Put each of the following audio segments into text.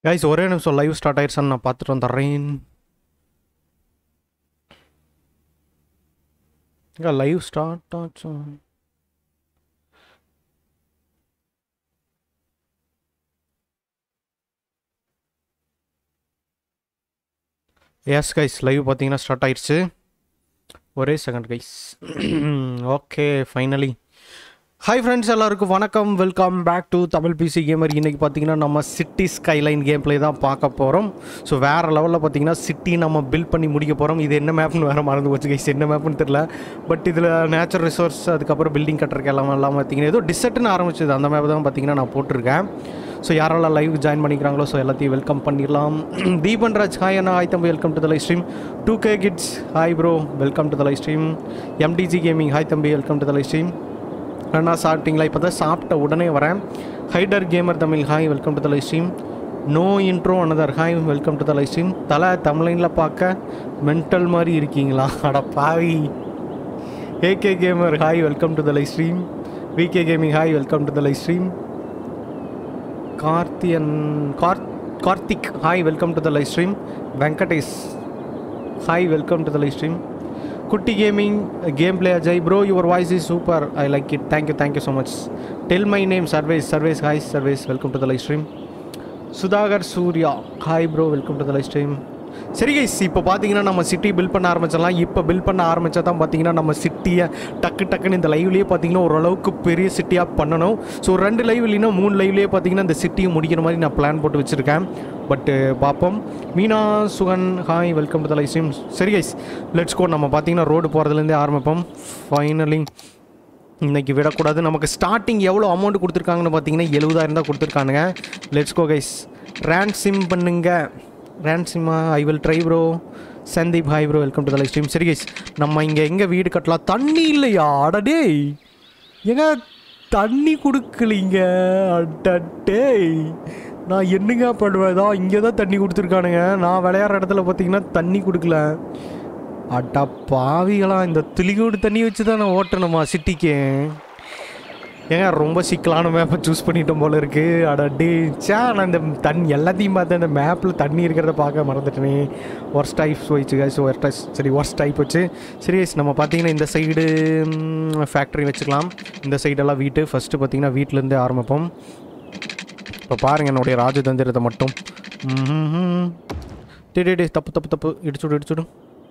Guys ஒரே நிமிஷம் live start ஆயிடுச்சான்னு நான் பார்த்துட்டு வந்துடுறேன் லைவ் ஸ்டார்ட் ஆச்சு எஸ் கைஸ் லைவ் பார்த்தீங்கன்னா ஸ்டார்ட் ஆயிடுச்சு ஒரே second guys okay finally hi friends எல்லாருக்கும் வணக்கம் welcome back to Tamil PC gamer இன்றைக்கி பார்த்தீங்கன்னா நம்ம சிட்டி ஸ்கைலைன் கேம் ப்ளே தான் பார்க்க போகிறோம் ஸோ வேறு லெவலில் பார்த்தீங்கன்னா சிட்டி நம்ம பில்ட் பண்ணி முடிக்க போகிறோம் இது என்ன மேப்னு வேறு மறந்து போச்சு கைஸ் என்ன மேப்னு தெரில பட் இதில் நேச்சுரல் ரிசோர்ஸ் அதுக்கப்புறம் பில்டிங் கட்டுறக்கு எல்லாம் எல்லாம் பார்த்தீங்கன்னா ஏதோ டிசர்ட்னு ஆரம்பிச்சது அந்த மேப் தான் பார்த்தீங்கன்னா நான் போட்டிருக்கேன் ஸோ யாரெல்லாம் லைவ் ஜாயின் பண்ணிக்கிறாங்களோ ஸோ எல்லாத்தையும் வெல்கம் பண்ணிடலாம் தீபன் ராஜ் ஹாய் அண்ணா ஹாய் தம்பி welcome to the live stream two K kids hi bro welcome to the live stream MTG gaming hi தம்பி welcome to the live stream அண்ணா சாப்பிட்டீங்களா இப்போ தான் சாப்பிட்ட உடனே வரேன் Haider gamer Tamil hi welcome to the live stream no intro another hi welcome to the live stream தலை தமிழ்லைனில் பார்க்க மென்டல் மாதிரி இருக்கீங்களா அட பாவி AK gamer hi welcome to the live stream VK gaming hi welcome to the live stream கார்த்தியன் கார் Karthik hi welcome to the live stream Venkatesh hi welcome to the live stream Kutti gaming game play Ajay bro your voice is super I like it thank you thank you so much tell my name Sarvesh Sarvesh hi Sarvesh welcome to the live stream Sudhakar Surya hi bro welcome to the live stream சரி guys இப்போ பார்த்தீங்கன்னா நம்ம city build பண்ண ஆரம்பிச்சிடலாம் இப்போ build பண்ண ஆரம்பித்தா தான் பார்த்தீங்கன்னா நம்ம சிட்டியை டக்கு டக்குன்னு இந்த லைவ்லேயே பார்த்தீங்கன்னா ஓரளவுக்கு பெரிய சிட்டியாக பண்ணணும் ஸோ ரெண்டு லைவ் இல்லைன்னா மூணு லைவ்லேயே பார்த்தீங்கன்னா இந்த சிட்டியை முடிக்கிற மாதிரி நான் பிளான் போட்டு வச்சுருக்கேன் பட்டு பார்ப்போம் Meena Sugan hi welcome to the live stream சரி கைஸ் லெட்ஸ் கோ நம்ம பார்த்தீங்கன்னா ரோடு போகிறதுலேருந்தே ஆரம்பிப்போம் ஃபைனலி இன்னைக்கு விடக்கூடாது நமக்கு ஸ்டார்டிங் எவ்வளோ அமௌண்ட் கொடுத்துருக்காங்கன்னு பார்த்தீங்கன்னா எழுபதாயிரம் தான் கொடுத்துருக்கானுங்க லெட்ஸ் கோ கைஸ் ரேன்சிம் பண்ணுங்க ரேன்சிமா I will try bro Sandeep hi bro welcome to the live stream சரி கைஸ் நம்ம இங்கே எங்கே வீடு கட்டலாம் தண்ணி இல்லையா அடடே ஏங்க தண்ணி கொடுக்கலீங்க அடடே நான் என்னங்க பண்ணுவேன் தான் இங்கே தான் தண்ணி கொடுத்துருக்கானுங்க நான் விளையாடுற இடத்துல பார்த்தீங்கன்னா தண்ணி கொடுக்கல அட்டா பாவிகளா இந்த துளிகூடு தண்ணி வச்சு தான் நான் ஓட்டணுமா சிட்டிக்கு ஏங்க ரொம்ப சிக்கலான மேப்பை சூஸ் பண்ணிட்டோம் போல இருக்கு அடடே சே நான் இந்த தண்ணி எல்லாத்தையும் பார்த்தேன் இந்த மேப்பில் தண்ணி இருக்கிறத பார்க்க மறந்துட்டேனே ஒர்ஸ் டைப்ஸ் வச்சு guys ஒர்ஸ் டைப் சரி ஒர்ஸ் டைப் வச்சு சரி guys, நம்ம பார்த்தீங்கன்னா இந்த சைடு ஃபேக்ட்ரி வச்சுக்கலாம் இந்த சைடெல்லாம் வீட்டு ஃபஸ்ட்டு பார்த்தீங்கன்னா வீட்டிலேருந்தே ஆரம்பிப்போம் இப்போ பாருங்க என்னுடைய ராஜதந்திரத்தை மட்டும் ம்ஹும்ஹும். டேய் டேய் டேய் தப்பு தப்பு தப்பு இடிச்சுடு இடிச்சுடு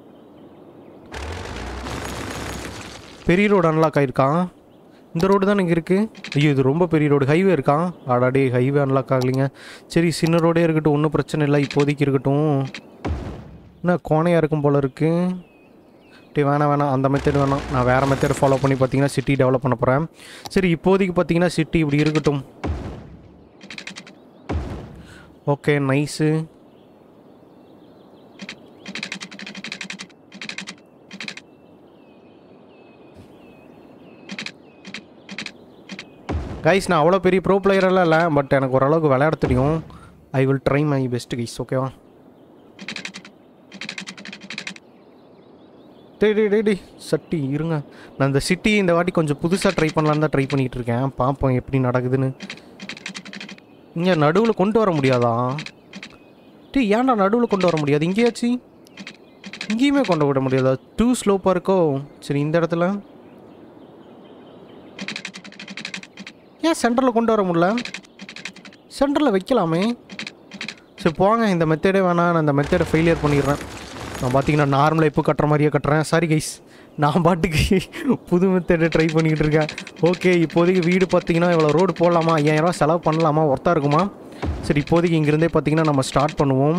பெரிய ரோடு அன்லாக் ஆயிருக்கான் இந்த ரோடு தான் இங்கே இருக்குது ஐயோ இது ரொம்ப பெரிய ரோடு ஹைவே இருக்கான் ஆடாடே ஹைவே அன்லாக் ஆகலைங்க சரி சின்ன ரோடே இருக்கட்டும் ஒன்றும் பிரச்சனை இல்லை இப்போதைக்கு இருக்கட்டும் என்ன கோணையாக இருக்கும் போல இருக்கு டே வேணாம் வேணாம் அந்த மெத்தட் வேணாம் நான் வேறு மெத்தட் ஃபாலோ பண்ணி பார்த்தீங்கன்னா சிட்டி டெவலப் பண்ண போகிறேன் சரி இப்போதைக்கு பார்த்தீங்கன்னா சிட்டி இப்படி இருக்கட்டும் ஓகே நைஸு கைஸ் நான் அவ்வளோ பெரிய ப்ரோ பிளேயரெல்லாம் இல்லை பட் எனக்கு ஓரளவுக்கு விளையாட தெரியும் I will try my best guys ஓகேவா டேய் டேய் டேய் டேய் சட்டி இருங்க நான் இந்த சிட்டி இந்த வாட்டி கொஞ்சம் புதுசாக ட்ரை பண்ணலான்னு தான் ட்ரை பண்ணிகிட்டு இருக்கேன் பார்ப்போம் எப்படி நடக்குதுன்னு இங்கே நடுவில் கொண்டு வர முடியாதா டேய் ஏன்டா நடுவில் கொண்டு வர முடியாது இங்கேயாச்சு இங்கேயுமே கொண்டு விட முடியாதா டூ ஸ்லோப்பாக இருக்கோ சரி இந்த இடத்துல ஏன் சென்டரில் கொண்டு வர முடியல சென்டரில் வைக்கலாமே சரி போங்க இந்த மெத்தடே வேணாம் நான் இந்த மெத்தடை ஃபெயிலியர் பண்ணிடுறேன் நான் பார்த்தீங்கன்னா நார்மலாக இப்போ கட்டுற மாதிரியே கட்டுறேன் சாரி கைஸ் நான் பாட்டுக்கு புது மெத்தடை ட்ரை பண்ணிக்கிட்டு இருக்கேன் ஓகே இப்போதைக்கு வீடு பார்த்தீங்கன்னா இவ்வளோ ரோடு போடலாமா ஐயாயிரரூவா செலவு பண்ணலாமா ஒர்த்தாக இருக்குமா சரி இப்போதைக்கு இங்கேருந்தே பார்த்தீங்கன்னா நம்ம ஸ்டார்ட் பண்ணுவோம்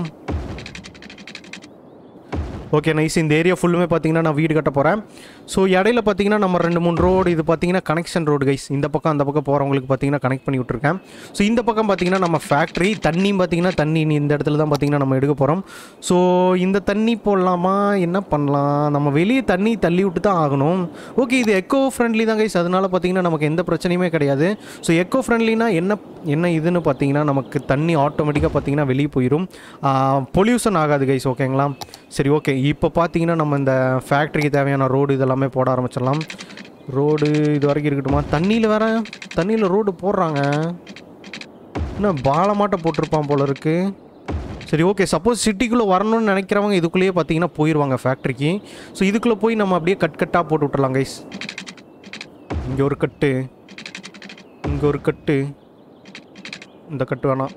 ஓகே நைஸ் இந்த ஏரியா ஃபுல்லுமே பார்த்தீங்கன்னா நான் வீடு கட்ட போகிறேன் ஸோ இடையில பார்த்தீங்கன்னா நம்ம ரெண்டு மூணு ரோடு இது பார்த்தீங்கன்னா கனெக்ஷன் ரோடு கைஸ் இந்த பக்கம் அந்த பக்கம் போகிறவங்களுக்கு பார்த்தீங்கன்னா கனெக்ட் பண்ணி விட்ருக்கேன் ஸோ இந்த பக்கம் பார்த்தீங்கன்னா நம்ம ஃபேக்ட்ரி தண்ணியும் பார்த்தீங்கன்னா தண்ணி நீ இந்த இடத்துல தான் பார்த்தீங்கன்னா நம்ம எடுக்க போகிறோம் ஸோ இந்த தண்ணி போடலாமா என்ன பண்ணலாம் நம்ம வெளியே தண்ணி தள்ளி விட்டு தான் ஆகணும் ஓகே இது எக்கோ ஃப்ரெண்ட்லி தான் கைஸ் அதனால பார்த்தீங்கன்னா நமக்கு எந்த பிரச்சனையுமே கிடையாது ஸோ எக்கோ ஃப்ரெண்ட்லினா என்ன என்ன இதுன்னு பார்த்தீங்கன்னா நமக்கு தண்ணி ஆட்டோமேட்டிக்காக பார்த்தீங்கன்னா வெளியே போயிடும் பொல்யூஷன் ஆகாது கைஸ் ஓகேங்களா சரி ஓகே இப்போ பார்த்தீங்கன்னா நம்ம இந்த ஃபேக்ட்ரிக்கு தேவையான ரோடு இதெல்லாமே போட ஆரம்பிச்சிடலாம் ரோடு இது வரைக்கும் இருக்கட்டுமா தண்ணியில் வேற தண்ணியில் ரோடு போடுறாங்க என்ன பாலமாட்ட போட்டிருப்பான் போல இருக்குது சரி ஓகே சப்போஸ் சிட்டிக்குள்ளே வரணும்னு நினைக்கிறவங்க இதுக்குள்ளேயே பார்த்தீங்கன்னா போயிடுவாங்க ஃபேக்ட்ரிக்கு ஸோ இதுக்குள்ளே போய் நம்ம அப்படியே கட் கட்டாக போட்டு விட்டுறலாம் கைஸ் இங்கே ஒரு கட்டு இங்கே ஒரு கட்டு இந்த கட்டு வேணாம்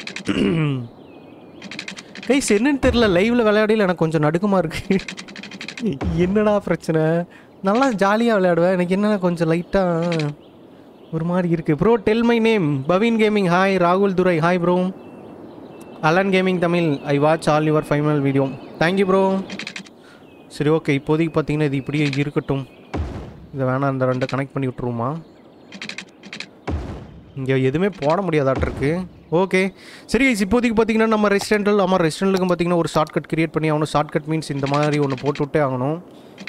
கைஸ் என்னன்னு தெரில லைவில் விளையாடையில் எனக்கு கொஞ்சம் நடுக்கமாக இருக்கு என்னடா பிரச்சனை நல்லா ஜாலியாக விளையாடுவேன் எனக்கு என்னென்ன கொஞ்சம் லைட்டாக ஒரு மாதிரி இருக்குது bro tell my name Paveen gaming hi ராகுல் Durai hi bro Alan gaming Tamil I watch all your final video thank you bro சரி ஓகே இப்போதைக்கு பார்த்தீங்கன்னா இது இப்படியே இருக்கட்டும் இதை வேணாம் இந்த ரெண்டை கனெக்ட் பண்ணி விட்ருவோமா இங்கே எதுவுமே போட முடியாதாட்டிருக்கு ஓகே சரி guys, இப்போதைக்கு பார்த்தீங்கன்னா நம்ம ரெஸ்டாரண்ட்டில் ஆமாம் ரெஸ்டாரண்ட்டுக்கு பார்த்தீங்கன்னா ஒரு ஷார்ட்கட் கிரியேட் பண்ணி ஆகணும் ஷார்ட்கட் மீன்ஸ் இந்த மாதிரி ஒன்று போட்டு விட்டே ஆகணும்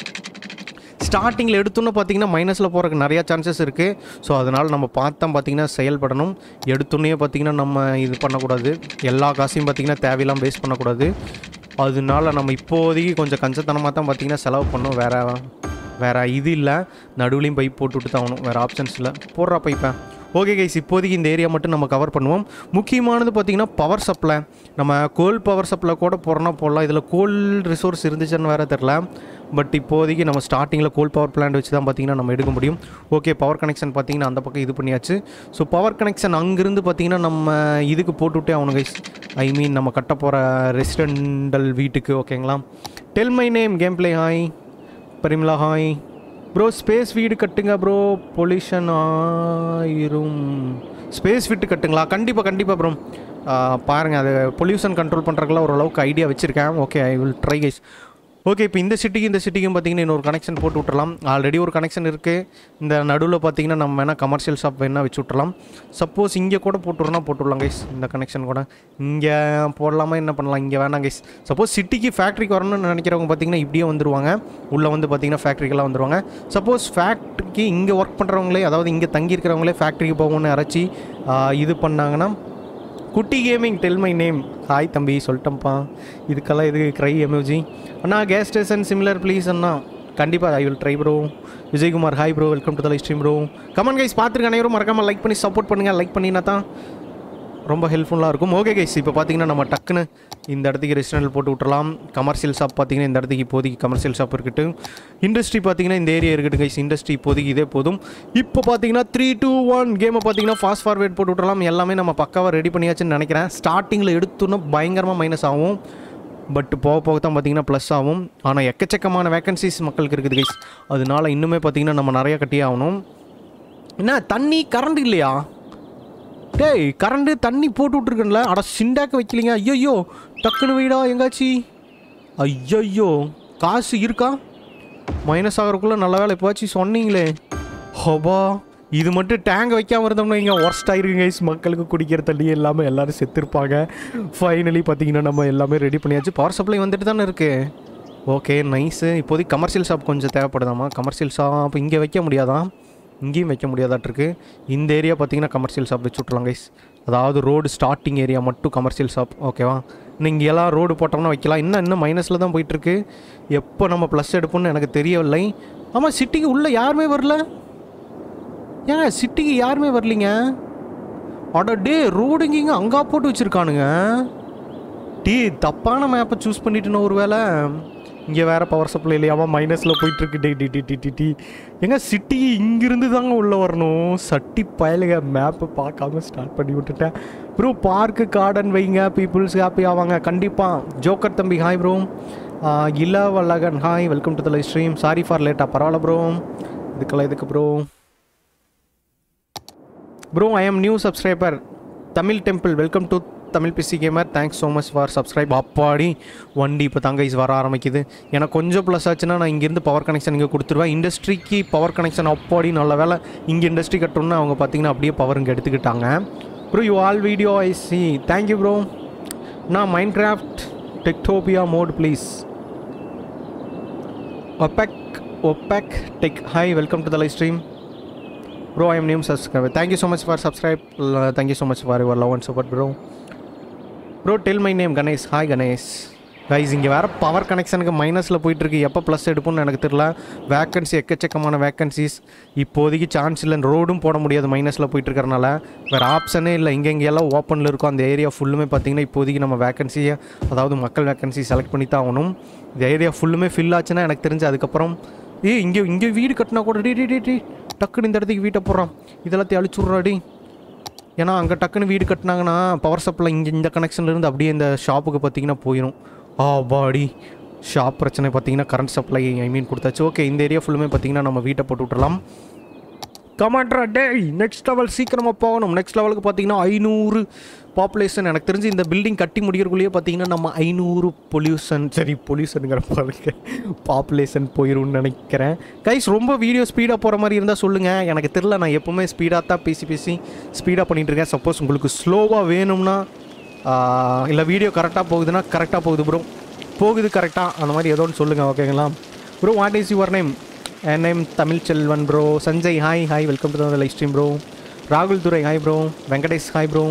ஸ்டார்டிங்கில் எடுத்தோன்னே பார்த்தீங்கன்னா மைனஸில் போகிறதுக்கு நிறையா சான்சஸ் இருக்குது ஸோ அதனால் நம்ம பார்த்தா பார்த்தீங்கன்னா செயல்படணும் எடுத்தோன்னே பார்த்தீங்கன்னா நம்ம இது பண்ணக்கூடாது எல்லா காசையும் பார்த்தீங்கன்னா தேவையில்லாம வேஸ்ட் பண்ணக்கூடாது அதனால நம்ம இப்போதைக்கு கொஞ்சம் கஞ்சத்தனமாக தான் பார்த்தீங்கன்னா செலவு பண்ணணும் வேறு வேறு இது இல்லை நடுவுலையும் பைப் போட்டு விட்டு தான் ஆகணும் வேறு ஆப்ஷன்ஸ் இல்லை போடுறா பைப்பை ஓகே கைஸ் இப்போதைக்கு இந்த ஏரியா மட்டும் நம்ம கவர் பண்ணுவோம் முக்கியமானது பார்த்தீங்கன்னா பவர் சப்ளை நம்ம கோல் பவர் சப்ளை கூட போகிறோன்னா போடலாம் இதில் கோல் ரிசோர்ஸ் இருந்துச்சுன்னு வேறு தெரில பட் இப்போதைக்கு நம்ம ஸ்டார்டிங்கில் கோல் பவர் பிளான்ட் வச்சு தான் பார்த்தீங்கன்னா நம்ம எடுக்க முடியும் ஓகே பவர் கனெக்ஷன் பார்த்தீங்கன்னா அந்த பக்கம் இது பண்ணியாச்சு ஸோ பவர் கனெக்ஷன் அங்கேருந்து பார்த்தீங்கன்னா நம்ம இதுக்கு போட்டுவிட்டே ஆகணும் கைஸ் ஐ மீன் நம்ம கட்ட போகிற ரெசிடெண்டல் வீட்டுக்கு ஓகேங்களா tell my name game play hi Parimala hi bro space வீடு கட்டுங்க ப்ரோ பொல்யூஷன் ஆயிரும் ஸ்பேஸ் வீட்டு கட்டுங்களா கண்டிப்பாக கண்டிப்பாக ப்ரோ பாருங்கள் அது பொல்யூஷன் கண்ட்ரோல் பண்ணுறதுக்குலாம் ஓரளவுக்கு ஐடியா வச்சுருக்கேன் okay I will try guys okay இப்போ இந்த சிட்டிக்கு இந்த சிட்டிக்கும் பார்த்தீங்கன்னா இன்னொரு கனெக்ஷன் போட்டு விட்டுறலாம் ஆல்ரெடி ஒரு கனெக்ஷன் இருக்குது இந்த நடுவில் பார்த்தீங்கன்னா நம்ம வேணால் கமர்ஷியல் ஷாப் வேணால் வச்சு விட்றலாம் சப்போஸ் இங்கே கூட போட்டுறோன்னா போட்டுடலாம் கைஸ் இந்த கனெக்ஷன் கூட இங்கே போடலாமா என்ன பண்ணலாம் இங்கே வேணாம் கைஸ் சப்போஸ் சிட்டிக்கு ஃபேக்ட்ரிக்கு வரணும்னு நினைக்கிறவங்க பார்த்தீங்கன்னா இப்படியே வந்துருவாங்க உள்ளே வந்து பார்த்தீங்கன்னா ஃபேக்ட்ரிக்கெல்லாம் வந்துருவாங்க சப்போஸ் ஃபேக்ட்ரிக்கு இங்கே ஒர்க் பண்ணுறவங்களே அதாவது இங்கே தங்கியிருக்கிறவங்களே ஃபேக்ட்ரிக்கு போகணும்னு அரைச்சி இது பண்ணாங்கன்னா Kutty gaming tell my name hi தம்பி சொல்லிட்டேன்ப்பா இதுக்கெல்லாம் இது க்ரை எமோஜி அண்ணா கேஸ் ஸ்டேஷன் சிமிலர் ப்ளீஸ் அண்ணா கண்டிப்பாக I will try bro Vijayakumar hi bro welcome to the live stream bro come on guys பார்த்துருக்க அனைவரும் மறக்காமல் லைக் பண்ணி சப்போர்ட் பண்ணுங்கள் லைக் பண்ணினா தான் ரொம்ப ஹெல்ப்ஃபுல்லாக இருக்கும் ஓகே கைஸ் இப்போ பார்த்தீங்கன்னா நம்ம டக்குன்னு இந்த இடத்துக்கு ரெஸ்டாரண்ட் போட்டு விட்டுறலாம் கமர்ஷியல் ஷாப் பார்த்தீங்கன்னா இந்த இடத்துக்கு இப்போதைக்கு கமர்ஷியல் ஷாப் இருக்கட்டு இண்டஸ்ட்ரி பார்த்தீங்கன்னா இந்த ஏரியா இருக்கட்டும் கைஸ் இண்டஸ்ட்ரி இப்போதைக்கு இதே போதும் இப்போ பார்த்தீங்கன்னா த்ரீ டூ ஒன் கேமை பார்த்தீங்கன்னா ஃபாஸ்ட் ஃபார்வேர்ட் போட்டு விட்டுறலாம் எல்லாமே நம்ம பக்காவாக ரெடி பண்ணியாச்சுன்னு நினைக்கிறேன் ஸ்டார்டிங்கில் எடுத்தோன்னா பயங்கரமாக மைனஸ் ஆகும் பட் போக போக தான் பார்த்தீங்கன்னா ப்ளஸ் ஆகும் ஆனால் எக்கச்சக்கமான வேகன்சிஸ் மக்களுக்கு இருக்குது கைஸ் அதனால இன்னுமே பார்த்தீங்கன்னா நம்ம நிறைய கட்டியே ஆகணும் என்ன தண்ணி கரண்ட் இல்லையா டேய் கரண்ட்டு தண்ணி போட்டு விட்ருக்கேன்ல அட சிண்டாக்க வைக்கலிங்க ஐயோ டக்குன்னு வீடா எங்காச்சி ஐயோ காசு இருக்கா மைனஸ் ஆகிறதுக்குள்ளே நல்ல வேலை இப்போச்சு சொன்னீங்களே ஹோபா இது மட்டும் டேங்க் வைக்காம இருந்தோம்னா இங்கே ஒர்ஸ்ட் ஆயிருங்க guys. மக்களுக்கு குடிக்கிற தண்ணி எல்லாமே எல்லாரும் செத்துருப்பாங்க ஃபைனலி பார்த்தீங்கன்னா நம்ம எல்லாமே ரெடி பண்ணியாச்சு பவர் சப்ளை வந்துட்டு தானே இருக்கு ஓகே நைஸு இப்போதைக்கு கமர்ஷியல் ஷாப் கொஞ்சம் தேவைப்படுதாமா கமர்ஷியல் ஷாப் இங்கே வைக்க முடியாதா இங்கேயும் வைக்க முடியாதாட்டிருக்கு இந்த ஏரியா பார்த்தீங்கன்னா கமர்ஷியல் ஷாப் வச்சு விட்றலாம் கைஸ் அதாவது ரோடு ஸ்டார்டிங் ஏரியா மட்டும் கமர்ஷியல் ஷாப் ஓகேவா நீங்கள் எல்லாம் ரோடு போட்டோம்னா வைக்கலாம் இன்னும் இன்னும் மைனஸில் தான் போயிட்டுருக்கு எப்போ நம்ம ப்ளஸ் எடுப்போம்னு எனக்கு தெரியவில்லை ஆமாம் சிட்டிக்கு உள்ளே யாருமே வரல ஏங்க சிட்டிக்கு யாருமே வரலிங்க அட டே ரோடு இங்கேங்க அங்கா போட்டு வச்சுருக்கானுங்க டீ தப்பான மேப்பை சூஸ் பண்ணிட்டுன ஒரு வேளை இங்கே வேறு பவர் சப்ளை இல்லையாமா மைனஸில் போயிட்டுருக்கு டே டி டி டி டி டி எங்க சிட்டி இங்கிருந்து தாங்க உள்ளே வரணும் சட்டி பயலுங்க மேப்பை பார்க்காம ஸ்டார்ட் பண்ணி விட்டுட்டேன் ப்ரோ பார்க்கு கார்டன் வைங்க பீப்புள்ஸ் ஹாப்பி ஆவாங்க கண்டிப்பாக ஜோக்கர் தம்பி hi bro Ilavazhagan hi welcome to the live stream sorry for லேட்டாக பரவாயில்ல ப்ரோ இதுக்கெல்லாம் இதுக்கு bro bro I am new subscriber Tamil temple welcome to Tamil PC gamer thanks so much for subscribe அப்பாடி வண்டி இப்போ தங்க இஸ் வர ஆரம்பிக்குது எனக்கு கொஞ்சம் ப்ளஸ் ஆச்சுன்னா நான் இங்கேருந்து பவர் கனெக்ஷன் இங்கே கொடுத்துருவேன் இண்டஸ்ட்ரிக்கு பவர் கனெக்ஷன் அப்பாடி நல்ல வேலை இங்கே இண்டஸ்ட்ரி கட்டணும்னு அவங்க பார்த்தீங்கன்னா அப்படியே பவர் இங்கே எடுத்துக்கிட்டாங்க bro you all video I see thank you bro நான் Minecraft Techtopia mod please ஒப்பெக் ஒப்பெக் tech hi welcome to the live stream bro i am new subscriber thank you so much for subscribe L- thank you so much for your love and support bro bro tell my name ganesh hi ganesh guys இங்கே வேறு power கனெக்ஷனுக்கு மைனஸில் போயிட்டுருக்கு எப்போ plus எடுப்போம்னு எனக்கு தெரியல vacancy எக்கச்சக்கமான vacancies இப்போதைக்கு chance இல்லை ரோடும் போட முடியாது மைனஸில் போயிட்டு இருக்கறனால வேறு ஆப்ஷனே இல்லை இங்கே இங்கெல்லாம் ஓப்பனில் இருக்கும் அந்த ஏரியா ஃபுல்லுமே பார்த்தீங்கன்னா இப்போதைக்கு நம்ம வேக்கன்சியை அதாவது மக்கள் வேக்கன்சி செலக்ட் பண்ணி தான் ஆகணும் இந்த ஏரியா ஃபுல்லுமே ஃபில் ஆச்சுன்னா எனக்கு தெரிஞ்சு அதுக்கப்புறம் ஏ இங்கே இங்கே வீடு கட்டினா கூட டி டி டி டி டக்குன்னு இந்த இடத்துக்கு வீட்டை போடுறான் இதெல்லாத்தையும் அழிச்சுட்றாடி ஏன்னா அங்கே டக்குன்னு வீடு கட்டினாங்கன்னா பவர் சப்ளை இங்கே இந்த கனெக்ஷன்லேருந்து அப்படியே இந்த ஷாப்புக்கு பார்த்தீங்கன்னா போயிடும் ஆ பாடி ஷாப் பிரச்சனை பார்த்தீங்கன்னா கரண்ட் சப்ளை ஐ மீன் கொடுத்தாச்சு ஓகே இந்த ஏரியா ஃபுல்லுமே பார்த்தீங்கன்னா நம்ம வீட்டை போட்டு விட்டுறலாம் கமாண்ட்ரா டேய் நெக்ஸ்ட் லெவல் சீக்கிரமாக போகணும் நெக்ஸ்ட் லெவலுக்கு பார்த்தீங்கன்னா ஐநூறு பாப்புலேஷன் எனக்கு தெரிஞ்சு இந்த பில்டிங் கட்டி முடிக்கிறக்குள்ளேயே பார்த்தீங்கன்னா நம்ம ஐநூறு பொல்யூஷன் சரி பொல்யூஷனுங்கிற பாருங்க பாப்புலேஷன் போயிரும்னு நினைக்கிறேன் கைஸ் ரொம்ப வீடியோ ஸ்பீடாக போகிற மாதிரி இருந்தால் சொல்லுங்கள் எனக்கு தெரில நான் எப்போவுமே ஸ்பீடாக தான் பேசி பேசி ஸ்பீடாக பண்ணிகிட்டு இருக்கேன் சப்போஸ் உங்களுக்கு ஸ்லோவாக வேணும்னா இல்லை வீடியோ கரெக்டாக போகுதுன்னா கரெக்டாக போகுது ப்ரோ போகுது கரெக்டாக அந்த மாதிரி ஏதோ ஒன்று சொல்லுங்கள் ஓகேங்களா bro what is your name என் name Tamil Selvan bro Sanjay hi hi welcome to live stream bro ராகுல் Durai hi bro Venkatesh hi bro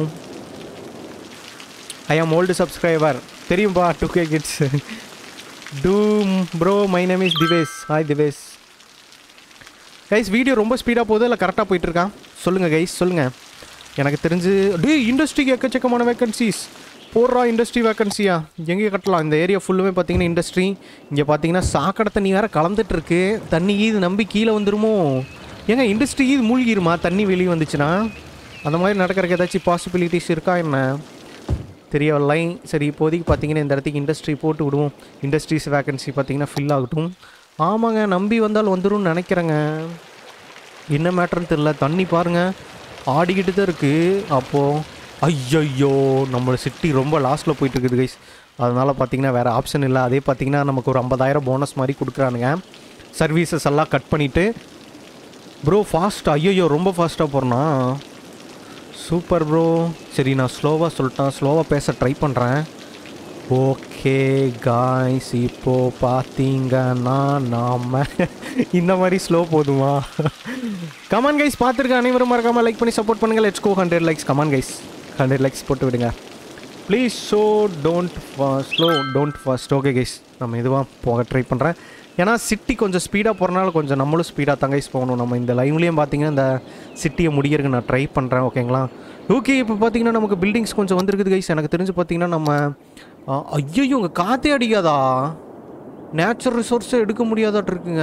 I am old subscriber தெரியும்பா two K kids doom bro my name is Divesh hi Divesh guys video ரொம்ப ஸ்பீடாக போகுது இல்லை கரெக்டாக போயிட்டுருக்கான் சொல்லுங்கள் guys சொல்லுங்கள் எனக்கு தெரிஞ்சு டே இண்டஸ்ட்ரிக்கு எக்கச்சக்கமான வேக்கன்சிஸ் போடுறா இண்டஸ்ட்ரி வேக்கன்சியா எங்கே கட்டலாம் இந்த ஏரியா ஃபுல்லுமே பார்த்தீங்கன்னா இண்டஸ்ட்ரி இங்கே பார்த்தீங்கன்னா சாக்கடை தண்ணி வேறு கலந்துட்டு இருக்கு தண்ணி இது நம்பி கீழே வந்துருமோ ஏங்க இண்டஸ்ட்ரி இது மூழ்கிருமா தண்ணி வெளியே வந்துச்சுன்னா அந்த மாதிரி நடக்கிறதுக்கு ஏதாச்சும் பாசிபிலிட்டிஸ் இருக்கா என்ன தெரியவில்லை சரி இப்போதைக்கு பார்த்தீங்கன்னா இந்த இடத்துக்கு இண்டஸ்ட்ரி போட்டு விடுவோம் இண்டஸ்ட்ரீஸ் வேக்கன்சி பார்த்தீங்கன்னா ஃபில் ஆகட்டும் ஆமாங்க நம்பி வந்தால் வந்துரும்னு நினைக்கிறேங்க என்ன மேட்டர்னு தெரில தண்ணி பாருங்க ஆடிக்கிட்டு தான் இருக்குது அப்போது ஐயையோ நம்ம சிட்டி ரொம்ப லாஸ்ட்டில் போயிட்டு இருக்குது கைஸ் அதனால் பார்த்தீங்கன்னா வேறு ஆப்ஷன் இல்லை அதே பார்த்தீங்கன்னா நமக்கு ஒரு ஐம்பதாயிரம் போனஸ் மாதிரி கொடுக்குறானுங்க சர்வீசஸ் எல்லாம் கட் பண்ணிவிட்டு ப்ரோ ஃபாஸ்ட் ஐயோ ரொம்ப ஃபாஸ்ட்டாக போகிறேன்னா சூப்பர் ப்ரோ சரி நான் ஸ்லோவாக சொல்லிட்டேன் ஸ்லோவாக பேச ட்ரை பண்ணுறேன் ஓகே காய்ஸ் இப்போ பார்த்தீங்கன்னா நாம இந்த மாதிரி ஸ்லோ போதுமா கமான் கைஸ் பார்த்துருக்க அனைவரும் மறக்காமல் லைக் பண்ணி சப்போர்ட் பண்ணுங்க let's go hundred likes come on guys hundred likes போட்டு விடுங்க please show don't slow don't fast okay guys நம்ம இதுவாக போக ட்ரை பண்ணுறேன் ஏன்னா சிட்டி கொஞ்சம் ஸ்பீடாக போகிறனால கொஞ்சம் நம்மளும் ஸ்பீடாக தான் கைஸ் போகணும் நம்ம இந்த லைவ்லேயும் பார்த்தீங்கன்னா இந்த சிட்டியை முடியறதுக்கு நான் ட்ரை பண்ணுறேன் ஓகேங்களா ஓகே இப்போ பார்த்தீங்கன்னா நமக்கு பில்டிங்ஸ் கொஞ்சம் வந்திருக்குது கைஸ் எனக்கு தெரிஞ்சு பார்த்தீங்கன்னா நம்ம ஐயோ உங்கள் காற்றே அடிக்காதா நேச்சுரல் ரிசோர்ஸை எடுக்க முடியாதாட்டு இருக்குங்க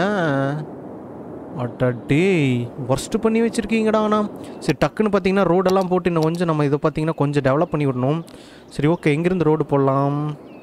அட்டே ஒர்ஸ்ட் பண்ணி வச்சுருக்கீங்கடா ஆனால் சரி டக்குன்னு பார்த்தீங்கன்னா ரோடெல்லாம் போட்டு இன்னும் கொஞ்சம் நம்ம இதை பார்த்தீங்கன்னா கொஞ்சம் டெவலப் பண்ணி விடணும் சரி ஓகே எங்கேருந்து ரோடு போடலாம்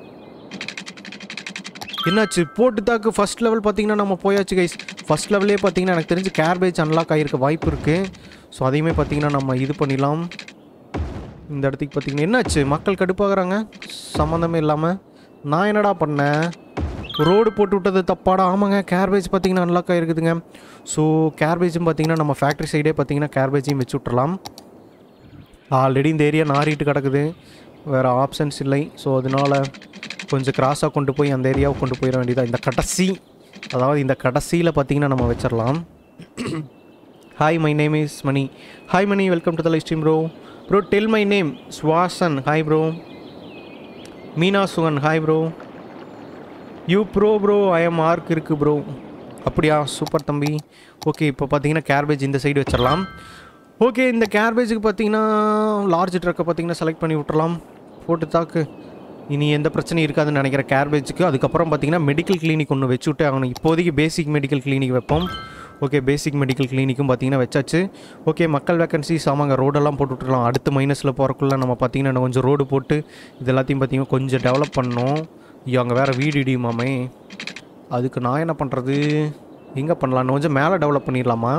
என்னாச்சு போட்டு தாக்கு ஃபஸ்ட் லெவல் பார்த்தீங்கன்னா நம்ம போயாச்சு கைஸ் ஃபஸ்ட் லெவலே பார்த்தீங்கன்னா எனக்கு தெரிஞ்சு கேர்பேஜ் அன்லாக் ஆகிருக்க வாய்ப்பு இருக்குது ஸோ அதையுமே பார்த்தீங்கன்னா நம்ம இது பண்ணிடலாம் இந்த இடத்துக்கு பார்த்தீங்கன்னா என்னாச்சு மக்கள் கடுப்பாகிறாங்க சம்மந்தமே இல்லாமல் நான் என்னடா பண்ணேன் ரோடு போட்டு விட்டது தப்பாடா ஆமாங்க கேர்பேஜ் பார்த்தீங்கன்னா அன்லாக் ஆகிருக்குதுங்க ஸோ கேர்பேஜும் பார்த்தீங்கன்னா நம்ம ஃபேக்ட்ரி சைடே பார்த்தீங்கன்னா கேர்பேஜையும் வச்சு விட்றலாம் ஆல்ரெடி இந்த ஏரியா நாறிட்டு கிடக்குது வேறு ஆப்ஷன்ஸ் இல்லை ஸோ அதனால் கொஞ்சம் கிராஸாக கொண்டு போய் அந்த ஏரியாவை கொண்டு போயிட வேண்டியதா இந்த கடைசி அதாவது இந்த கடைசியில் பார்த்தீங்கன்னா நம்ம வச்சிடலாம் hi my name is Mani hi Mani welcome to the live stream bro bro tell my name Swasan hi bro Meena Sugan hi bro you bro bro I am Ark இருக்கு ப்ரோ அப்படியா சூப்பர் தம்பி ஓகே இப்போ பார்த்தீங்கன்னா கேர்பேஜ் இந்த சைடு வச்சிடலாம் ஓகே இந்த கேர்பேஜுக்கு பார்த்தீங்கன்னா large ட்ரக்கை பார்த்தீங்கன்னா செலக்ட் பண்ணி விட்டுறலாம் போட்டு தாக்கு இனி எந்த பிரச்சனையும் இருக்காதுன்னு நினைக்கிறேன் கேர்பேஜுக்கு அதுக்கப்புறம் பார்த்தீங்கன்னா மெடிக்கல் கிளினிக் ஒன்று வச்சுவிட்டு ஆகணும் இப்போதைக்கு பேசிக் மெடிக்கல் கிளினிக் வைப்போம் ஓகே பேசிக் மெடிக்கல் கிளினிக்கும் பார்த்தீங்கன்னா வச்சாச்சு ஓகே மக்கள் வேக்கன்சிஸ் ஆமாங்க ரோடெல்லாம் போட்டு விட்டுறலாம் அடுத்த மைனஸில் போகிறக்குள்ள நம்ம பார்த்தீங்கன்னா இன்னும் கொஞ்சம் ரோடு போட்டு இது எல்லாத்தையும் பார்த்தீங்கன்னா கொஞ்சம் டெவலப் பண்ணணும் ஐயோ அங்கே வேறு வீடு இடியுமாமே அதுக்கு நான் என்ன பண்ணுறது எங்கே பண்ணலாம் இன்னும் கொஞ்சம் மேலே டெவலப் பண்ணிடலாமா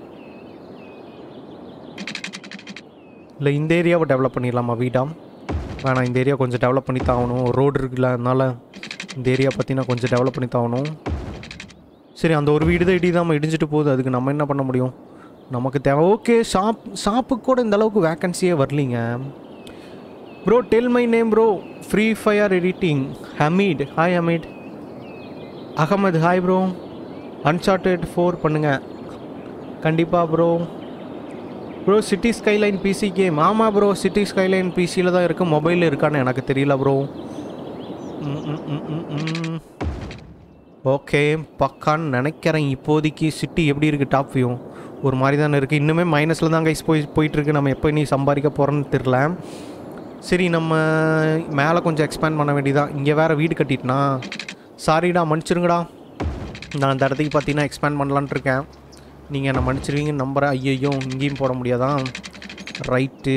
இல்லை இந்த ஏரியாவை டெவலப் பண்ணிடலாமா வீடாம் வேணாம் இந்த ஏரியா கொஞ்சம் டெவலப் பண்ணி தான் ஆகணும் ரோடு இருக்குல்ல அதனால இந்த ஏரியா பார்த்தீங்கன்னா கொஞ்சம் டெவலப் பண்ணி தான் ஆகணும் சரி அந்த ஒரு வீடு தான் இடிதாமல் இடிஞ்சிட்டு போகுது அதுக்கு நம்ம என்ன பண்ண முடியும் நமக்கு தேவை ஓகே ஷாப் ஷாப்புக்கு கூட இந்த அளவுக்கு வேக்கன்சியே வரலீங்க bro tell my name bro free fire editing Hameed hi Hameed Ahmed hi bro uncharted four பண்ணுங்கள் கண்டிப்பாக bro bro city skyline PC game ஆமாம் ப்ரோ சிட்டி ஸ்கைலைன் பிசியில் தான் இருக்குது மொபைலில் இருக்கான்னு எனக்கு தெரியல ப்ரோ ஓகே பக்கான்னு நினைக்கிறேன் இப்போதைக்கு சிட்டி எப்படி இருக்குது டாப் வியூ ஒரு மாதிரி தானே இருக்குது இன்னுமே மைனஸில் தான் கைஸ் போய் போயிட்டுருக்கு நம்ம எப்போ நீ சம்பாதிக்க போகிறோன்னு தெரில சரி நம்ம மேலே கொஞ்சம் எக்ஸ்பேண்ட் பண்ண வேண்டியதான் இங்கே வேறு வீடு கட்டிட்டுனா சாரிடா மன்னிச்சிருங்கடா நான் அந்த இடத்துக்கு பார்த்தீங்கன்னா எக்ஸ்பேண்ட் பண்ணலான்ட்டு இருக்கேன் நீங்கள் என்னை மன்னிச்சிருவீங்கன்னு நம்புகிறேன் ஐயோ இங்கேயும் போட முடியாதா ரைட்டு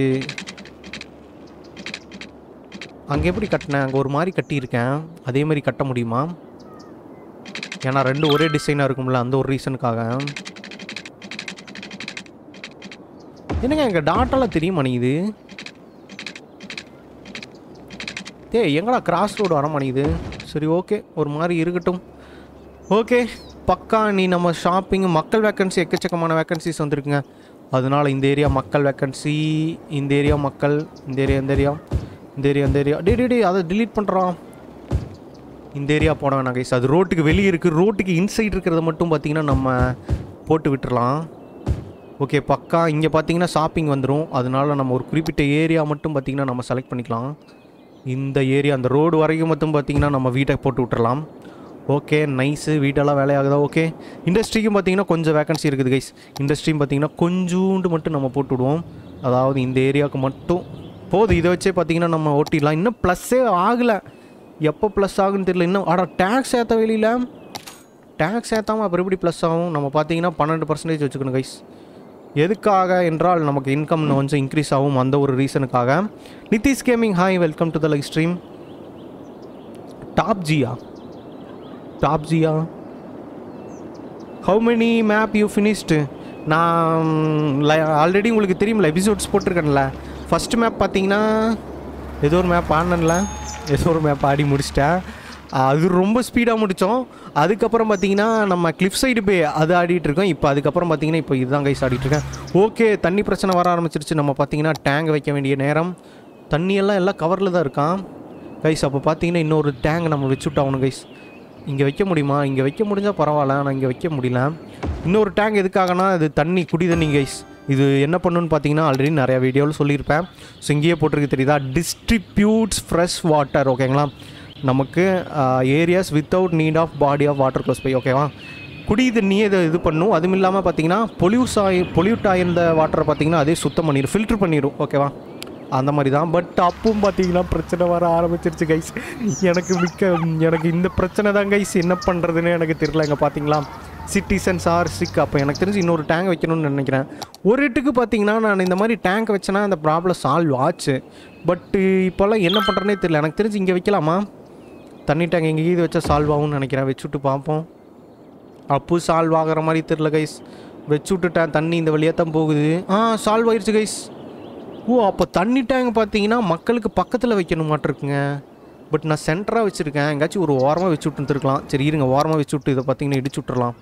அங்கே எப்படி கட்டினேன் அங்கே ஒரு மாதிரி கட்டியிருக்கேன் அதே மாதிரி கட்ட முடியுமா ஏன்னா ரெண்டு ஒரே டிசைனாக இருக்கும்ல அந்த ஒரு ரீசனுக்காக என்னங்க எங்கள் டாட்டெல்லாம் தெரிய மாட்டேங்குது டேய் எங்கடா கிராஸ் ரோடு வர மாட்டேங்குது சரி ஓகே ஒரு மாதிரி இருக்கட்டும் ஓகே பக்கா நீ நம்ம ஷாப்பிங் மக்கள் வேக்கன்சி எக்கச்சக்கமான வேக்கன்சிஸ் வந்திருக்குங்க அதனால இந்த ஏரியா மக்கள் வேக்கன்சி இந்த ஏரியா மக்கள் இந்த ஏரியா இந்த ஏரியா இந்த ஏரியா இந்த ஏரியா டே டே டே அதை delete பண்ணுறான் இந்த ஏரியா போட வேணாம் கைஸ் அது ரோட்டுக்கு வெளியே இருக்குது ரோட்டுக்கு இன்சைட் இருக்கிறத மட்டும் பார்த்தீங்கன்னா நம்ம போட்டு விட்டுறலாம் ஓகே பக்கா இங்கே பார்த்தீங்கன்னா ஷாப்பிங் வந்துடும் அதனால நம்ம ஒரு குறிப்பிட்ட ஏரியா மட்டும் பார்த்தீங்கன்னா நம்ம செலக்ட் பண்ணிக்கலாம் இந்த ஏரியா அந்த ரோடு வரைக்கும் மட்டும் பார்த்தீங்கன்னா நம்ம வீட்டை போட்டு விட்டுறலாம் ஓகே நைஸு வீட்டெல்லாம் வேலையாகுதா ஓகே இண்டஸ்ட்ரிக்கும் பார்த்தீங்கன்னா கொஞ்சம் வேகன்சி இருக்குது கைஸ் இண்டஸ்ட்ரியும் பார்த்தீங்கன்னா கொஞ்சோண்டு மட்டும் நம்ம போட்டு விடுவோம் அதாவது இந்த ஏரியாவுக்கு மட்டும் போதும் இதை வச்சே பார்த்தீங்கன்னா நம்ம ஓட்டிடலாம் இன்னும் ப்ளஸ்ஸே ஆகலை எப்போ ப்ளஸ் ஆகுன்னு தெரியல இன்னும் ஆடா டேக்ஸ் ஏற்ற வெளியில் டேக்ஸ் ஏற்றாமல் அப்புறம் எப்படி ப்ளஸ் ஆகும் நம்ம பார்த்தீங்கன்னா பன்னெண்டு பர்சன்டேஜ் வச்சுக்கணும் கைஸ் எதுக்காக என்றால் நமக்கு இன்கம் கொஞ்சம் இன்க்ரீஸ் ஆகும் அந்த ஒரு ரீசனுக்காக Nitish gaming hi welcome to the live stream top Jiya top Jiya how many map you finished நான் ஆல்ரெடி உங்களுக்கு தெரியும்ல எபிசோட்ஸ் போட்டிருக்கேன்ல ஃபஸ்ட்டு மேப் பார்த்தீங்கன்னா ஏதோ ஒரு மேப் ஆடினேன்ல ஏதோ ஒரு மேப் ஆடி முடிச்சிட்டேன் அது ரொம்ப ஸ்பீடாக முடித்தோம் அதுக்கப்புறம் பார்த்தீங்கன்னா நம்ம கிளிஃப் சைடு போய் அது ஆடிட்டு இருக்கோம் இப்போ அதுக்கப்புறம் பார்த்தீங்கன்னா இப்போ இதுதான் கைஸ் ஆடிட்டு இருக்கேன் ஓகே தண்ணி பிரச்சனை வர ஆரம்பிச்சிருச்சு நம்ம பார்த்தீங்கன்னா டேங்க் வைக்க வேண்டிய நேரம் தண்ணியெல்லாம் எல்லாம் கவரில் தான் இருக்கான் கைஸ் அப்போ பார்த்தீங்கன்னா இன்னொரு டேங்க் நம்ம வச்சுட்டாகணும் கைஸ் இங்கே வைக்க முடியுமா இங்கே வைக்க முடிஞ்சால் பரவாயில்ல ஆனால் இங்கே வைக்க முடியல இன்னொரு டேங்க் எதுக்காகனா இது தண்ணி குடி தண்ணி கைஸ் இது என்ன பண்ணுன்னு பார்த்தீங்கன்னா ஆல்ரெடி நிறையா வீடியோவில் சொல்லியிருப்பேன் ஸோ இங்கேயே போட்டிருக்கு தெரியுதா டிஸ்ட்ரிபியூட்ஸ் ஃப்ரெஷ் வாட்டர் ஓகேங்களா நமக்கு areas without need of body of water close by ஓகேவா குடி தண்ணியே இதை இது பண்ணும் அதுவும் இல்லாமல் பார்த்தீங்கன்னா பொல்யூஸ் ஆகி பொல்யூட் ஆகிருந்த வாட்டரை பார்த்தீங்கன்னா அதே சுத்தம் பண்ணிடும் ஃபில்ட்ரு பண்ணிடும் ஓகேவா அந்த மாதிரி தான் பட் அப்பவும் பார்த்தீங்கன்னா பிரச்சனை வர ஆரம்பிச்சிருச்சு கைஸ் எனக்கு மிக்க எனக்கு இந்த பிரச்சனை தான் கைஸ் என்ன பண்ணுறதுன்னு எனக்கு தெரியல இங்கே பார்த்தீங்களா சிட்டிசன்ஸ் ஆர் சிக் அப்போ எனக்கு தெரிஞ்சு இன்னொரு டேங்க் வைக்கணும்னு நினைக்கிறேன் ஒரு இட்டுக்கு பார்த்தீங்கன்னா நான் இந்த மாதிரி டேங்க் வச்சேன்னா அந்த ப்ராப்ளம் சால்வ் ஆச்சு பட்டு இப்போல்லாம் என்ன பண்ணுறேனே தெரியல எனக்கு தெரிஞ்சு இங்கே வைக்கலாமா தண்ணி டேங்க் எங்கே இது வச்சா சால்வ் ஆகும்னு நினைக்கிறேன் வச்சுட்டு பார்ப்போம் அப்பு சால்வ் ஆகிற மாதிரி தெரில கைஸ் வச்சு விட்டுட்டேன் தண்ணி இந்த வழியாக தான் போகுது ஆ சால்வ் ஆயிடுச்சு கைஸ் ஓ அப்போ தண்ணி டேங்க் பார்த்தீங்கன்னா மக்களுக்கு பக்கத்தில் வைக்கணும் மாட்டிருக்குங்க பட் நான் சென்டராக வச்சுருக்கேன் எங்கேயாச்சும் ஒரு ஓரமாக வச்சு விட்டுருக்கலாம் சரி இருங்க ஓரமாக வச்சு விட்டு இதை பார்த்தீங்கன்னா இடிச்சு விட்டுறலாம்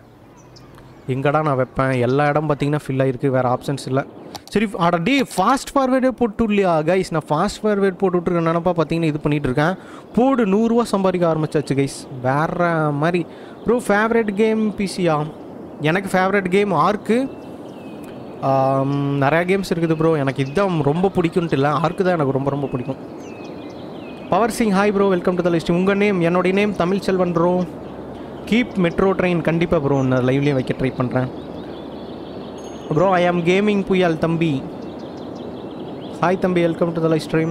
எங்கடா நான் வைப்பேன் எல்லா இடம் பார்த்தீங்கன்னா ஃபில் ஆகிருக்கு வேறு ஆப்ஷன்ஸ் இல்லை சரி ஆடா டே ஃபாஸ்ட் ஃபார்வேர்டே போட்டு இல்லையா கைஸ் நான் ஃபாஸ்ட் ஃபார்வேர்ட் போட்டு விட்ருக்கேன் நினப்பா பார்த்தீங்கன்னா இது பண்ணிகிட்டு இருக்கேன் போடு நூறுரூவா சம்பாதிக்க ஆரம்பிச்சாச்சு கைஸ் வேற மாதிரி ப்ரோ ஃபேவரட் கேம் பிசியா எனக்கு ஃபேவரட் கேம் ஆர்க்கு நிறையா கேம்ஸ் இருக்குது ப்ரோ எனக்கு இதுதான் ரொம்ப பிடிக்கும்ட்டு இல்லை ஆர்க்கு தான் எனக்கு ரொம்ப ரொம்ப பிடிக்கும் power Singh hi bro welcome to the list உங்கள் நேம் என்னுடைய name Tamil Selvan bro keep metro train கண்டிப்பாக ப்ரோ நான் லைவ்லேயும் வைக்க ட்ரை பண்ணுறேன் ப்ரோ ஐ ஆம் கேமிங் புயல் தம்பி ஹாய் தம்பி welcome to the live stream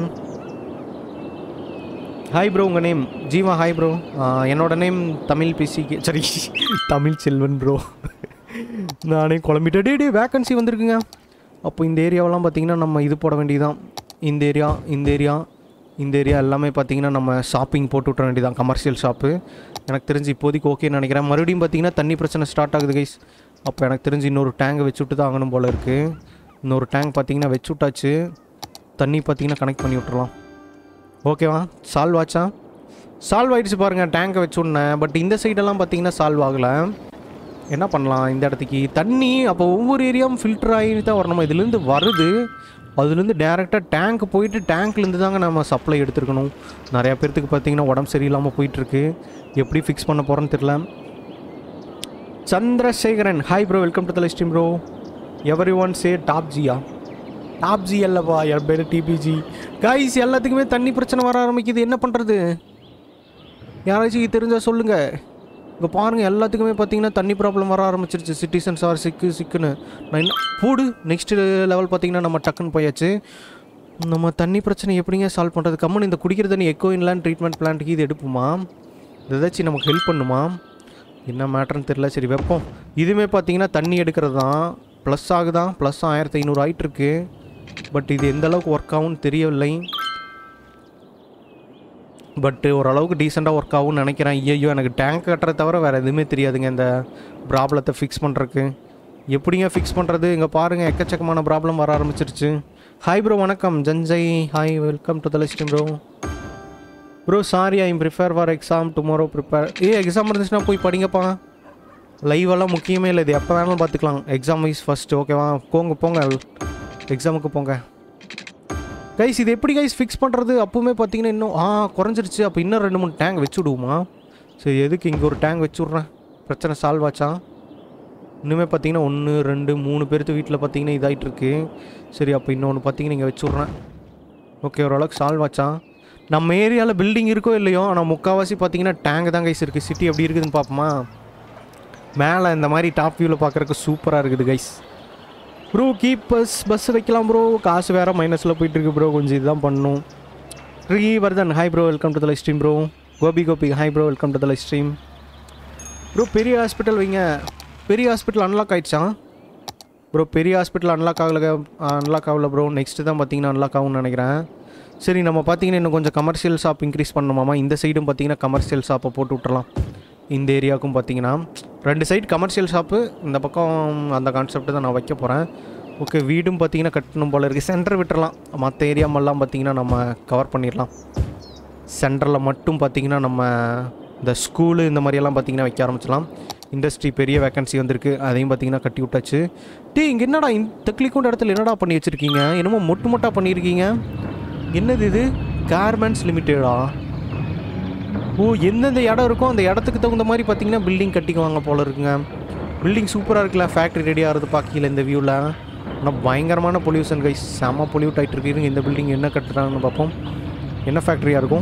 hi bro உங்கள் நேம் ஜீவா ஹாய் ப்ரோ என்னோட நேம் தமிழ் பிசிக்கு சரி தமிழ் செல்வன் ப்ரோ நானே குழம்பிட்டேன் டே டே வேக்கன்சி வந்திருக்குங்க அப்போ இந்த ஏரியாவெல்லாம் பார்த்தீங்கன்னா நம்ம இது போட வேண்டியதுதான் இந்த ஏரியா இந்த ஏரியா இந்த ஏரியா எல்லாமே பார்த்தீங்கன்னா நம்ம ஷாப்பிங் போட்டு விட்ற வேண்டியதான் கமர்ஷியல் ஷாப்பு எனக்கு தெரிஞ்சு இப்போதைக்கு ஓகேன்னு நினைக்கிறேன் மறுபடியும் பார்த்தீங்கன்னா தண்ணி பிரச்சனை ஸ்டார்ட் ஆகுது கைஸ் அப்போ எனக்கு தெரிஞ்சு இன்னொரு டேங்கை வச்சு விட்டு தான் ஆகணும் போல் இருக்குது இன்னொரு டேங்க் பார்த்தீங்கன்னா வச்சு விட்டாச்சு தண்ணி பார்த்தீங்கன்னா கனெக்ட் பண்ணி விட்றலாம் ஓகேவா சால்வ் ஆச்சா சால்வ் ஆயிடுச்சு பாருங்கள் டேங்கை வச்சு விட்னேன் பட் இந்த சைடெல்லாம் பார்த்தீங்கன்னா சால்வ் ஆகலை என்ன பண்ணலாம் இந்த இடத்துக்கு தண்ணி அப்போ ஒவ்வொரு ஏரியாவும் ஃபில்டர் ஆகி தான் வரணுமா இதுலேருந்து வருது அதுலேருந்து டேரெக்டாக டேங்க் போயிட்டு டேங்க்லேருந்து தாங்க நம்ம சப்ளை எடுத்துருக்கணும் நிறையா பேர்த்துக்கு பார்த்தீங்கன்னா உடம்பு சரியில்லாமல் போயிட்டுருக்கு எப்படி ஃபிக்ஸ் பண்ண போகிறோன்னு தெரில Chandrasekaran hi bro welcome to the லிஸ்டிம் bro everyone say top Jiya top G அல்லப்பா என் பேர் டிபிஜி கைஸ் எல்லாத்துக்குமே தண்ணி பிரச்சனை வர ஆரம்பிக்குது என்ன பண்ணுறது யாராச்சும் தெரிஞ்சால் சொல்லுங்கள் இங்கே பாருங்கள் எல்லாத்துக்குமே பார்த்தீங்கன்னா தண்ணி ப்ராப்ளம் வர ஆரம்பிச்சிருச்சு சிட்டிசன்ஸ் ஆர் சிக்கு சிக்குன்னு நான் என்ன போடு நெக்ஸ்ட் லெவல் பார்த்தீங்கன்னா நம்ம டக்குன்னு போயாச்சு நம்ம தண்ணி பிரச்சனை எப்படிங்க சால்வ் பண்ணுறது கம்மன் இந்த குடிக்கிற தண்ணி எக்கோ இன்லேண்ட் ட்ரீட்மெண்ட் பிளான்ட்டுக்கு இது எடுப்புமா இது ஏதாச்சும் நமக்கு ஹெல்ப் பண்ணுமா என்ன மேட்டர்னு தெரில சரி வைப்போம் இதுவுமே பார்த்தீங்கன்னா தண்ணி எடுக்கிறது தான் ப்ளஸ் ஆகுதான் ப்ளஸ் ஆயிரத்தி ஐநூறு ஆயிட்டுருக்கு பட் இது எந்த அளவுக்கு ஒர்க் ஆகும்னு தெரியவில்லை பட்டு ஓரளவுக்கு டீசெண்டாக ஒர்க் ஆகும்னு நினைக்கிறேன் ஐயோ எனக்கு டேங்க் கட்டுறத தவிர வேறு எதுவுமே தெரியாதுங்க இந்த ப்ராப்ளத்தை ஃபிக்ஸ் பண்ணுறதுக்கு எப்படிங்க ஃபிக்ஸ் பண்ணுறது இங்கே பாருங்கள் எக்கச்சக்கமான ப்ராப்ளம் வர ஆரம்பிச்சிருச்சு ஹாய் ப்ரோ வணக்கம் Sanjay hi welcome to the listing bro bro sorry I'm prepare for exam tomorrow prepare a exam இருந்துச்சுன்னா போய் படிங்கப்பா லைவ் எல்லாம் முக்கியமே இல்லை இது எப்போ வேணாலும் பார்த்துக்கலாம் எக்ஸாம் வைஸ் ஃபஸ்ட்டு ஓகேவா போங்க போங்க எக்ஸாமுக்கு போங்க கைஸ் இது எப்படி கைஸ் ஃபிக்ஸ் பண்ணுறது அப்பவுமே பார்த்தீங்கன்னா இன்னும் ஆ குறைஞ்சிருச்சு அப்போ இன்னும் ரெண்டு மூணு டேங்க் வச்சு விடுவோமா சரி எதுக்கு இங்கே ஒரு டேங்க் வச்சு விட்றேன் பிரச்சனை சால்வ் ஆச்சா இன்னுமே பார்த்தீங்கன்னா ஒன்று ரெண்டு மூணு பேர்த்து வீட்டில் பார்த்தீங்கன்னா இதாகிட்டு இருக்கு சரி அப்போ இன்னொன்று பார்த்தீங்கன்னா இங்கே வச்சு விட்றேன் ஓகே ஓரளவுக்கு சால்வ் ஆச்சா நம்ம ஏரியாவில் பில்டிங் இருக்கோ இல்லையோ ஆனால் முக்கால்வாசி பார்த்தீங்கன்னா டேங்க் தான் கைஸ் இருக்குது சிட்டி எப்படி இருக்குதுன்னு பார்ப்போமா மேலே இந்த மாதிரி டாப் வியூவில் பார்க்குறக்கு சூப்பராக இருக்குது guys bro keep bus bus வைக்கலாம் ப்ரோ காசு வேறு மைனஸில் போயிட்டுருக்கு ப்ரோ கொஞ்சம் இதுதான் பண்ணணும் ரீ Vardhan hi bro welcome to the live stream bro Gopi Gopi hi bro welcome to the live stream bro பெரிய ஹாஸ்பிட்டல் வைங்க பெரிய ஹாஸ்பிட்டல் அன்லாக் ஆயிடுச்சா ப்ரோ பெரிய ஹாஸ்பிட்டல் அன்லாக் ஆகல அன்லாக் ஆகல ப்ரோ நெக்ஸ்ட்டு தான் பார்த்தீங்கன்னா அன்லாக் ஆகும்னு நினைக்கிறேன் சரி நம்ம பார்த்தீங்கன்னா இன்னும் கொஞ்சம் கமர்ஷியல் ஷாப் இன்க்ரீஸ் பண்ணணுமாமா இந்த சைடும் பார்த்தீங்கன்னா கமர்ஷியல் ஷாப்பை போட்டு விட்டுறலாம் இந்த ஏரியாவுக்கும் பார்த்தீங்கன்னா ரெண்டு சைடு கமர்ஷியல் ஷாப்பு இந்த பக்கம் அந்த கான்செப்ட் தான் நான் வைக்க போகிறேன் ஓகே வீடும் பார்த்தீங்கன்னா கட்டணும் போல இருக்குது சென்டர் விட்டுறலாம் மற்ற ஏரியாமெல்லாம் பார்த்தீங்கன்னா நம்ம கவர் பண்ணிடலாம் சென்டரில் மட்டும் பார்த்தீங்கன்னா நம்ம இந்த ஸ்கூலு இந்த மாதிரியெல்லாம் பார்த்தீங்கன்னா வைக்க ஆரம்பிச்சிடலாம் இண்டஸ்ட்ரி பெரிய வேக்கன்சி வந்திருக்கு அதையும் பார்த்தீங்கன்னா கட்டி விட்டாச்சு டே இங்கே என்னடா இந்த கிளிக்கோண்ட இடத்துல என்னடா பண்ணி வச்சுருக்கீங்க என்னமோ மொட்டு மொட்டா பண்ணியிருக்கீங்க என்னது இது கார்மெண்ட்ஸ் லிமிட்டடா ஓ எந்தெந்த இடம் இருக்கோ அந்த இடத்துக்கு தகுந்த மாதிரி பார்த்தீங்கன்னா பில்டிங் கட்டிக்குவாங்க போல இருக்குங்க பில்டிங் சூப்பராக இருக்குல்ல ஃபேக்ட்ரி ரெடி ஆகிறது பார்க்கல இந்த வியூவில் ஆனால் பயங்கரமான பொல்யூஷன் கைஸ் செம்ம பொல்யூட் ஆகிட்டு இருக்கு இருங்க இந்த பில்டிங் என்ன கட்டுறாங்கன்னு பார்ப்போம் என்ன ஃபேக்ட்ரியாக இருக்கும்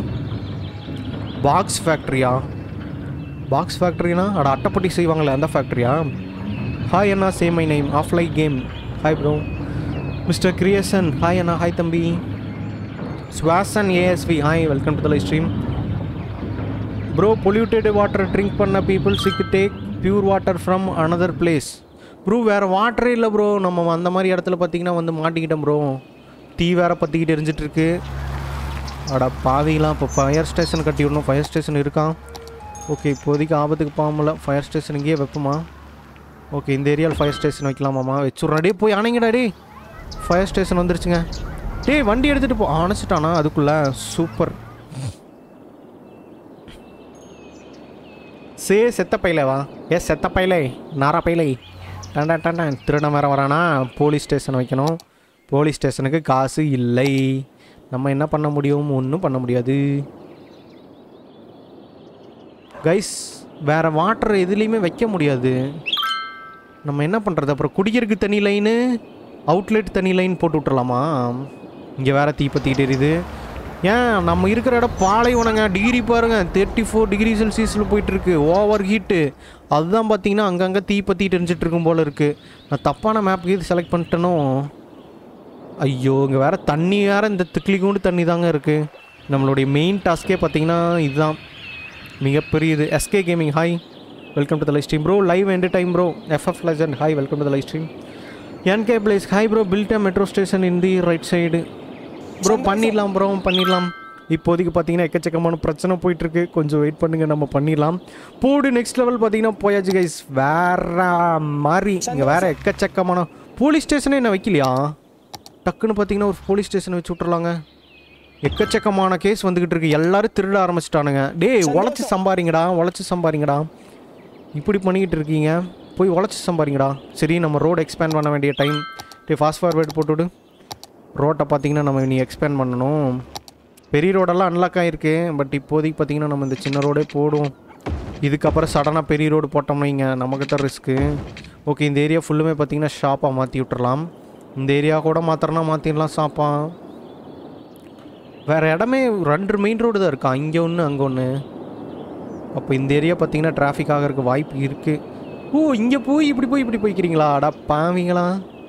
பாக்ஸ் ஃபேக்ட்ரியா பாக்ஸ் ஃபேக்ட்ரினா அட அட்டைப்பட்டி செய்வாங்களே அந்த ஃபேக்ட்ரியா ஹாய் அண்ணா same my name offline game hi bro mister creation hi அண்ணா ஹாய் தம்பி Swasan ASV hi welcome to the live stream bro polluted water drink பண்ண people sick take pure water from another place bro வேறு வாட்டரே இல்லை bro நம்ம அந்த மாதிரி இடத்துல பார்த்தீங்கன்னா வந்து மாட்டிக்கிட்டோம் ப்ரோ தீ வேற பற்றிக்கிட்டு எரிஞ்சிட்டு இருக்கு அட பாவிலாம் இப்போ ஃபயர் ஸ்டேஷன் கட்டி விடணும் ஃபயர் ஸ்டேஷன் இருக்கான் ஓகே இப்போதைக்கு ஆபத்துக்கு போகாமல ஃபயர் ஸ்டேஷன் இங்கேயே வைப்போமா ஓகே இந்த ஏரியாவில் ஃபயர் ஸ்டேஷன் வைக்கலாமாம்மா வச்சுட்றா டே போய் அணைங்கடா டே ஃபயர் ஸ்டேஷன் வந்துருச்சுங்க டேய் வண்டி எடுத்துகிட்டு போ அணைச்சிட்டானா அதுக்குள்ளே சூப்பர் சே செத்த பையலேவா ஏ செத்த பையலே நாரா பையலே டண்டா டண்டா திருடன் வேற வரானா போலீஸ் ஸ்டேஷன் வைக்கணும் போலீஸ் ஸ்டேஷனுக்கு காசு இல்லை நம்ம என்ன பண்ண முடியும் ஒன்றும் பண்ண முடியாது கைஸ் வேறு வாட்டர் எதுலேயுமே வைக்க முடியாது நம்ம என்ன பண்ணுறது அப்புறம் குடிக்கிறதுக்கு தனி லைனு அவுட்லெட் தனி லைன் போட்டு விட்றலாமா இங்கே வேற தீ பற்றிக்கிட்டு எரியுது ஏன் நம்ம இருக்கிற இடம் பாலைவனங்க டிகிரி பாருங்க தேர்ட்டி ஃபோர் டிகிரி செல்சியஸில் போயிட்டுருக்கு ஓவர் ஹீட்டு அதுதான் பார்த்தீங்கன்னா அங்கங்கே தீ பற்றிட்டு எரிஞ்சிட்டு இருக்கும் போல இருக்குது நான் தப்பான மேப் இது செலக்ட் பண்ணிட்டேனோ ஐயோ இங்கே வேற தண்ணி வேற இந்த திக்லிக்கூண்டு தண்ணி தாங்க இருக்குது நம்மளுடைய மெயின் டாஸ்கே பார்த்தீங்கன்னா இதுதான் மிகப்பெரியது SK gaming hi welcome to the live stream bro live end time bro FF legend hi welcome to the live stream NK plays hi bro build a metro station in the right side bro பண்ணிடலாம் bro பண்ணிடலாம் இப்போதைக்கு பார்த்தீங்கன்னா எக்கச்சக்கமான பிரச்சனை போயிட்டுருக்கு கொஞ்சம் wait பண்ணுங்கள் நம்ம பண்ணிடலாம் போடு நெக்ஸ்ட் லெவல் பார்த்தீங்கன்னா போயாச்சு கைஸ் வேற மாதிரி இங்கே வேற எக்கச்சக்கமான போலீஸ் ஸ்டேஷனே என்ன வைக்கலையா டக்குன்னு பார்த்தீங்கன்னா ஒரு போலீஸ் ஸ்டேஷனை வச்சு விட்றலாங்க எக்கச்சக்கமான கேஸ் வந்துக்கிட்டு இருக்கு எல்லாரும் திருட ஆரம்பிச்சிட்டானுங்க டேய் உழைச்சி சம்பாரிங்கடா உழைச்சி சம்பாரிங்கடா இப்படி பண்ணிக்கிட்டு இருக்கீங்க போய் உழைச்சி சம்பாரிங்கடா சரி நம்ம ரோடு எக்ஸ்பேண்ட் பண்ண வேண்டிய டைம் டே ஃபாஸ்ட் ஃபார்வேர்டு போட்டுவிடு ரோட்டை பார்த்தீங்கன்னா நம்ம இனி எக்ஸ்பேண்ட் பண்ணணும் பெரிய ரோடெல்லாம் அன்லாக் ஆகிருக்கு பட் இப்போதைக்கு பார்த்தீங்கன்னா நம்ம இந்த சின்ன ரோடே போடுவோம் இதுக்கப்புறம் சடனாக பெரிய ரோடு போட்டோம்னா இங்கே நம்மக்கிட்ட ரிஸ்க்கு ஓகே இந்த ஏரியா ஃபுல்லுமே பார்த்தீங்கன்னா ஷாப்பாக மாற்றி விட்டுறலாம் இந்த ஏரியா கூட மாத்திரனா மாற்றிடலாம் ஷாப்பாக வேறு இடமே ரெண்டு மெயின் ரோடு தான் இருக்கா இங்கே ஒன்று அங்கே ஒன்று அப்போ இந்த ஏரியா பார்த்தீங்கன்னா டிராஃபிக் ஆகிறதுக்கு வாய்ப்பு இருக்குது ஓ இங்கே போய் இப்படி போய் இப்படி போய்க்கிறீங்களா அடா பாவீங்களா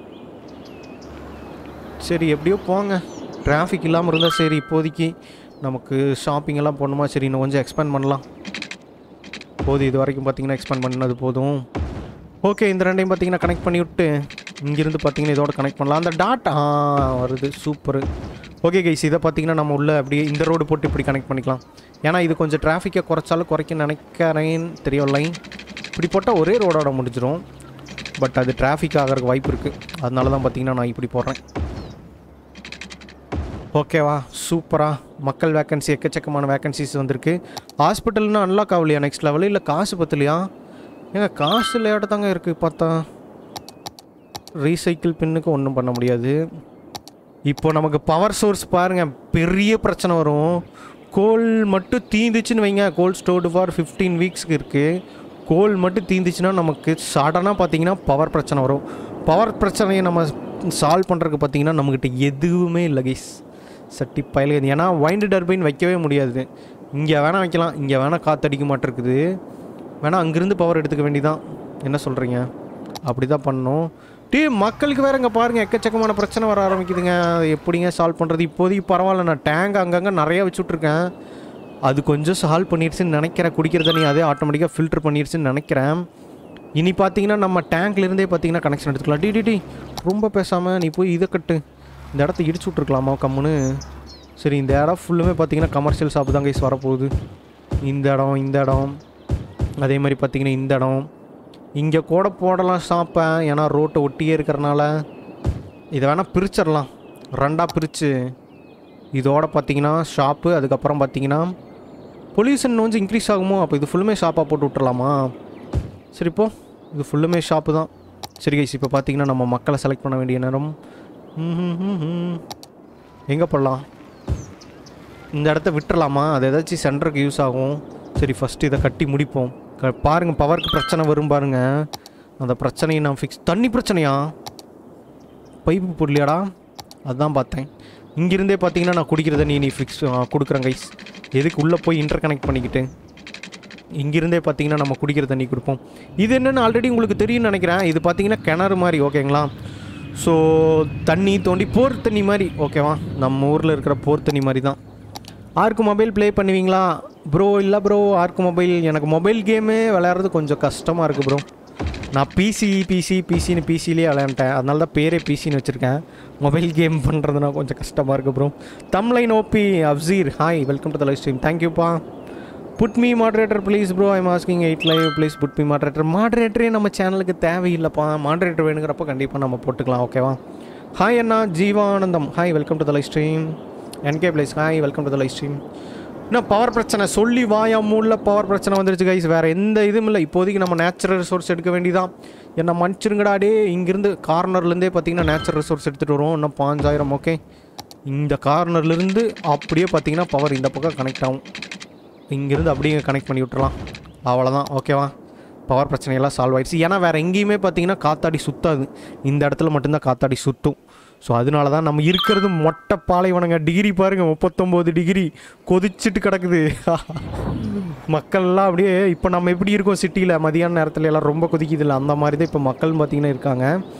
சரி எப்படியோ போங்க டிராஃபிக் இல்லாமல் இருந்தால் சரி இப்போதைக்கு நமக்கு ஷாப்பிங் எல்லாம் போகணுமா சரி இன்னும் கொஞ்சம் எக்ஸ்பேண்ட் பண்ணலாம் போதும் இது வரைக்கும் பார்த்தீங்கன்னா எக்ஸ்பேண்ட் பண்ணது போதும் ஓகே இந்த ரெண்டையும் பார்த்தீங்கன்னா கனெக்ட் பண்ணி விட்டு இங்கேருந்து பார்த்தீங்கன்னா இதோட கனெக்ட் பண்ணலாம் அந்த டாட் ஆ வருது சூப்பரு ஓகே கைஸ் இதை பார்த்தீங்கன்னா நம்ம உள்ள அப்படியே இந்த ரோடு போட்டு இப்படி கனெக்ட் பண்ணிக்கலாம் ஏன்னா இது கொஞ்சம் டிராஃபிக்கை குறைச்சாலும் குறைக்க நினைக்கிறேன்னு தெரியும் லைன் இப்படி போட்டால் ஒரே ரோடோட முடிஞ்சிடும் பட் அது டிராஃபிக் ஆகிறதுக்கு வாய்ப்பு இருக்குது அதனால தான் பார்த்தீங்கன்னா நான் இப்படி போடுறேன் ஓகேவா சூப்பரா மக்கள் வேக்கன்சி எக்கச்சக்கமான வேக்கன்சிஸ் வந்திருக்கு ஹாஸ்பிட்டல்னா அன்லாக் ஆகலையா நெக்ஸ்ட் லெவலு இல்லை காசு பத்தலையா ஏங்க காசு இல்லையாட்ட தாங்க இருக்குது பார்த்தா ரீசைக்கிள் பின்னுக்கு ஒன்றும் பண்ண முடியாது இப்போ நமக்கு பவர் சோர்ஸ் பாருங்கள் பெரிய பிரச்சனை வரும் கோல் மட்டும் தீந்துச்சுன்னு வைங்க கோல் ஸ்டோர்டு ஃபார் ஃபிஃப்டீன் வீக்ஸ்க்கு இருக்குது கோல் மட்டும் தீந்துச்சுன்னா நமக்கு சடனாக பார்த்தீங்கன்னா பவர் பிரச்சனை வரும் பவர் பிரச்சனையை நம்ம சால்வ் பண்ணுறதுக்கு பார்த்தீங்கன்னா நம்மக்கிட்ட எதுவுமே இல்லை கைஸ் சட்டி பயலுங்க ஏன்னா வைண்டு டர்பைன் வைக்கவே முடியாது இங்கே வேணால் வைக்கலாம் இங்கே வேணால் காற்றடிக்க மாட்டிருக்குது வேணால் அங்கேருந்து பவர் எடுத்துக்க வேண்டியதான் என்ன சொல்கிறீங்க அப்படி தான் பண்ணணும் டீ மக்களுக்கு வேற இங்கே பாருங்கள் எக்கச்சக்கமான பிரச்சனை வர ஆரம்பிக்குதுங்க அது எப்படிங்க சால்வ் பண்ணுறது இப்போதைக்கு பரவாயில்ல நான் டேங்க் அங்கங்கே நிறையா வச்சுட்ருக்கேன் அது கொஞ்சம் சால்வ் பண்ணிடுச்சுன்னு நினைக்கிறேன் குடிக்கிற தண்ணி அதே ஆட்டோமேட்டிக்காக ஃபில்டர் பண்ணிடுச்சுன்னு நினைக்கிறேன் இனி பார்த்தீங்கன்னா நம்ம டேங்க்லேருந்தே பார்த்தீங்கன்னா கனெக்ஷன் எடுத்துக்கலாம் டி டி டி ரொம்ப பேசாமல் நீ போய் இதை கட்டு இந்த இடத்த இடிச்சு விட்ருக்கலாமா கம்முன்னு சரி இந்த இடம் ஃபுல்லுமே பார்த்தீங்கன்னா கமர்ஷியல் ஷாப்பு தான் கைஸ் வரப்போகுது இந்த இடம் இந்த இடம் அதே மாதிரி பார்த்தீங்கன்னா இந்த இடம் இங்கே கூட போடலாம் ஷாப்பை ஏன்னா ரோட்டை ஒட்டியே இருக்கிறனால இதை வேணால் பிரிச்சிடலாம் ரெண்டாக பிரித்து இதோட பார்த்தீங்கன்னா ஷாப்பு அதுக்கப்புறம் பார்த்தீங்கன்னா பொல்யூஷன் கொஞ்சம் இன்க்ரீஸ் ஆகுமோ அப்போ இது ஃபுல்லுமே ஷாப்பாக போட்டு விட்டுறலாமா சரி இப்போ இது ஃபுல்லுமே ஷாப்பு தான் சரி கைஸ் இப்போ பார்த்தீங்கன்னா நம்ம மக்களை செலக்ட் பண்ண வேண்டிய நேரம் எங்கே போடலாம் இந்த இடத்த விட்டுறலாமா அது ஏதாச்சும் சென்டருக்கு யூஸ் ஆகும் சரி ஃபஸ்ட்டு இதை கட்டி முடிப்போம் க பாருங்கள் பவருக்கு பிரச்சனை வரும் பாருங்க அந்த பிரச்சனையை நான் ஃபிக்ஸ் தண்ணி பிரச்சனையா பைப்பு போடலையாடா அதுதான் பார்த்தேன் இங்கிருந்தே பார்த்தீங்கன்னா நான் குடிக்கிற தண்ணி நீ ஃபிக்ஸ் கொடுக்குறேன் கைஸ் எதுக்கு உள்ளே போய் இன்டர் கனெக்ட் பண்ணிக்கிட்டு இங்கிருந்தே பார்த்தீங்கன்னா நம்ம குடிக்கிற தண்ணி கொடுப்போம் இது என்னென்னு ஆல்ரெடி உங்களுக்கு தெரியும்னு நினைக்கிறேன் இது பார்த்தீங்கன்னா கிணறு மாதிரி ஓகேங்களா ஸோ தண்ணி தோண்டி போர் தண்ணி மாதிரி ஓகேவா நம்ம ஊரில் இருக்கிற போர் தண்ணி மாதிரி தான் ஆர்க்கு மொபைல் ப்ளே பண்ணுவீங்களா ப்ரோ இல்லை ப்ரோ ஆர்க்கு மொபைல் எனக்கு மொபைல் கேமே விளையாடுறது கொஞ்சம் கஷ்டமாக இருக்குது ப்ரோ நான் பிசி பிசி பிசின்னு பிசிலேயே விளையாண்டேன் அதனால தான் பேரே பிசின்னு வச்சுருக்கேன் மொபைல் கேம் பண்ணுறதுனா கொஞ்சம் கஷ்டமாக இருக்குது ப்ரோ தம்லைன் ஓபி அப்சீர் hi welcome to the live stream தேங்க்யூப்பா put me moderator please bro I'm asking at live please put me moderator மாடரேட்டரே நம்ம சேனலுக்கு தேவையில்லைப்பா மாடரேட்டர் வேணுங்கிறப்ப கண்டிப்பாக நம்ம போட்டுக்கலாம் ஓகேவா ஹாய் அண்ணா Jeevanandham hi welcome to the live stream NK plays hi welcome to the live stream என்ன பவர் பிரச்சனை சொல்லி வாயா மூல பவர் பிரச்சனை வந்துருச்சு கைஸ் வேறு எந்த இதுவும் இல்லை இப்போதைக்கு நம்ம நேச்சுரல் ரிசோர்ஸ் எடுக்க வேண்டியதான் என்ன மன்னிச்சிருங்கடா டே இங்கேருந்து கார்னர்லேருந்தே பார்த்தீங்கன்னா நேச்சுரல் ரிசோர்ஸ் எடுத்துகிட்டு வருவோம் இன்னும் பாஞ்சாயிரம் ஓகே இந்த கார்னர்லேருந்து அப்படியே பார்த்தீங்கன்னா பவர் இந்த பக்கம் கனெக்ட் ஆகும் இங்கேருந்து அப்படியே கனெக்ட் பண்ணி விட்டுறலாம் அவ்வளோதான் ஓகேவா பவர் பிரச்சனையெல்லாம் சால்வ் ஆயிடுச்சு ஏன்னா வேறு எங்கேயுமே பார்த்தீங்கன்னா காத்தாடி சுத்தாது இந்த இடத்துல மட்டும்தான் காத்தாடி சுற்றும் ஸோ அதனால தான் நம்ம இருக்கிறது மொட்டை பாலைவனங்க டிகிரி பாருங்கள் முப்பத்தொம்போது டிகிரி கொதிச்சுட்டு கிடக்குது மக்கள்லாம் அப்படியே இப்போ நம்ம எப்படி இருக்கோம் சிட்டியில் மதியான நேரத்துல எல்லாம் ரொம்ப கொதிக்குதில்ல அந்த மாதிரி தான் இப்போ மக்கள் பார்த்தீங்கன்னா இருக்காங்க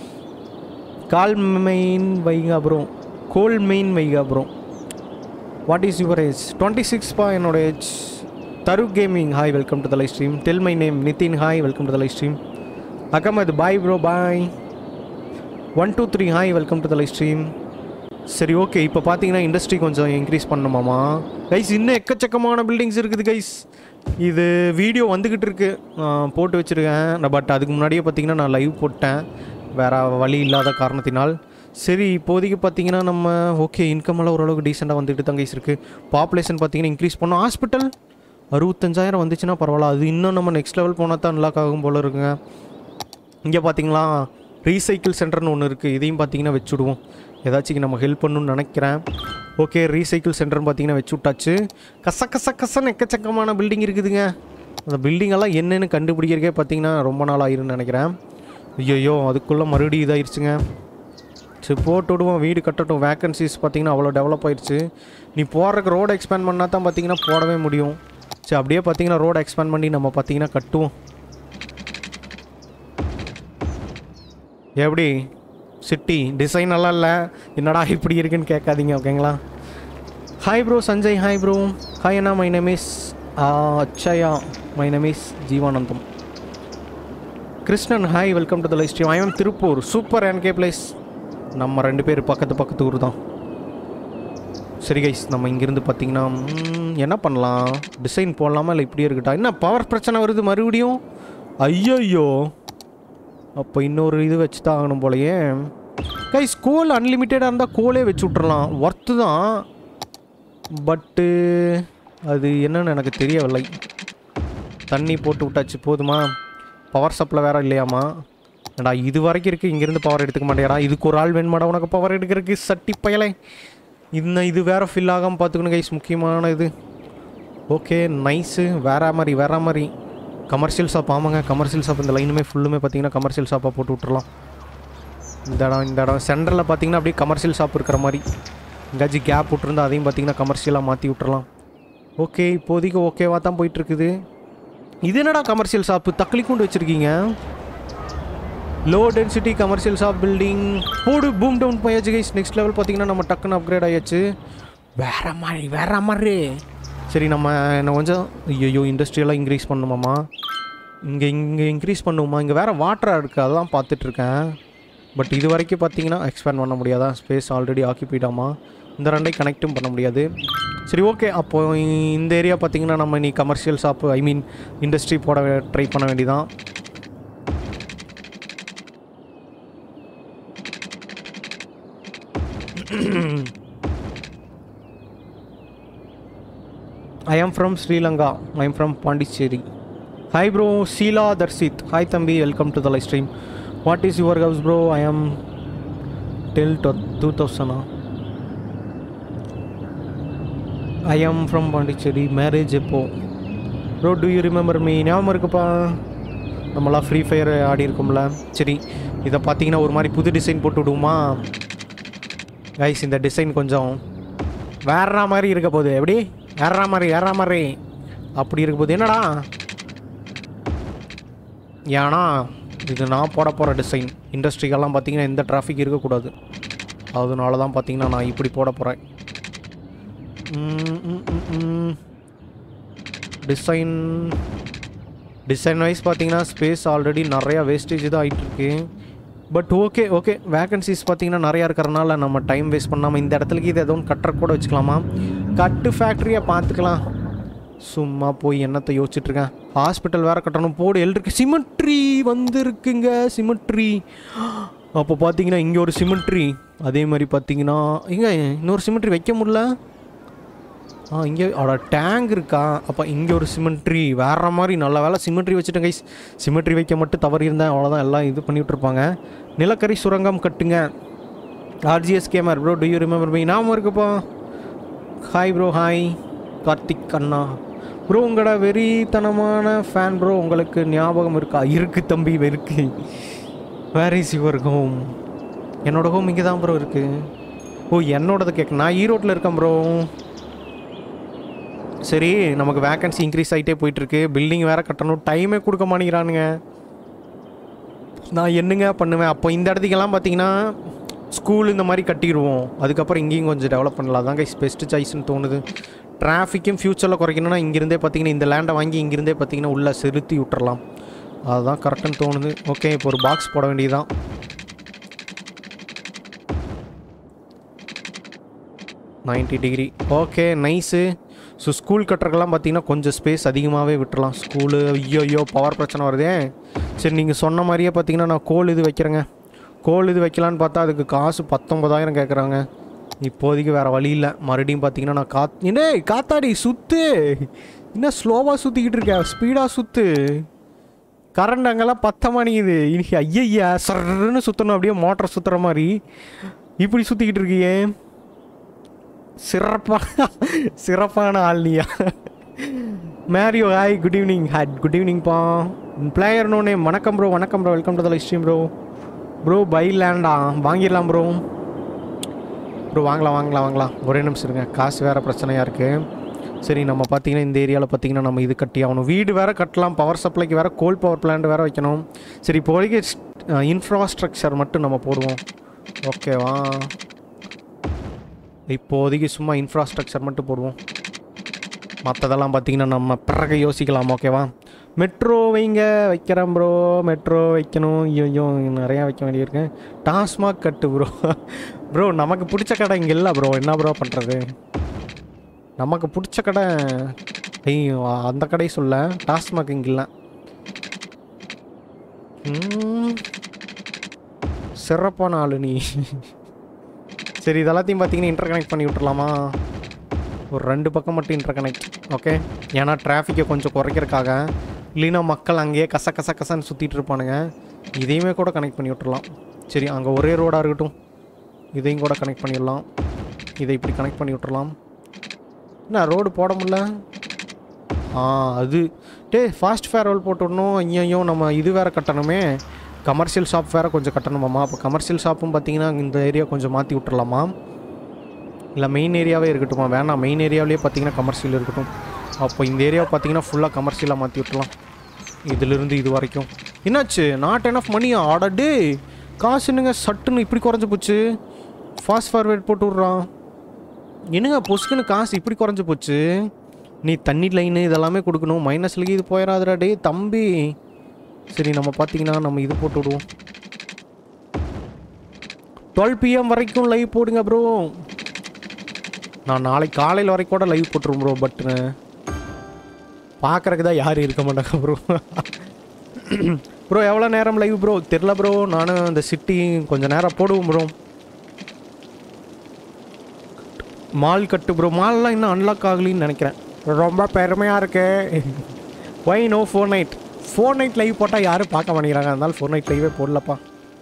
கால் மெயின் வைங்க அப்புறம் கோல் மெயின் வைங்க அப்புறம் what is your age twenty சிக்ஸ்ப்பா என்னோட age Tharu gaming hi welcome to the live stream tell my name Nitin hi welcome to the live stream Ahmed பாய் bro bye one two three hi welcome to the live stream சரி okay இப்போ பார்த்தீங்கன்னா industry கொஞ்சம் increase பண்ணணுமாமா guys இன்னும் எக்கச்சக்கமான buildings இருக்குது guys இது video வந்துக்கிட்டு இருக்கு ஆ, போட்டு வச்சுருக்கேன் பட் அதுக்கு முன்னாடியே பார்த்தீங்கன்னா நான் லைவ் போட்டேன் வேறு வழி இல்லாத காரணத்தினால் சரி இப்போதைக்கு பார்த்தீங்கன்னா நம்ம ஓகே இன்கம் எல்லாம் ஓரளவுக்கு டீசெண்டாக வந்துட்டு தான் கைஸ் இருக்குது பாப்புலேஷன் பார்த்தீங்கன்னா இன்க்ரீஸ் பண்ணோம் ஹாஸ்பிட்டல் அறுபத்தஞ்சாயிரம் வந்துச்சுன்னா பரவாயில்ல அது இன்னும் நம்ம நெக்ஸ்ட் லெவல் போனால் தான் அன்லாக் ஆகும் போல இருக்குங்க இங்கே பார்த்தீங்களா ரீசைக்கிள் சென்டர்னு ஒன்று இருக்குது இதையும் பார்த்தீங்கன்னா வச்சுடுவோம் ஏதாச்சும் நம்ம ஹெல்ப் பண்ணணும்னு நினைக்கிறேன் ஓகே ரீசைக்கிள் சென்டர்னு பார்த்தீங்கன்னா வச்சு விட்டாச்சு கச கச கசன்னு எக்கச்சக்கமான பில்டிங் இருக்குதுங்க அந்த building எல்லாம் என்னென்னு கண்டுபிடிக்கிறக்கே பார்த்தீங்கன்னா ரொம்ப நாள் ஆயிரும்னு நினைக்கிறேன் ஐயோ அதுக்குள்ளே மறுபடியும் இதாயிருச்சுங்க சரி போட்டு விடுவோம் வீடு கட்டட்டும் வேக்கன்சிஸ் பார்த்தீங்கன்னா அவ்வளோ டெவலப் ஆயிடுச்சு நீ போடுறக்கு ரோடு எக்ஸ்பேண்ட் பண்ணால் தான் பார்த்தீங்கன்னா போடவே முடியும் சரி அப்படியே பார்த்தீங்கன்னா ரோடு எக்ஸ்பேண்ட் பண்ணி நம்ம பார்த்தீங்கன்னா கட்டுவோம் எப்படி சிட்டி டிசைன் நல்லா இல்லை என்னடா இப்படி இருக்குன்னு கேட்காதீங்க ஓகேங்களா hi bro Sanjay hi bro hi அண்ணா my name is Achaya my name is Jeevanandham Krishnan hi welcome to the life stream I am Tiruppur super NK plays நம்ம ரெண்டு பேர் பக்கத்து பக்கத்து ஊர் தான் சரி கைஸ் நம்ம இங்கேருந்து பார்த்தீங்கன்னா ம், என்ன பண்ணலாம் டிசைன் போடலாமா இல்லை இப்படியே இருக்கட்டா என்ன பவர் பிரச்சனை வருது மறுபடியும் ஐயோ அப்போ இன்னொரு இது வச்சு தான் ஆகணும் போலயே கைஸ் கோல் அன்லிமிட்டடாக இருந்தால் கோலே வச்சு விட்றலாம் ஒர்த்து தான் பட்டு அது என்னன்னு எனக்கு தெரியவில்லை தண்ணி போட்டு விட்டாச்சு போதுமா பவர் சப்ளை வேற இல்லையாமா ஏடா இது வரைக்கும் இருக்குது இங்கேருந்து பவர் எடுத்துக்க மாட்டேடா இதுக்கு ஒரு ஆள் வேணுமாடா உனக்கு பவர் எடுக்கிறதுக்கு சட்டி பயலை இன்னும் இது வேற ஃபில் ஆகாமல் பார்த்துக்கணும் கைஸ் முக்கியமான இது ஓகே நைஸு வேற மாதிரி வேற மாதிரி கமர்ஷியல் ஷாப் ஆமாங்க கமர்ஷியல் ஷாப் இந்த லைனுமே ஃபுல்லுமே பார்த்தீங்கன்னா கமர்ஷியல் ஷாப்பாக போட்டு விட்றலாம் இந்த இடம் இந்த இடம் சென்டரில் பார்த்தீங்கன்னா அப்படியே கமர்ஷியல் ஷாப் இருக்கிற மாதிரி எங்கேயாச்சும் கேப் விட்ருந்தா அதையும் பார்த்தீங்கன்னா கமர்ஷியலாக மாற்றி விட்றலாம் ஓகே இப்போதைக்கு ஓகேவாக தான் போயிட்டுருக்குது இது என்னடா கமர்ஷியல் ஷாப்பு தக்களி கொண்டு வச்சுருக்கீங்க low density commercial shop building போடு பூம் டவுன் போயாச்சு கைஸ் நெக்ஸ்ட் லெவல் பார்த்தீங்கன்னா நம்ம டக்குன்னு அப்கிரேட் ஆயாச்சு வேற மாதிரி வேற மாதிரி சரி நம்ம என்ன கொஞ்சம் ஐயோ இண்டஸ்ட்ரியெல்லாம் இன்க்ரீஸ் பண்ணுமாமா இங்கே இங்கே இன்க்ரீஸ் பண்ணுவோமா இங்கே வேறு வாட்டராக இருக்குது அதெல்லாம் பார்த்துட்ருக்கேன் பட் இது வரைக்கும் பார்த்தீங்கன்னா எக்ஸ்பேண்ட் பண்ண முடியாதா ஸ்பேஸ் ஆல்ரெடி ஆக்கிப்பிட்டாமா இந்த ரெண்டை கனெக்ட்டும் பண்ண முடியாது சரி ஓகே அப்போ இந்த ஏரியா பார்த்தீங்கன்னா நம்ம நீ commercial shop I mean industry போட ட்ரை பண்ண வேண்டியதான் I am from Sri Lanka I am from Pondicherry hi bro Sheela Tharshith hi தம்பி welcome to the live stream what is your house bro I am tell two தௌசண்டா I am from Pondicherry marriage எப்போ bro do you remember me ஞாபகம் இருக்குப்பா நம்மளாம் free fire ஆடி இருக்கோம்ல சரி இதை பார்த்தீங்கன்னா ஒரு மாதிரி புது டிசைன் போட்டு விடுவோமா கைஸ் இந்த டிசைன் கொஞ்சம் வேற மாதிரி இருக்க போகுது எப்படி வேற மாதிரி வேற மாதிரி அப்படி இருக்க போகுது என்னடா ஏன்னா இது நான் போட போகிற டிசைன் இண்டஸ்ட்ரிக்கெல்லாம் பார்த்தீங்கன்னா எந்த டிராஃபிக் இருக்கக்கூடாது அதனால தான் பார்த்தீங்கன்னா நான் இப்படி போட போகிறேன் டிசைன் டிசைன் வைஸ் பார்த்தீங்கன்னா ஸ்பேஸ் ஆல்ரெடி நிறையா வேஸ்டேஜ் தான் ஆகிட்டுருக்கு பட் ஓகே ஓகே வேகன்சிஸ் பார்த்தீங்கன்னா நிறையா இருக்கிறனால நம்ம டைம் வேஸ்ட் பண்ணாமல் இந்த இடத்துலக்கு இது எதுவும் கட்டர் கூட வச்சுக்கலாமா கட்டு ஃபேக்ட்ரியை பார்த்துக்கலாம் சும்மா போய் என்னத்தை யோசிச்சுட்டு இருக்கேன் ஹாஸ்பிட்டல் வேற கட்டணும் போடு எல்ருக்கு சிமெட்ரி வந்திருக்குங்க சிமெட்ரி அப்போ பார்த்தீங்கன்னா இங்கே ஒரு சிமெட்ரி அதே மாதிரி பார்த்தீங்கன்னா இங்கே இன்னொரு சிமெட்ரி வைக்க முடியல ஆ இங்கே அட டேங்க் இருக்கா அப்போ இங்கே ஒரு சிமெண்ட்ரி வேற மாதிரி நல்ல வேலை சிமெண்ட்ரி வச்சுட்டேன் கைஸ் சிமெண்ட்ரி வைக்க மட்டும் தவறி இருந்தேன் அவ்வளோதான் எல்லாம் இது பண்ணி விட்ருப்பாங்க நிலக்கரி சுரங்கம் கட்டுங்க RGS gamer bro do you remember me நாம இருக்குப்பா ஹாய் ப்ரோ ஹாய் கார்த்திக் அண்ணா ப்ரோ உங்களோட வெறித்தனமான ஃபேன் ப்ரோ உங்களுக்கு ஞாபகம் இருக்கா இருக்கு தம்பி இருக்கு வேர் இஸ் யுவர் ஹோம் என்னோட ஹோம் இங்கே தான் ப்ரோ இருக்குது ஓ என்னோடது கேட்க நான் ஈரோட்டில் இருக்கேன் ப்ரோ சரி நமக்கு வேக்கன்சி இன்க்ரீஸ் ஆகிட்டே போயிட்டுருக்கு பில்டிங் வேறு கட்டணும் டைமே கொடுக்க மாட்டேங்கிறானுங்க நான் என்னங்க பண்ணுவேன் அப்போ இந்த இடத்துக்கெல்லாம் பார்த்தீங்கன்னா ஸ்கூல் இந்த மாதிரி கட்டிடுவோம் அதுக்கப்புறம் இங்கேயும் கொஞ்சம் டெவலப் பண்ணலாம் அதான் கைஸ் பெஸ்ட்டு சாய்ஸ்னு தோணுது டிராஃபிக்கும் ஃப்யூச்சரில் குறைக்கணும்னா இங்கிருந்தே பார்த்தீங்கன்னா இந்த லேண்டை வாங்கி இங்கிருந்தே பார்த்தீங்கன்னா உள்ளே செலுத்தி விட்டுறலாம் அதுதான் கரெக்டுன்னு தோணுது ஓகே இப்போ ஒரு பாக்ஸ் போட வேண்டியதுதான் ninety degree okay nice so school கட்டுறக்கெல்லாம் பார்த்தீங்கன்னா கொஞ்சம் ஸ்பேஸ் அதிகமாகவே விட்டுறலாம் ஸ்கூலு ஐயோ ஐயோ பவர் பிரச்சனை வருதே சரி நீங்கள் சொன்ன மாதிரியே பார்த்தீங்கன்னா நான் கோல் இது வைக்கிறேங்க கோல் இது வைக்கலான்னு பார்த்தா அதுக்கு காசு பத்தொம்பதாயிரம் கேட்குறாங்க இப்போதைக்கு வேறு வழி இல்லை மறுபடியும் பார்த்தீங்கன்னா நான் காத் என்ன காத்தாடி சுத்து என்ன ஸ்லோவாக சுற்றிக்கிட்டு இருக்க ஸ்பீடாக சுத்து கரண்ட் அங்கெல்லாம் பத்த மாட்டேங்குது இன்னைக்கு ஐயய்யா சர்ன்னு சுற்றணும் அப்படியே மோட்டர் சுற்றுற மாதிரி இப்படி சுற்றிக்கிட்டு இருக்கியே சிறப்பாக சிறப்பான ஆள் நீயா Mario hi good evening hi good ஈவினிங்ப்பா பிளேயர் நோ நேம் வணக்கம் ப்ரோ வணக்கம் bro welcome to the stream bro bro bye லேண்டா வாங்கிடலாம் ப்ரோ ப்ரோ வாங்கலாம் வாங்கலாம் வாங்கலாம் ஒரே நிமிஷம் இருங்க காசு வேறு பிரச்சனையாக இருக்குது சரி நம்ம பார்த்தீங்கன்னா இந்த ஏரியாவில் பார்த்தீங்கன்னா நம்ம இது கட்டி ஆகணும் வீடு வேறு கட்டலாம் பவர் சப்ளைக்கு வேறு கோல் பவர் பிளான்ட் வேறு வைக்கணும் சரி இப்போதைக்கு இன்ஃப்ராஸ்ட்ரக்சர் மட்டும் நம்ம போடுவோம் ஓகேவா இப்போதைக்கு சும்மா இன்ஃப்ராஸ்ட்ரக்சர் மட்டும் போடுவோம் மற்றதெல்லாம் பார்த்தீங்கன்னா நம்ம பிறகு யோசிக்கலாம் ஓகேவா மெட்ரோ வைங்க வைக்கிறேன் ப்ரோ மெட்ரோ வைக்கணும் ஐயோ நிறையா வைக்க வேண்டியிருக்கு டாஸ்மாக் கட்டு ப்ரோ ப்ரோ நமக்கு பிடிச்ச கடை இங்கே இல்லை ப்ரோ என்ன ப்ரோ பண்ணுறது நமக்கு பிடிச்ச கடை ஐயோ அந்த கடை சொல்ல டாஸ்மாக் இங்கே இல்லை ம், சிறப்பான ஆளு நீ சரி இதெல்லாத்தையும் பார்த்தீங்கன்னா இன்டர் கனெக்ட் பண்ணி விட்டுறலாமா ஒரு ரெண்டு பக்கம் மட்டும் இன்டர் கனெக்ட் ஓகே ஏன்னா டிராஃபிக்கை கொஞ்சம் குறைக்கிறதுக்காக இல்லைன்னா மக்கள் அங்கேயே கச கச கசன்னு சுற்றிட்டு இருப்பானுங்க இதையுமே கூட கனெக்ட் பண்ணி விட்டுறலாம் சரி அங்கே ஒரே ரோடாக இருக்கட்டும் இதையும் கூட கனெக்ட் பண்ணிடலாம் இதை இப்படி கனெக்ட் பண்ணி விட்டுறலாம் என்ன ரோடு போட முடியல ஆ அது டே ஃபாஸ்ட் ஃபேர்வெல் போட்டு விடணும் ஐயோ நம்ம இது வேறு கட்டணுமே கமர்ஷியல் ஷாப் வேறு கொஞ்சம் கட்டணுமாம்மா அப்போ கமர்ஷியல் ஷாப்பும் பார்த்தீங்கன்னா இந்த ஏரியா கொஞ்சம் மாற்றி விட்டுறலாமா இல்லை மெயின் ஏரியாவே இருக்கட்டுமா வேணாம் மெயின் ஏரியாவிலே பார்த்தீங்கன்னா கமர்ஷியல் இருக்கட்டும் அப்போ இந்த ஏரியாவை பார்த்தீங்கன்னா ஃபுல்லாக கமர்ஷியலாக மாற்றி விட்டுலாம் இதிலிருந்து இது வரைக்கும் என்னாச்சு நாட் எனஃப் மணி ஆடடே காசு என்னங்க சட்டுன்னு இப்படி குறைஞ்சு போச்சு ஃபாஸ்ட் ஃபார்வேர்ட் போட்டு விட்றான் என்னங்க பொசுக்குன்னு காசு இப்படி குறைஞ்சு போச்சு நீ தண்ணி லைனு இதெல்லாமே கொடுக்கணும் மைனஸ்லேயே இது போயிடாதடா டே தம்பி சரி நம்ம பார்த்தீங்கன்னா நம்ம இது போட்டு விடுவோம் டுவெல் பிஎம் வரைக்கும் லைவ் போடுங்க ப்ரோ நான் நாளைக்கு காலையில் வரைக்கும் கூட லைவ் போட்டுருவோம் ப்ரோ பட் பார்க்குறக்கு தான் யாரும் இருக்க மாட்டாங்க ப்ரோ ப்ரோ எவ்வளோ நேரம் லைவ் ப்ரோ தெரில ப்ரோ நானும் இந்த சிட்டி கொஞ்சம் நேரம் போடுவோம் ப்ரோ மால் கட்டு ப்ரோ மால்லாம் இன்னும் அன்லாக் ஆகலின்னு நினைக்கிறேன் ரொம்ப பெருமையாக இருக்கு why no Fortnite Fortnite live போட்டால் யாரும் பார்க்க மாட்டேங்கிறாங்க அதனால ஃபோர் நைட் லைவே போடலப்பா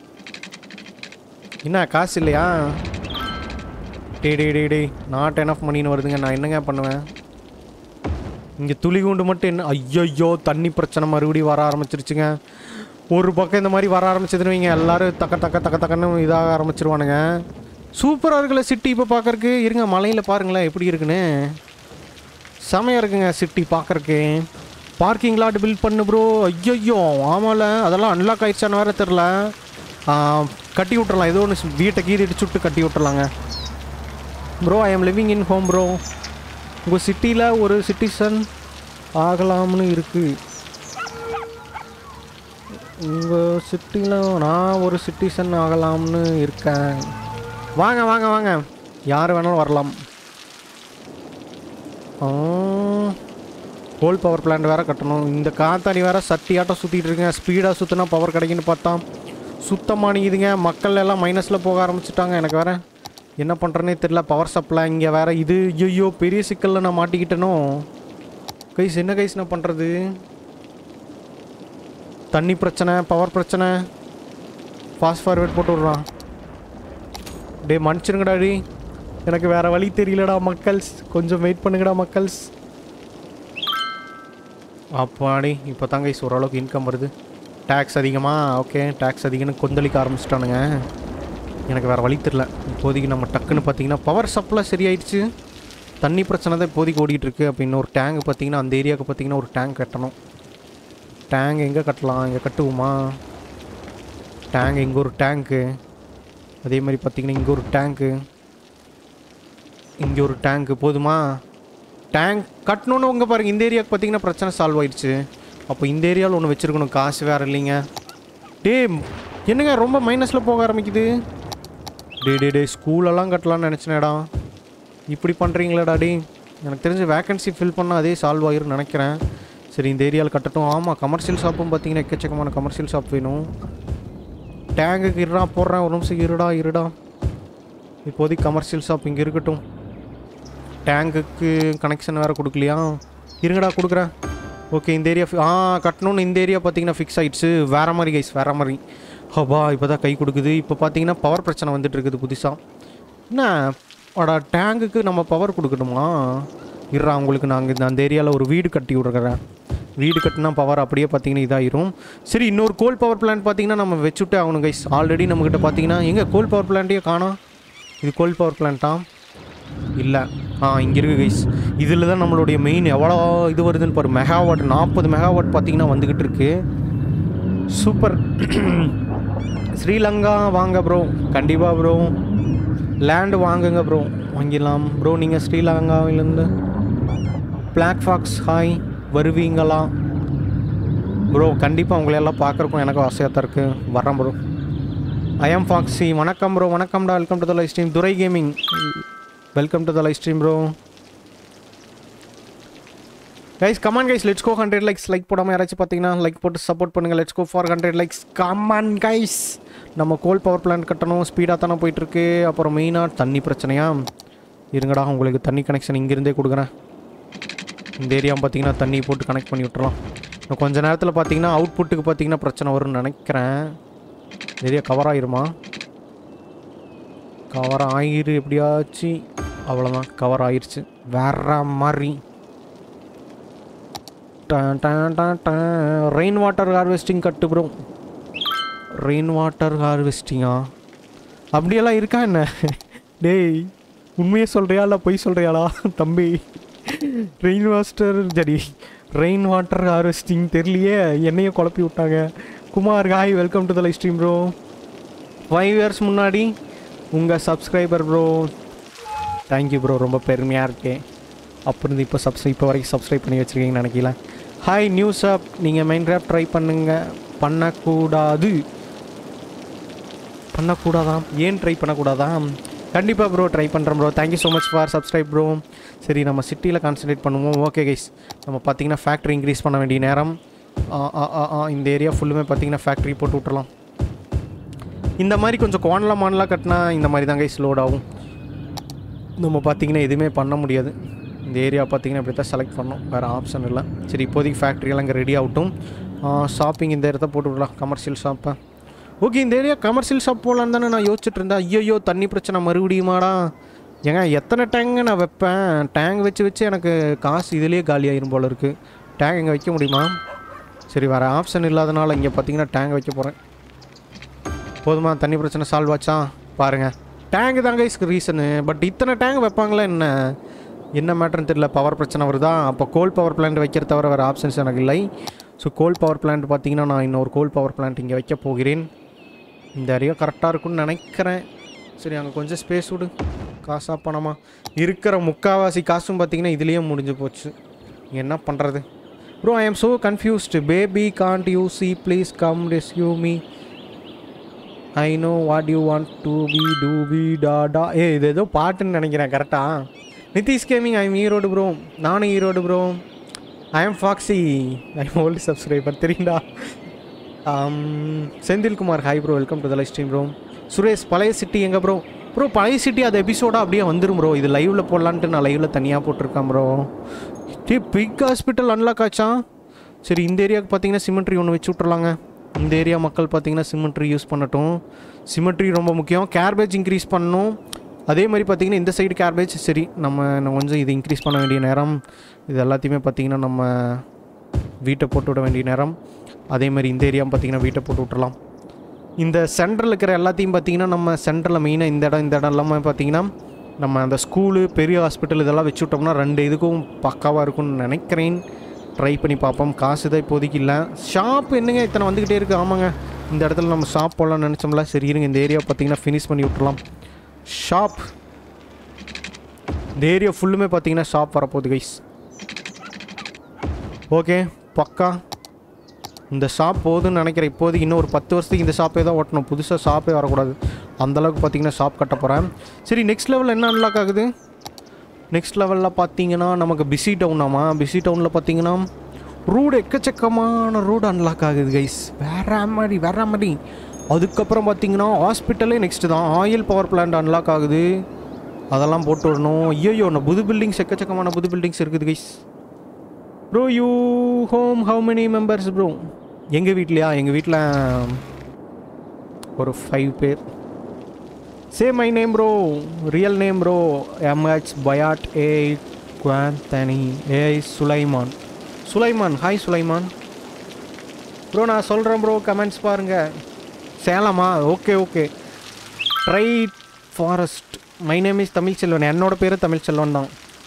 என்ன காசு இல்லையா டே டே டே டே நாட் எனஃப் மணின்னு வருதுங்க நான் என்னங்க பண்ணுவேன் இங்கே துளி குண்டு மட்டும் என்ன ஐயோ தண்ணி பிரச்சனை மறுபடியும் வர ஆரம்பிச்சிருச்சுங்க ஒரு பக்கம் இந்த மாதிரி வர ஆரம்பிச்சதுன்னு வைங்க எல்லாரும் தக்க தக்க தக்க தக்கன்னு இதாக ஆரம்பிச்சிருவானுங்க சூப்பராக இருக்குல்ல சிட்டி இப்போ பார்க்கறக்கு இருங்க மலையில் பாருங்களேன் எப்படி இருக்குன்னு செமையாக இருக்குங்க சிட்டி பார்க்கறக்கு பார்க்கிங் லாட் பில்ட் பண்ணு ப்ரோ ஐயோ ஆமால அதெல்லாம் அன்லாக் ஆயிடுச்சான்னு வேற தெரில கட்டி விட்டுறலாம் ஏதோ ஒன்று வீட்டை கீறி இடிச்சு விட்டு கட்டி விட்டுறலாங்க bro I am living in home bro உங்கள் சிட்டியில் ஒரு சிட்டிசன் ஆகலாம்னு இருக்குது உங்கள் சிட்டியில் நான் ஒரு சிட்டிசன் ஆகலாம்னு இருக்கேன் வாங்க வாங்க வாங்க யார் வேணாலும் வரலாம் கோல் பவர் பிளான்ட் வேறு கட்டணும் இந்த காத்தாடி வேறு சட்டியாட்டம் சுற்றிட்டு இருக்கேன் ஸ்பீடாக சுற்றினா பவர் கிடைக்குன்னு பார்த்தா சுத்தமாக நிற்குதுங்க மக்கள் எல்லாம் மைனஸில் போக ஆரம்பிச்சிட்டாங்க எனக்கு வேறு என்ன பண்ணுறேனே தெரில பவர் சப்ளை இங்கே வேறு இது ஐயோ பெரிய சிக்கலில் நான் மாட்டிக்கிட்டேனோ கைஸ் என்ன கைஸ் நான் பண்ணுறது தண்ணி பிரச்சனை பவர் பிரச்சனை ஃபாஸ்ட் ஃபார்வேர்ட் போட்டு விட்றான் டே மன்னிச்சிருங்கடா டி எனக்கு வேற வழி தெரியலடா மக்கள்ஸ் கொஞ்சம் வெயிட் பண்ணுங்கடா மக்கள்ஸ் அப்பாடி இப்போ தாங்க கைஸ் ஓரளவுக்கு இன்கம் வருது டேக்ஸ் அதிகமாக ஓகே டேக்ஸ் அதிகம்னு கொந்தளிக்க ஆரம்பிச்சிட்டானுங்க எனக்கு வேறு வழி தெரில இப்போதைக்கு நம்ம டக்குன்னு பார்த்தீங்கன்னா பவர் சப்ளை சரியாயிடுச்சு தண்ணி பிரச்சனை தான் இப்போதைக்கு ஓடிட்டு இருக்கு அப்போ இன்னொரு டேங்க் பார்த்தீங்கன்னா அந்த ஏரியாவுக்கு பார்த்தீங்கன்னா ஒரு டேங்க் கட்டணும் டேங்க் எங்கே கட்டலாம் இங்கே கட்டுவோமா டேங்க் இங்கே ஒரு டேங்க்கு அதே மாதிரி பார்த்தீங்கன்னா இங்கே ஒரு டேங்க்கு இங்கே ஒரு டேங்க்கு போதுமா டேங்க் கட்டணுன்னு உங்க பாருங்க இந்த ஏரியாவுக்கு பார்த்தீங்கன்னா பிரச்சனை சால்வ் ஆயிடுச்சு அப்போ இந்த ஏரியாவில் ஒன்று வச்சுருக்கணும் காசு வேறு இல்லைங்க டே என்னங்க ரொம்ப மைனஸில் போக ஆரம்பிக்குது டே டே டே ஸ்கூலெல்லாம் கட்டலாம்னு நினச்சினேடா இப்படி பண்ணுறீங்களாடா டே எனக்கு தெரிஞ்ச வேக்கன்சி ஃபில் பண்ணால் அதே சால்வ் ஆகிரும்னு நினைக்கிறேன் சரி இந்த ஏரியாவில் கட்டட்டும் ஆமாம் கமர்ஷியல் ஷாப்பும் பார்த்தீங்கன்னா எக்கச்சக்கமான கமர்ஷியல் ஷாப் வேணும் டேங்குக்கு இருடா போடுறேன் ஒரு நிமிஷம் இருடா இருடா இப்போதைக்கு கமர்ஷியல் ஷாப் இங்கே இருக்கட்டும் டேங்குக்கு கனெக்ஷன் வேறு கொடுக்கலையா இருங்கடா கொடுக்குறேன் ஓகே இந்த ஏரியா ஆ கட்டணும்னு இந்த ஏரியா பார்த்தீங்கன்னா ஃபிக்ஸ் ஆயிடுச்சு வேற மாதிரி கைஸ் வேற மாதிரி ஹபா இப்போ தான் கை கொடுக்குது இப்போ பார்த்தீங்கன்னா பவர் பிரச்சனை வந்துட்டு இருக்குது புதுசாக என்ன அடா டேங்குக்கு நம்ம பவர் கொடுக்கணுமா இருறா உங்களுக்கு நாங்கள் இந்த அந்த ஏரியாவில் ஒரு வீடு கட்டி விடுறேன் வீடு கட்டினா பவர் அப்படியே பார்த்தீங்கன்னா இதாயிரும் சரி இன்னொரு கோல் பவர் பிளான்ட் பார்த்தீங்கன்னா நம்ம வச்சுட்டே ஆகணும் கைஸ் ஆல்ரெடி நம்மக்கிட்ட பார்த்தீங்கன்னா எங்கே கோல் பவர் பிளான்ட்டையே காணோம் இது கோல் பவர் பிளான்ட்டா இல்லை ஆ இங்கே இருக்குது கைஸ் இதில் தான் நம்மளுடைய மெயின் எவ்வளோ இது வருதுன்னு பாரு மெகாவாட் நாற்பது மெகாவாட் பார்த்தீங்கன்னா வந்துக்கிட்டு இருக்கு சூப்பர் ஸ்ரீலங்கா வாங்க ப்ரோ கண்டிப்பாக ப்ரோ லேண்டு வாங்குங்க ப்ரோ வாங்கிடலாம் ப்ரோ நீங்கள் ஸ்ரீலங்காவிலேருந்து பிளாக் ஃபாக்ஸ் ஹாய் வருவீங்களா ப்ரோ கண்டிப்பாக உங்களை எல்லாம் பார்க்குறக்கும் எனக்கும் ஆசையாக தான் இருக்குது வரேன் ப்ரோ ஐஎம் ஃபாக்ஸி வணக்கம் ப்ரோ வணக்கம்டா welcome to the live stream Durai gaming welcome to the live stream bro guys come on guys let's go hundred likes like போடாமல் யாராச்சும் பார்த்தீங்கன்னா லைக் போட்டு சப்போர்ட் பண்ணுங்கள் let's go for hundred likes come on guys நம்ம goal power plant கட்டணும் ஸ்பீடாக தானே போயிட்டுருக்கு அப்புறம் மெயினாக தண்ணி பிரச்சனையா இருங்கடா உங்களுக்கு தண்ணி கனெக்ஷன் இங்கேருந்தே கொடுக்குறேன் இந்த ஏரியா பார்த்தீங்கன்னா தண்ணி போட்டு கனெக்ட் பண்ணி விட்டுறலாம் இன்னும் கொஞ்ச நேரத்தில் பார்த்தீங்கன்னா அவுட்புட்டுக்கு பார்த்தீங்கன்னா பிரச்சனை வரும்னு நினைக்கிறேன் ஏரியா கவர் ஆயிருமா கவர் ஆயிரு எப்படியாச்சு அவ்வளோதான் கவர் ஆயிருச்சு வேற மாதிரி ரெயின் வாட்டர் ஹார்வெஸ்டிங் கட்டு ப்ரோ ரெயின் வாட்டர் ஹார்வெஸ்டிங்கா அப்படியெல்லாம் இருக்கா என்ன டேய் உண்மையே சொல்கிறியா இல்லை பொய் சொல்கிறியாடா தம்பி ரெயின் வாஸ்டர் சரி ரெயின் வாட்டர் ஹார்வெஸ்டிங் தெரியலையே என்னையே குழப்பி விட்டாங்க Kumar hi welcome to the live stream bro five years முன்னாடி உங்கள் சப்ஸ்கிரைபர் ப்ரோ தேங்க்யூ ப்ரோ ரொம்ப பெருமையாக இருக்கேன் அப்போ இருந்து இப்போ சப்ஸ்கிரை இப்போ வரைக்கும் சப்ஸ்கிரைப் பண்ணி வச்சுருக்கீங்கன்னு நினைக்கல ஹாய் நியூஸ் அப் நீங்கள் மைண்ட் கிராஃப்ட் ட்ரை பண்ணுங்க பண்ணக்கூடாது பண்ணக்கூடாதாம் ஏன் ட்ரை பண்ணக்கூடாதாம் கண்டிப்பாக ப்ரோ ட்ரை பண்ணுறேன் bro thank you so much for subscribe bro சரி நம்ம சிட்டியில் கான்சன்ட்ரேட் பண்ணுவோம் ஓகே கைஸ் நம்ம பார்த்தீங்கன்னா ஃபேக்ட்ரி இன்க்ரீஸ் பண்ண வேண்டிய நேரம் ஆ, ஆ, ஆ, ஆ, இந்த ஏரியா ஃபுல்லுமே பார்த்தீங்கன்னா ஃபேக்ட்ரி போட்டு விட்டுறலாம் இந்த மாதிரி கொஞ்சம் கோணலாம் மானலாம் கட்டினா இந்த மாதிரி தான் கைஸ் லோட் ஆகும் நம்ம பார்த்தீங்கன்னா எதுவுமே பண்ண முடியாது இந்த ஏரியா பார்த்தீங்கன்னா இப்படி தான் செலக்ட் பண்ணோம் வேறு ஆப்ஷன் இல்லை சரி இப்போதைக்கு ஃபேக்ட்ரியெல்லாம் இங்கே ரெடி ஆகட்டும் ஷாப்பிங் இந்த இடத்த போட்டு விடலாம் கமர்ஷியல் ஷாப்பை ஓகே இந்த ஏரியா கமர்ஷியல் ஷாப் போகலான்னு தானே நான் யோசிச்சுட்டு இருந்தேன் ஐயோ தண்ணி பிரச்சனை மறுபடியுமாடா ஏங்க எத்தனை டேங்கு நான் வைப்பேன் டேங்க் வச்சு வச்சு எனக்கு காசு இதுலேயே காலி ஆயிரும் போல இருக்குது டேங்க் இங்கே வைக்க முடியுமா சரி வேறு ஆப்ஷன் இல்லாதனால இங்கே பார்த்தீங்கன்னா டேங்க் வைக்க போகிறேன் போதுமா தண்ணி பிரச்சனை சால்வ் ஆச்சா பாருங்கள் டேங்க் தாங்க இஸ்க்கு ரீசனு பட் இத்தனை டேங்க் வைப்பாங்களா என்ன என்ன மேட்டர்னு தெரியல பவர் பிரச்சனை வருதா அப்போ கோல் பவர் பிளான்ட் வைக்கிற தவிர வேறு ஆப்ஷன்ஸ் எனக்கு இல்லை ஸோ கோல் பவர் பிளான்ட் பார்த்தீங்கன்னா நான் இன்னொரு கோல் பவர் பிளான்ட் இங்கே வைக்க போகிறேன் இந்த ஏரியா கரெக்டாக இருக்கும்னு நினைக்கிறேன் சரி அங்கே கொஞ்சம் ஸ்பேஸ் விடு காசா பணமா இருக்கிற முக்காவாசி காசும் பார்த்தீங்கன்னா இதுலேயே முடிஞ்சு போச்சு என்ன பண்ணுறது bro I am so confused baby can't you see please come rescue me I know what you want to be to be டா டா ஏ இது ஏதோ பாட்டுன்னு நினைக்கிறேன் கரெக்டா Nitish gaming I am Erode bro நானும் Erode bro I am foxy I am old subscriber தெரியுண்டா ஆம், Senthilkumar hi bro welcome to the live stream bro Suresh பழைய சிட்டி எங்கே ப்ரோ ப்ரோ பழைய சிட்டி அது எபிசோடாக அப்படியே வந்துடும் ப்ரோ இது லைவில் போடலான்ட்டு நான் லைவில் தனியாக போட்டிருக்கேன் bro the big hospital unlock ஆச்சா சரி இந்த ஏரியாவுக்கு பார்த்தீங்கன்னா சிமெண்ட்ரி ஒன்று வச்சு விட்றலாங்க இந்த ஏரியா மக்கள் பார்த்தீங்கன்னா சிமெண்ட்ரி யூஸ் பண்ணட்டும் சிமெண்ட்ரி ரொம்ப முக்கியம் கேர்பேஜ் இன்க்ரீஸ் பண்ணணும் அதே மாதிரி பார்த்தீங்கன்னா இந்த சைடு கேர்பேஜ் சரி நம்ம நம்ம கொஞ்சம் இது இன்க்ரீஸ் பண்ண வேண்டிய நேரம் இது எல்லாத்தையுமே பார்த்தீங்கன்னா நம்ம வீட்டை போட்டு விட வேண்டிய நேரம் அதே மாதிரி இந்த ஏரியா பார்த்தீங்கன்னா வீட்டை போட்டு விட்டுறலாம் இந்த சென்டரில் இருக்கிற எல்லாத்தையும் பார்த்தீங்கன்னா நம்ம சென்டரில் மெயினாக இந்த இடம் இந்த இடம் எல்லாமே பார்த்தீங்கன்னா நம்ம அந்த ஸ்கூலு பெரிய ஹாஸ்பிட்டல் இதெல்லாம் வச்சு விட்டோம்னா ரெண்டு இதுக்கும் பக்காவாக இருக்கும்னு நினைக்கிறேன் ட்ரை பண்ணி பார்ப்போம் காசு தான் இப்போதைக்கு இல்லை ஷாப் என்னங்க இத்தனை வந்துக்கிட்டே இருக்குது ஆமாங்க இந்த இடத்துல நம்ம ஷாப் போடலாம்னு நினச்சோம்ல சரி இருங்க இந்த ஏரியா பார்த்தீங்கன்னா ஃபினிஷ் பண்ணி விட்டுறலாம் ஷாப் இந்த ஏரியா ஃபுல்லுமே பார்த்தீங்கன்னா ஷாப் வரப்போகுது கைஸ் ஓகே பக்கா இந்த ஷாப் போதுன்னு நினைக்கிறேன் இப்போதைக்கு இன்னும் ஒரு பத்து வருஷத்துக்கு இந்த ஷாப்பே தான் ஓட்டணும் புதுசாக ஷாப்பே வரக்கூடாது அந்த அளவுக்கு பார்த்தீங்கன்னா ஷாப் கட்ட போகிறேன் சரி நெக்ஸ்ட் லெவலில் என்ன அன்லாக் ஆகுது நெக்ஸ்ட் லெவலில் பார்த்தீங்கன்னா நமக்கு பிஸி டவுனாமா பிஸி டவுனில் பார்த்தீங்கன்னா ரூடு எக்கச்சக்கமான ரூடு அன்லாக் ஆகுது கைஸ் வேற மாதிரி வேற மாதிரி அதுக்கப்புறம் பார்த்தீங்கன்னா ஹாஸ்பிட்டலே நெக்ஸ்ட்டு தான் ஆயில் பவர் பிளான்ட் அன்லாக் ஆகுது அதெல்லாம் போட்டு விடணும் ஐயோ நான் புது பில்டிங்ஸ் எக்கச்சக்கமான புது பில்டிங்ஸ் இருக்குது guys bro you home how many members bro எங்கள் வீட்லையா எங்கள் வீட்டில் ஒரு ஃபைவ் பேர் say my name bro real name bro MH பயாட் ஏ குவாந்தனி ஏ சுலைமான் சுலைமான் ஹாய் சுலைமான் ப்ரோ நான் சொல்கிறேன் ப்ரோ கமெண்ட்ஸ் பாருங்கள் சேலமா okay okay dry forest my name is Tamil Selvan என்னோட பேர் தமிழ் செல்வன் தான்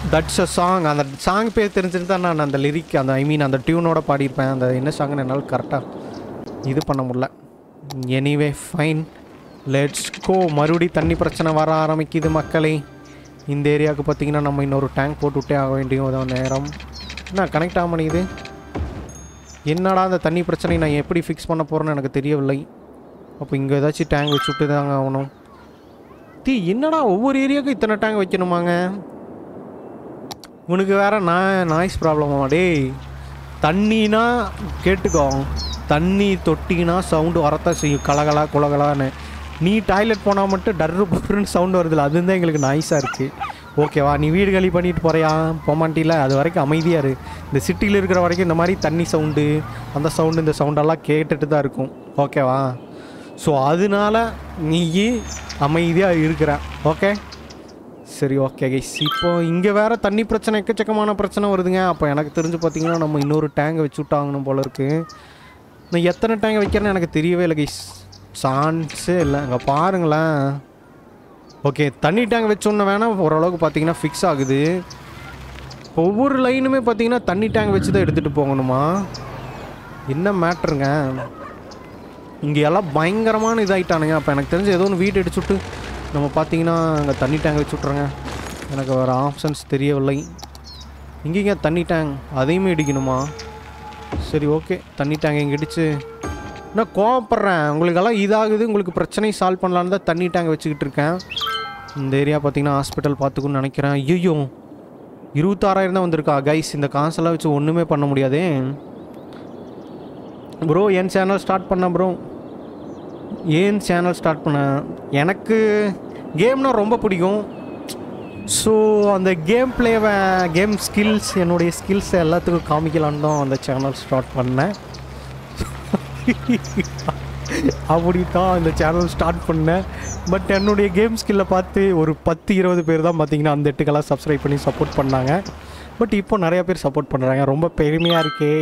தட்ஸ் அ சாங் அந்த சாங் பேர் தெரிஞ்சிருந்தா நான் அந்த லிரிக் அந்த ஐ மீன் அந்த டியூனோட பாடியிருப்பேன் அந்த என்ன சாங்னு என்னால் கரெக்டாக இது பண்ண முடியல எனிவே ஃபைன் லெட்ஸ் கோ மறுபடி தண்ணி பிரச்சனை வர ஆரம்பிக்குது மக்களே இந்த ஏரியாவுக்கு பார்த்தீங்கன்னா நம்ம இன்னொரு டேங்க் போட்டு விட்டே ஆக வேண்டியும் அதான் நேரம் என்ன கனெக்ட் ஆக மாட்டேங்குது என்னடா அந்த தண்ணி பிரச்சனை நான் எப்படி ஃபிக்ஸ் பண்ண போகிறேன்னு எனக்கு தெரியவில்லை அப்போ இங்கே ஏதாச்சும் டேங்க் வச்சு விட்டு தாங்க ஆகணும் தீ என்னடா ஒவ்வொரு ஏரியாவுக்கும் இத்தனை டேங்க் வைக்கணுமாங்க உனக்கு வேற நான் நாய்ஸ் ப்ராப்ளமா டேய் தண்ணினா கேட்டுக்கோ தண்ணி தொட்டினா சவுண்டு வரத்தான் செய்யும் கலகலா குலகலான்னு நீ டாய்லெட் போனால் மட்டும் டர்ரு புர்ருன்னு சவுண்டு வருதுல்ல அதுதான் எங்களுக்கு நாய்ஸாக இருக்குது ஓகேவா நீ வீடு காலி பண்ணிட்டு போறியா போமாட்டில அது வரைக்கும் அமைதியாக இரு இந்த சிட்டியில் இருக்கிற வரைக்கும் இந்த மாதிரி தண்ணி சவுண்டு அந்த சவுண்டு இந்த சவுண்டெல்லாம் கேட்டுட்டு தான் இருக்கும் ஓகேவா ஸோ அதனால நீ அமைதியாக இருக்கிற ஓகே சரி ஓகே கைஸ் இப்போ இங்கே வேற தண்ணி பிரச்சனை எக்கச்சக்கமான பிரச்சனை வருதுங்க அப்போ எனக்கு தெரிஞ்சு பார்த்தீங்கன்னா நம்ம இன்னொரு டேங்கை வச்சு விட்டாங்கணும் போல இருக்கு நான் எத்தனை டேங்க் வைக்கிறேன்னு எனக்கு தெரியவே இல்லை கைஸ் சான்ஸே இல்லை அங்கே பாருங்களேன் ஓகே தண்ணி டேங்க் வச்சோன்ன வேணால் ஓரளவுக்கு பார்த்தீங்கன்னா ஃபிக்ஸ் ஆகுது ஒவ்வொரு லைனுமே பார்த்தீங்கன்னா தண்ணி டேங்க் வச்சு தான் எடுத்துகிட்டு போகணுமா என்ன மேட்ருங்க இங்கே எல்லாம் பயங்கரமான இதாயிட்டானுங்க அப்போ எனக்கு தெரிஞ்சு ஏதோ ஒன்று வீடு அடிச்சுட்டு நம்ம பார்த்தீங்கன்னா அங்கே தண்ணி டேங்க் வச்சு விட்றேங்க எனக்கு வேறு ஆப்ஷன்ஸ் தெரியவில்லை இங்கேங்க தண்ணி டேங்க் அதையுமே இடிக்கணுமா சரி ஓகே தண்ணி டேங்க் இங்கே இடிச்சு நான் கோவப்படுறேன் உங்களுக்கெல்லாம் இதாகுது உங்களுக்கு பிரச்சனை சால்வ் பண்ணலான்னு தான் தண்ணி டேங்க் வச்சுக்கிட்டு இருக்கேன் இந்த ஏரியா பார்த்தீங்கன்னா ஹாஸ்பிட்டல் பார்த்துக்குன்னு நினைக்கிறேன் ஐயோ இருபத்தாறாயிரம் தான் வந்திருக்கா கைஸ் இந்த காசெல்லாம் வச்சு ஒன்றுமே பண்ண முடியாதே ப்ரோ என் சேனல் ஸ்டார்ட் பண்ண ப்ரோ ஏன் சேனல் ஸ்டார்ட் பண்ண எனக்கு கேம்னா ரொம்ப பிடிக்கும் ஸோ அந்த கேம் பிளேவை கேம் ஸ்கில்ஸ் என்னுடைய ஸ்கில்ஸ் எல்லாத்துக்கும் காமிக்கலான்னு தான் அந்த சேனல் ஸ்டார்ட் பண்ணேன் அப்படி தான் இந்த சேனல் ஸ்டார்ட் பண்ணேன் பட் என்னுடைய கேம் ஸ்கில்லை பார்த்து ஒரு பத்து இருபது பேர் தான் பார்த்தீங்கன்னா அந்த எட்டுக்கெல்லாம் சப்ஸ்கிரைப் பண்ணி சப்போர்ட் பண்ணாங்க பட் இப்போ நிறைய பேர் சப்போர்ட் பண்ணுறாங்க ரொம்ப பெருமையாக இருக்கே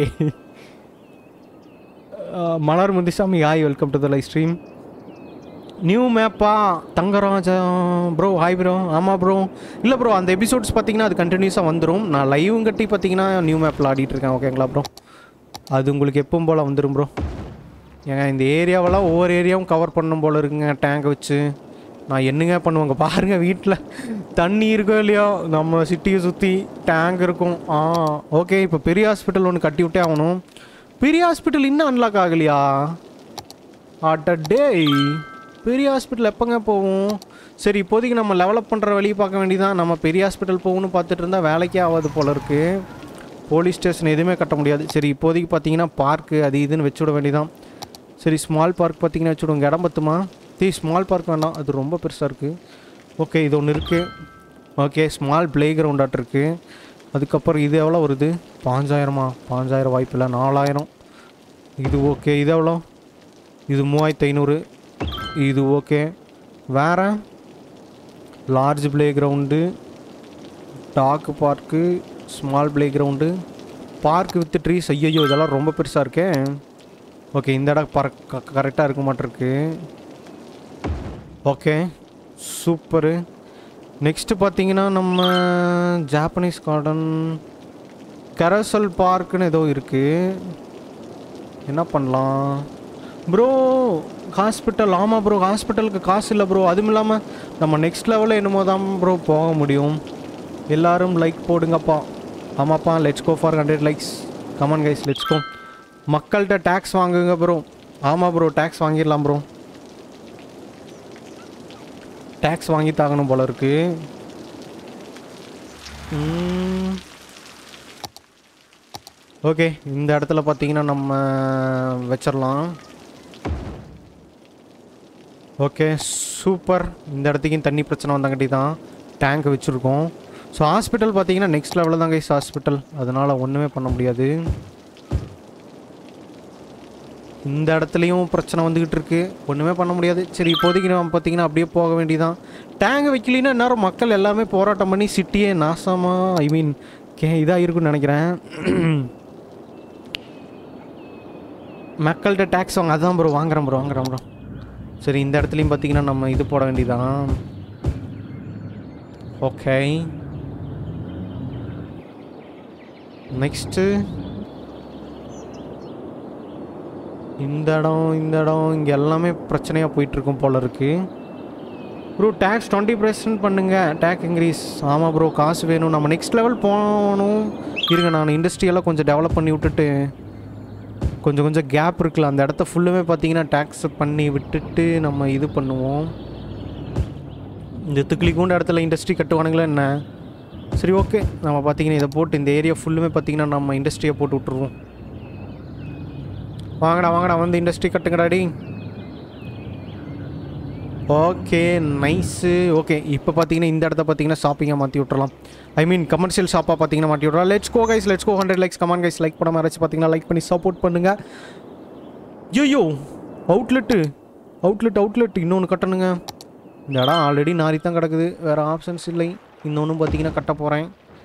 அஹ் Malar Munthisamy hi welcome to the live stream new மேப்பா தங்கராஜா ப்ரோ ஹாய் ப்ரோ ஆமாம் ப்ரோ இல்லை ப்ரோ அந்த எபிசோட்ஸ் பார்த்தீங்கன்னா அது கண்டினியூஸாக வந்துடும் நான் லைவும் கட்டி பார்த்தீங்கன்னா நியூ மேப்பில் ஆடிட்டு இருக்கேன் ஓகேங்களா ப்ரோ அது உங்களுக்கு எப்பவும் போல் வந்துடும் ப்ரோ ஏங்க இந்த ஏரியாவெல்லாம் ஒவ்வொரு ஏரியாவும் கவர் பண்ணும் போல் இருக்குங்க டேங்க் வச்சு நான் என்னங்க பண்ணுவேங்க பாருங்கள் வீட்டில் தண்ணி இருக்கோ இல்லையோ நம்ம சிட்டியை சுற்றி டேங்க் இருக்கும் ஆ ஓகே இப்போ பெரிய ஹாஸ்பிட்டல் ஒன்று கட்டி விட்டே ஆகணும் பெரிய ஹாஸ்பிட்டல் இன்னும் அன்லாக் ஆகலையா ஆட்ட டேய் பெரிய ஹாஸ்பிட்டல் எப்போங்க போவோம் சரி இப்போதைக்கு நம்ம டெவலப் பண்ணுற வழியை பார்க்க வேண்டியதான் நம்ம பெரிய ஹாஸ்பிட்டல் போகணும்னு பார்த்துட்டு இருந்தால் வேலைக்கே ஆகாது போல இருக்குது போலீஸ் ஸ்டேஷன் எதுவுமே கட்ட முடியாது சரி இப்போதைக்கு பார்த்தீங்கன்னா பார்க்கு அது இதுன்னு வச்சு விட வேண்டியதான் சரி ஸ்மால் பார்க் பார்த்தீங்கன்னா வச்சு விடுங்க இடம் பத்துமா தீ ஸ்மால் பார்க் வேண்டாம் அது ரொம்ப பெருசாக இருக்குது ஓகே இது ஒன்று இருக்குது ஓகே ஸ்மால் ப்ளே கிரவுண்டாட் இருக்குது அதுக்கப்புறம் இது எவ்வளோ வருது பாஞ்சாயிரமா பாஞ்சாயிரம் வாய்ப்பில்லை நாலாயிரம் இது ஓகே இது எவ்வளோ இது மூவாயிரத்து ஐநூறு இது ஓகே வேற large play ground dog park small play ground park with trees ஐயோ இதெல்லாம் ரொம்ப பெருசாக இருக்கே ஓகே இந்த இடம் பர கரெக்டாக இருக்க மாட்டிருக்கு ஓகே சூப்பரு நெக்ஸ்ட்டு பார்த்தீங்கன்னா நம்ம ஜாப்பனீஸ் கார்டன் கரசல் பார்க்குன்னு ஏதோ இருக்குது என்ன பண்ணலாம் ப்ரோ ஹாஸ்பிட்டல் ஆமாம் ப்ரோ ஹாஸ்பிட்டலுக்கு காசு இல்லை ப்ரோ அதுவும் இல்லாமல் நம்ம நெக்ஸ்ட் லெவலில் என்னமோ தான் ப்ரோ போக முடியும் எல்லாரும் லைக் போடுங்கப்பா ஆமாப்பா let's go for hundred likes come on guys let's go மக்கள்கிட்ட டேக்ஸ் வாங்குங்க ப்ரோ ஆமாம் ப்ரோ டேக்ஸ் வாங்கிடலாம் ப்ரோ டேக்ஸ் வாங்கி தாங்கணும் போல இருக்கு ஓகே இந்த இடத்துல பார்த்தீங்கன்னா நம்ம வச்சிடலாம் ஓகே சூப்பர் இந்த இடத்துக்கும் தண்ணி பிரச்சனை வந்தாங்கட்டி தான் டேங்க் வச்சுருக்கோம் ஸோ ஹாஸ்பிட்டல் பார்த்தீங்கன்னா நெக்ஸ்ட் லெவலில் தான் கைஸ் ஹாஸ்பிட்டல் அதனால் ஒன்றுமே பண்ண முடியாது இந்த இடத்துலையும் பிரச்சனை வந்துக்கிட்டு இருக்கு ஒன்றுமே பண்ண முடியாது சரி இப்போதைக்கு நம்ம பார்த்தீங்கன்னா அப்படியே போக வேண்டியதான் டேங்க் வைக்கலின்னா நேரம் மக்கள் எல்லாமே போராட்டம் பண்ணி சிட்டியே நாசமாக ஐ மீன் கே இதாக இருக்குன்னு நினைக்கிறேன் மக்கள்கிட்ட டேக்ஸ் வாங்க அதான் ப்ரோ வாங்குறேன் ப்ரோ வாங்குறேன் ப்ரோ சரி இந்த இடத்துலையும் பார்த்தீங்கன்னா நம்ம இது போட வேண்டியதான் ஓகே நெக்ஸ்ட்டு இந்த இடம் இந்த இடம் இங்கே எல்லாமே பிரச்சனையாக போயிட்டுருக்கும் போல இருக்கு ப்ரோ டேக்ஸ் டுவெண்ட்டி பர்சன்ட் பண்ணுங்க டேக் இன்க்ரீஸ் ஆமாம் ப்ரோ காசு வேணும் நம்ம நெக்ஸ்ட் லெவல் போகணும் இருங்க நான் இண்டஸ்ட்ரியெல்லாம் கொஞ்சம் டெவலப் பண்ணி விட்டுட்டு கொஞ்சம் கொஞ்சம் கேப் இருக்குல்ல அந்த இடத்த ஃபுல்லுமே பார்த்தீங்கன்னா டேக்ஸ் பண்ணி விட்டுட்டு நம்ம இது பண்ணுவோம் இந்த துக்ளிக்கூண்ட இடத்துல இண்டஸ்ட்ரி கட்டுவானுங்களா என்ன சரி ஓகே நம்ம பார்த்தீங்கன்னா இதை போட்டு இந்த ஏரியா ஃபுல்லுமே பார்த்தீங்கன்னா நம்ம இண்டஸ்ட்ரியை போட்டு விட்ருவோம் வாங்கடா வாங்கடா வந்து இண்டஸ்ட்ரி கட்டுங்கடாடி ஓகே நைஸு ஓகே இப்போ பார்த்தீங்கன்னா இந்த இடத்த பார்த்தீங்கன்னா ஷாப்பிங்காக மாற்றி விட்றலாம் ஐ மீன் கமர்ஷியல் ஷாப்பாக பார்த்தீங்கன்னா மாற்றி விட்றலாம் let's go guys let's go hundred likes come on guys like பண்ண மாதிரி பார்த்தீங்கன்னா லைக் பண்ணி சப்போர்ட் பண்ணுங்க ஐயோ அவுட்லெட்டு அவுட்லெட் அவுட்லெட் இன்னொன்று கட்டணுங்க இந்த இடம் ஆல்ரெடி நாரி தான் கிடக்குது வேறு ஆப்ஷன்ஸ் இல்லை இன்னொன்றும் பார்த்தீங்கன்னா கட்ட போகிறேன்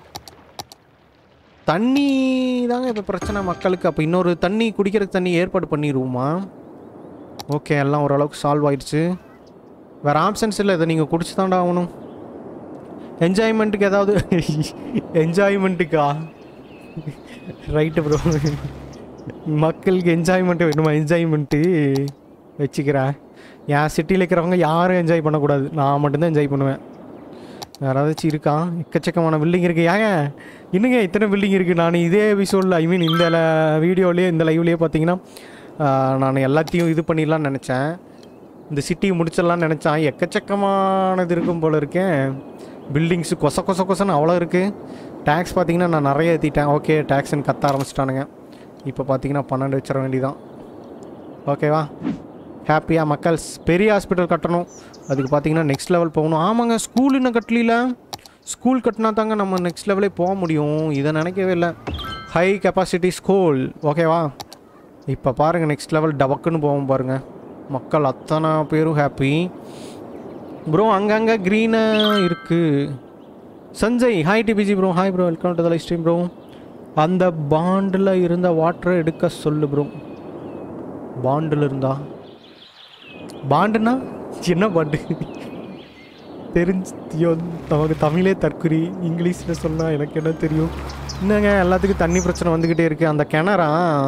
தண்ணி தாங்க இப்போ பிரச்சனை மக்களுக்கு அப்போ இன்னொரு தண்ணி குடிக்கிறதுக்கு தண்ணி ஏற்பாடு பண்ணிடுவோமா ஓகே எல்லாம் ஓரளவுக்கு சால்வ் ஆயிடுச்சு வேறு ஆப்ஷன்ஸ் இல்லை இதை நீங்கள் குடிச்சு தாண்டா ஆகணும் என்ஜாய்மெண்ட்டுக்கு ஏதாவது என்ஜாய்மெண்ட்டுக்கா ரைட்டு ப்ரோ மக்களுக்கு என்ஜாய்மெண்ட்டு வேணுமா என்ஜாய்மெண்ட்டு வச்சுக்கிறேன் என் சிட்டியில் இருக்கிறவங்க யாரும் என்ஜாய் பண்ணக்கூடாது நான் மட்டும்தான் என்ஜாய் பண்ணுவேன் வேறு ஏதாச்சும் இருக்கா எக்கச்சக்கமான பில்டிங் இருக்குது ஏங்க இன்னுங்க இத்தனை பில்டிங் இருக்குது நான் இதே எபிசோடில் ஐ மீன் இந்த வீடியோலேயே இந்த லைவ்லேயே பார்த்தீங்கன்னா ஆஹ், நான் எல்லாத்தையும் இது பண்ணிடலாம்னு நினச்சேன் இந்த சிட்டியை முடிச்சிடலாம்னு நினச்சேன் எக்கச்சக்கமானது இருக்கும் போல இருக்கேன் பில்டிங்ஸு கொச கொச கொசன்னு அவ்வளோ இருக்குது டேக்ஸ் பார்த்தீங்கன்னா நான் நிறைய ஏற்றிட்டேன் ஓகே டேக்ஸ்ன்னு கத்த ஆரம்பிச்சிட்டானுங்க இப்போ பார்த்தீங்கன்னா பன்னெண்டு வச்சிட வேண்டியதான் ஓகேவா ஹாப்பியாக மக்கள் பெரிய ஹாஸ்பிட்டல் கட்டணும் அதுக்கு பார்த்தீங்கன்னா நெக்ஸ்ட் லெவல் போகணும் ஆமாங்க ஸ்கூல் இன்னும் கட்டல ஸ்கூல் கட்டினா தாங்க நம்ம நெக்ஸ்ட் லெவலே போக முடியும் இதை நினைக்கவே இல்லை ஹை கெப்பாசிட்டி ஸ்கூல் ஓகேவா இப்போ பாருங்கள் நெக்ஸ்ட் லெவல் டபக்குன்னு போவோம் பாருங்கள் மக்கள் அத்தனை பேரும் ஹாப்பி ப்ரோ அங்கங்கே க்ரீனாக இருக்குது Sanjay hi DBG bro hi bro welcome to the live stream bro அந்த பாண்டில் இருந்த வாட்டரை எடுக்க சொல்லு ப்ரோ பாண்டில் இருந்தா பாண்டுனா என்ன பாண்டு தெரிஞ்சு ஐயோ, நமக்கு தமிழே தற்குறி இங்கிலீஷில் சொன்னால் எனக்கு என்ன தெரியும் என்னங்க எல்லாத்துக்கும் தண்ணி பிரச்சனை வந்துக்கிட்டே இருக்குது அந்த கிணறா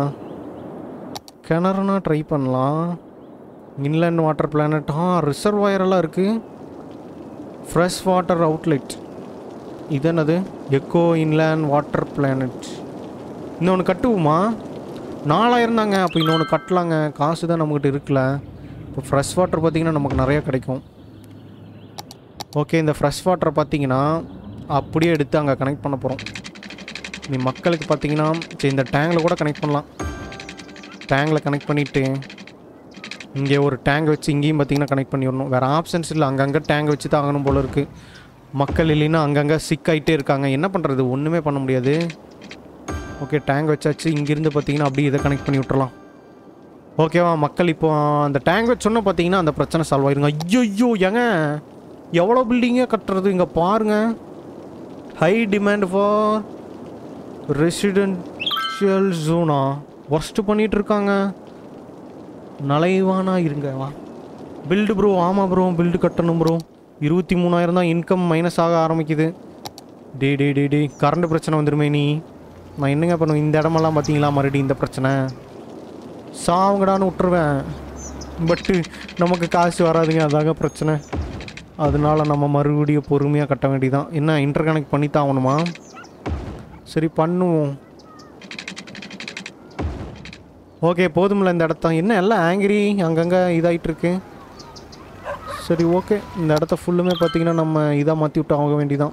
கிணறுனா ட்ரை பண்ணலாம் இன்லேண்ட் வாட்டர் பிளானட் ஆ ரிசர்வாயரெல்லாம் இருக்குது ஃப்ரெஷ் வாட்டர் அவுட்லெட் இது என்னது எக்கோ இன்லேண்ட் வாட்டர் பிளானட் இன்னொன்று கட்டுவோமா நாலாயிரம் தாங்க அப்போ இன்னொன்று கட்டலாங்க காசு தான் நம்மக்கிட்ட இருக்குல்ல இப்போ ஃப்ரெஷ் வாட்டர் பார்த்தீங்கன்னா நமக்கு நிறையா கிடைக்கும் ஓகே இந்த ஃப்ரெஷ் வாட்டரை பார்த்தீங்கன்னா அப்படியே எடுத்து அங்கே கனெக்ட் பண்ண போகிறோம் நீ மக்களுக்கு பார்த்தீங்கன்னா சரி இந்த டேங்கில் கூட கனெக்ட் பண்ணலாம் டேங்கில் கனெக்ட் பண்ணிவிட்டு இங்கே ஒரு டேங்க் வச்சு இங்கேயும் பார்த்தீங்கன்னா கனெக்ட் பண்ணி விடணும் வேறு ஆப்ஷன்ஸ் இல்லை அங்கங்கே டேங்க் வச்சு தான் ஆகணும் போல இருக்குது மக்கள் இல்லைன்னா அங்கங்கே சிக் ஆகிட்டே இருக்காங்க என்ன பண்ணுறது ஒன்றுமே பண்ண முடியாது ஓகே டேங்க் வச்சாச்சு இங்கேருந்து பார்த்தீங்கன்னா அப்படியே இதை கனெக்ட் பண்ணி விட்டுறலாம் ஓகேவா மக்கள் இப்போ அந்த டேங்க் வச்சோன்னா பார்த்தீங்கன்னா அந்த பிரச்சனை சால்வ் ஆயிருங்க ஐயோ ஏங்க எவ்வளோ பில்டிங்கே கட்டுறது இங்கே பாருங்க ஹை டிமாண்ட் ஃபார் ரெசிடென்ஷியல் ஜோனா ஒர்ஸ்ட் பண்ணிட்டு இருக்காங்க நலைவானா இருங்க வா பில்டு ப்ரோ ஆமாம் ப்ரோ பில்டு கட்டணும் ப்ரோ இருபத்தி மூணாயிரம் தான் இன்கம் மைனஸ் ஆக ஆரம்பிக்குது டே டே டே டே கரண்ட் பிரச்சனை வந்துருமே நீ நான் என்னங்க பண்ணுவேன் இந்த இடமெல்லாம் பார்த்தீங்களா மறுபடியும் இந்த பிரச்சனை சாவுங்கடான்னு விட்டுருவேன் பட்டு நமக்கு காசு வராதுங்க அதாங்க பிரச்சனை அதனால நம்ம மறுபடியும் பொறுமையாக கட்ட வேண்டியதான் என்ன இன்டர் கனெக்ட் பண்ணி தான் ஆகணுமா சரி பண்ணுவோம் ஓகே போதுமில்ல இந்த இடத்த என்ன எல்லாம் ஆங்கிரி அங்கங்கே இதாயிட்டு இருக்கு சரி ஓகே இந்த இடத்த ஃபுல்லுமே பார்த்தீங்கன்னா நம்ம இதாக மாற்றி விட்டு ஆக வேண்டியதான்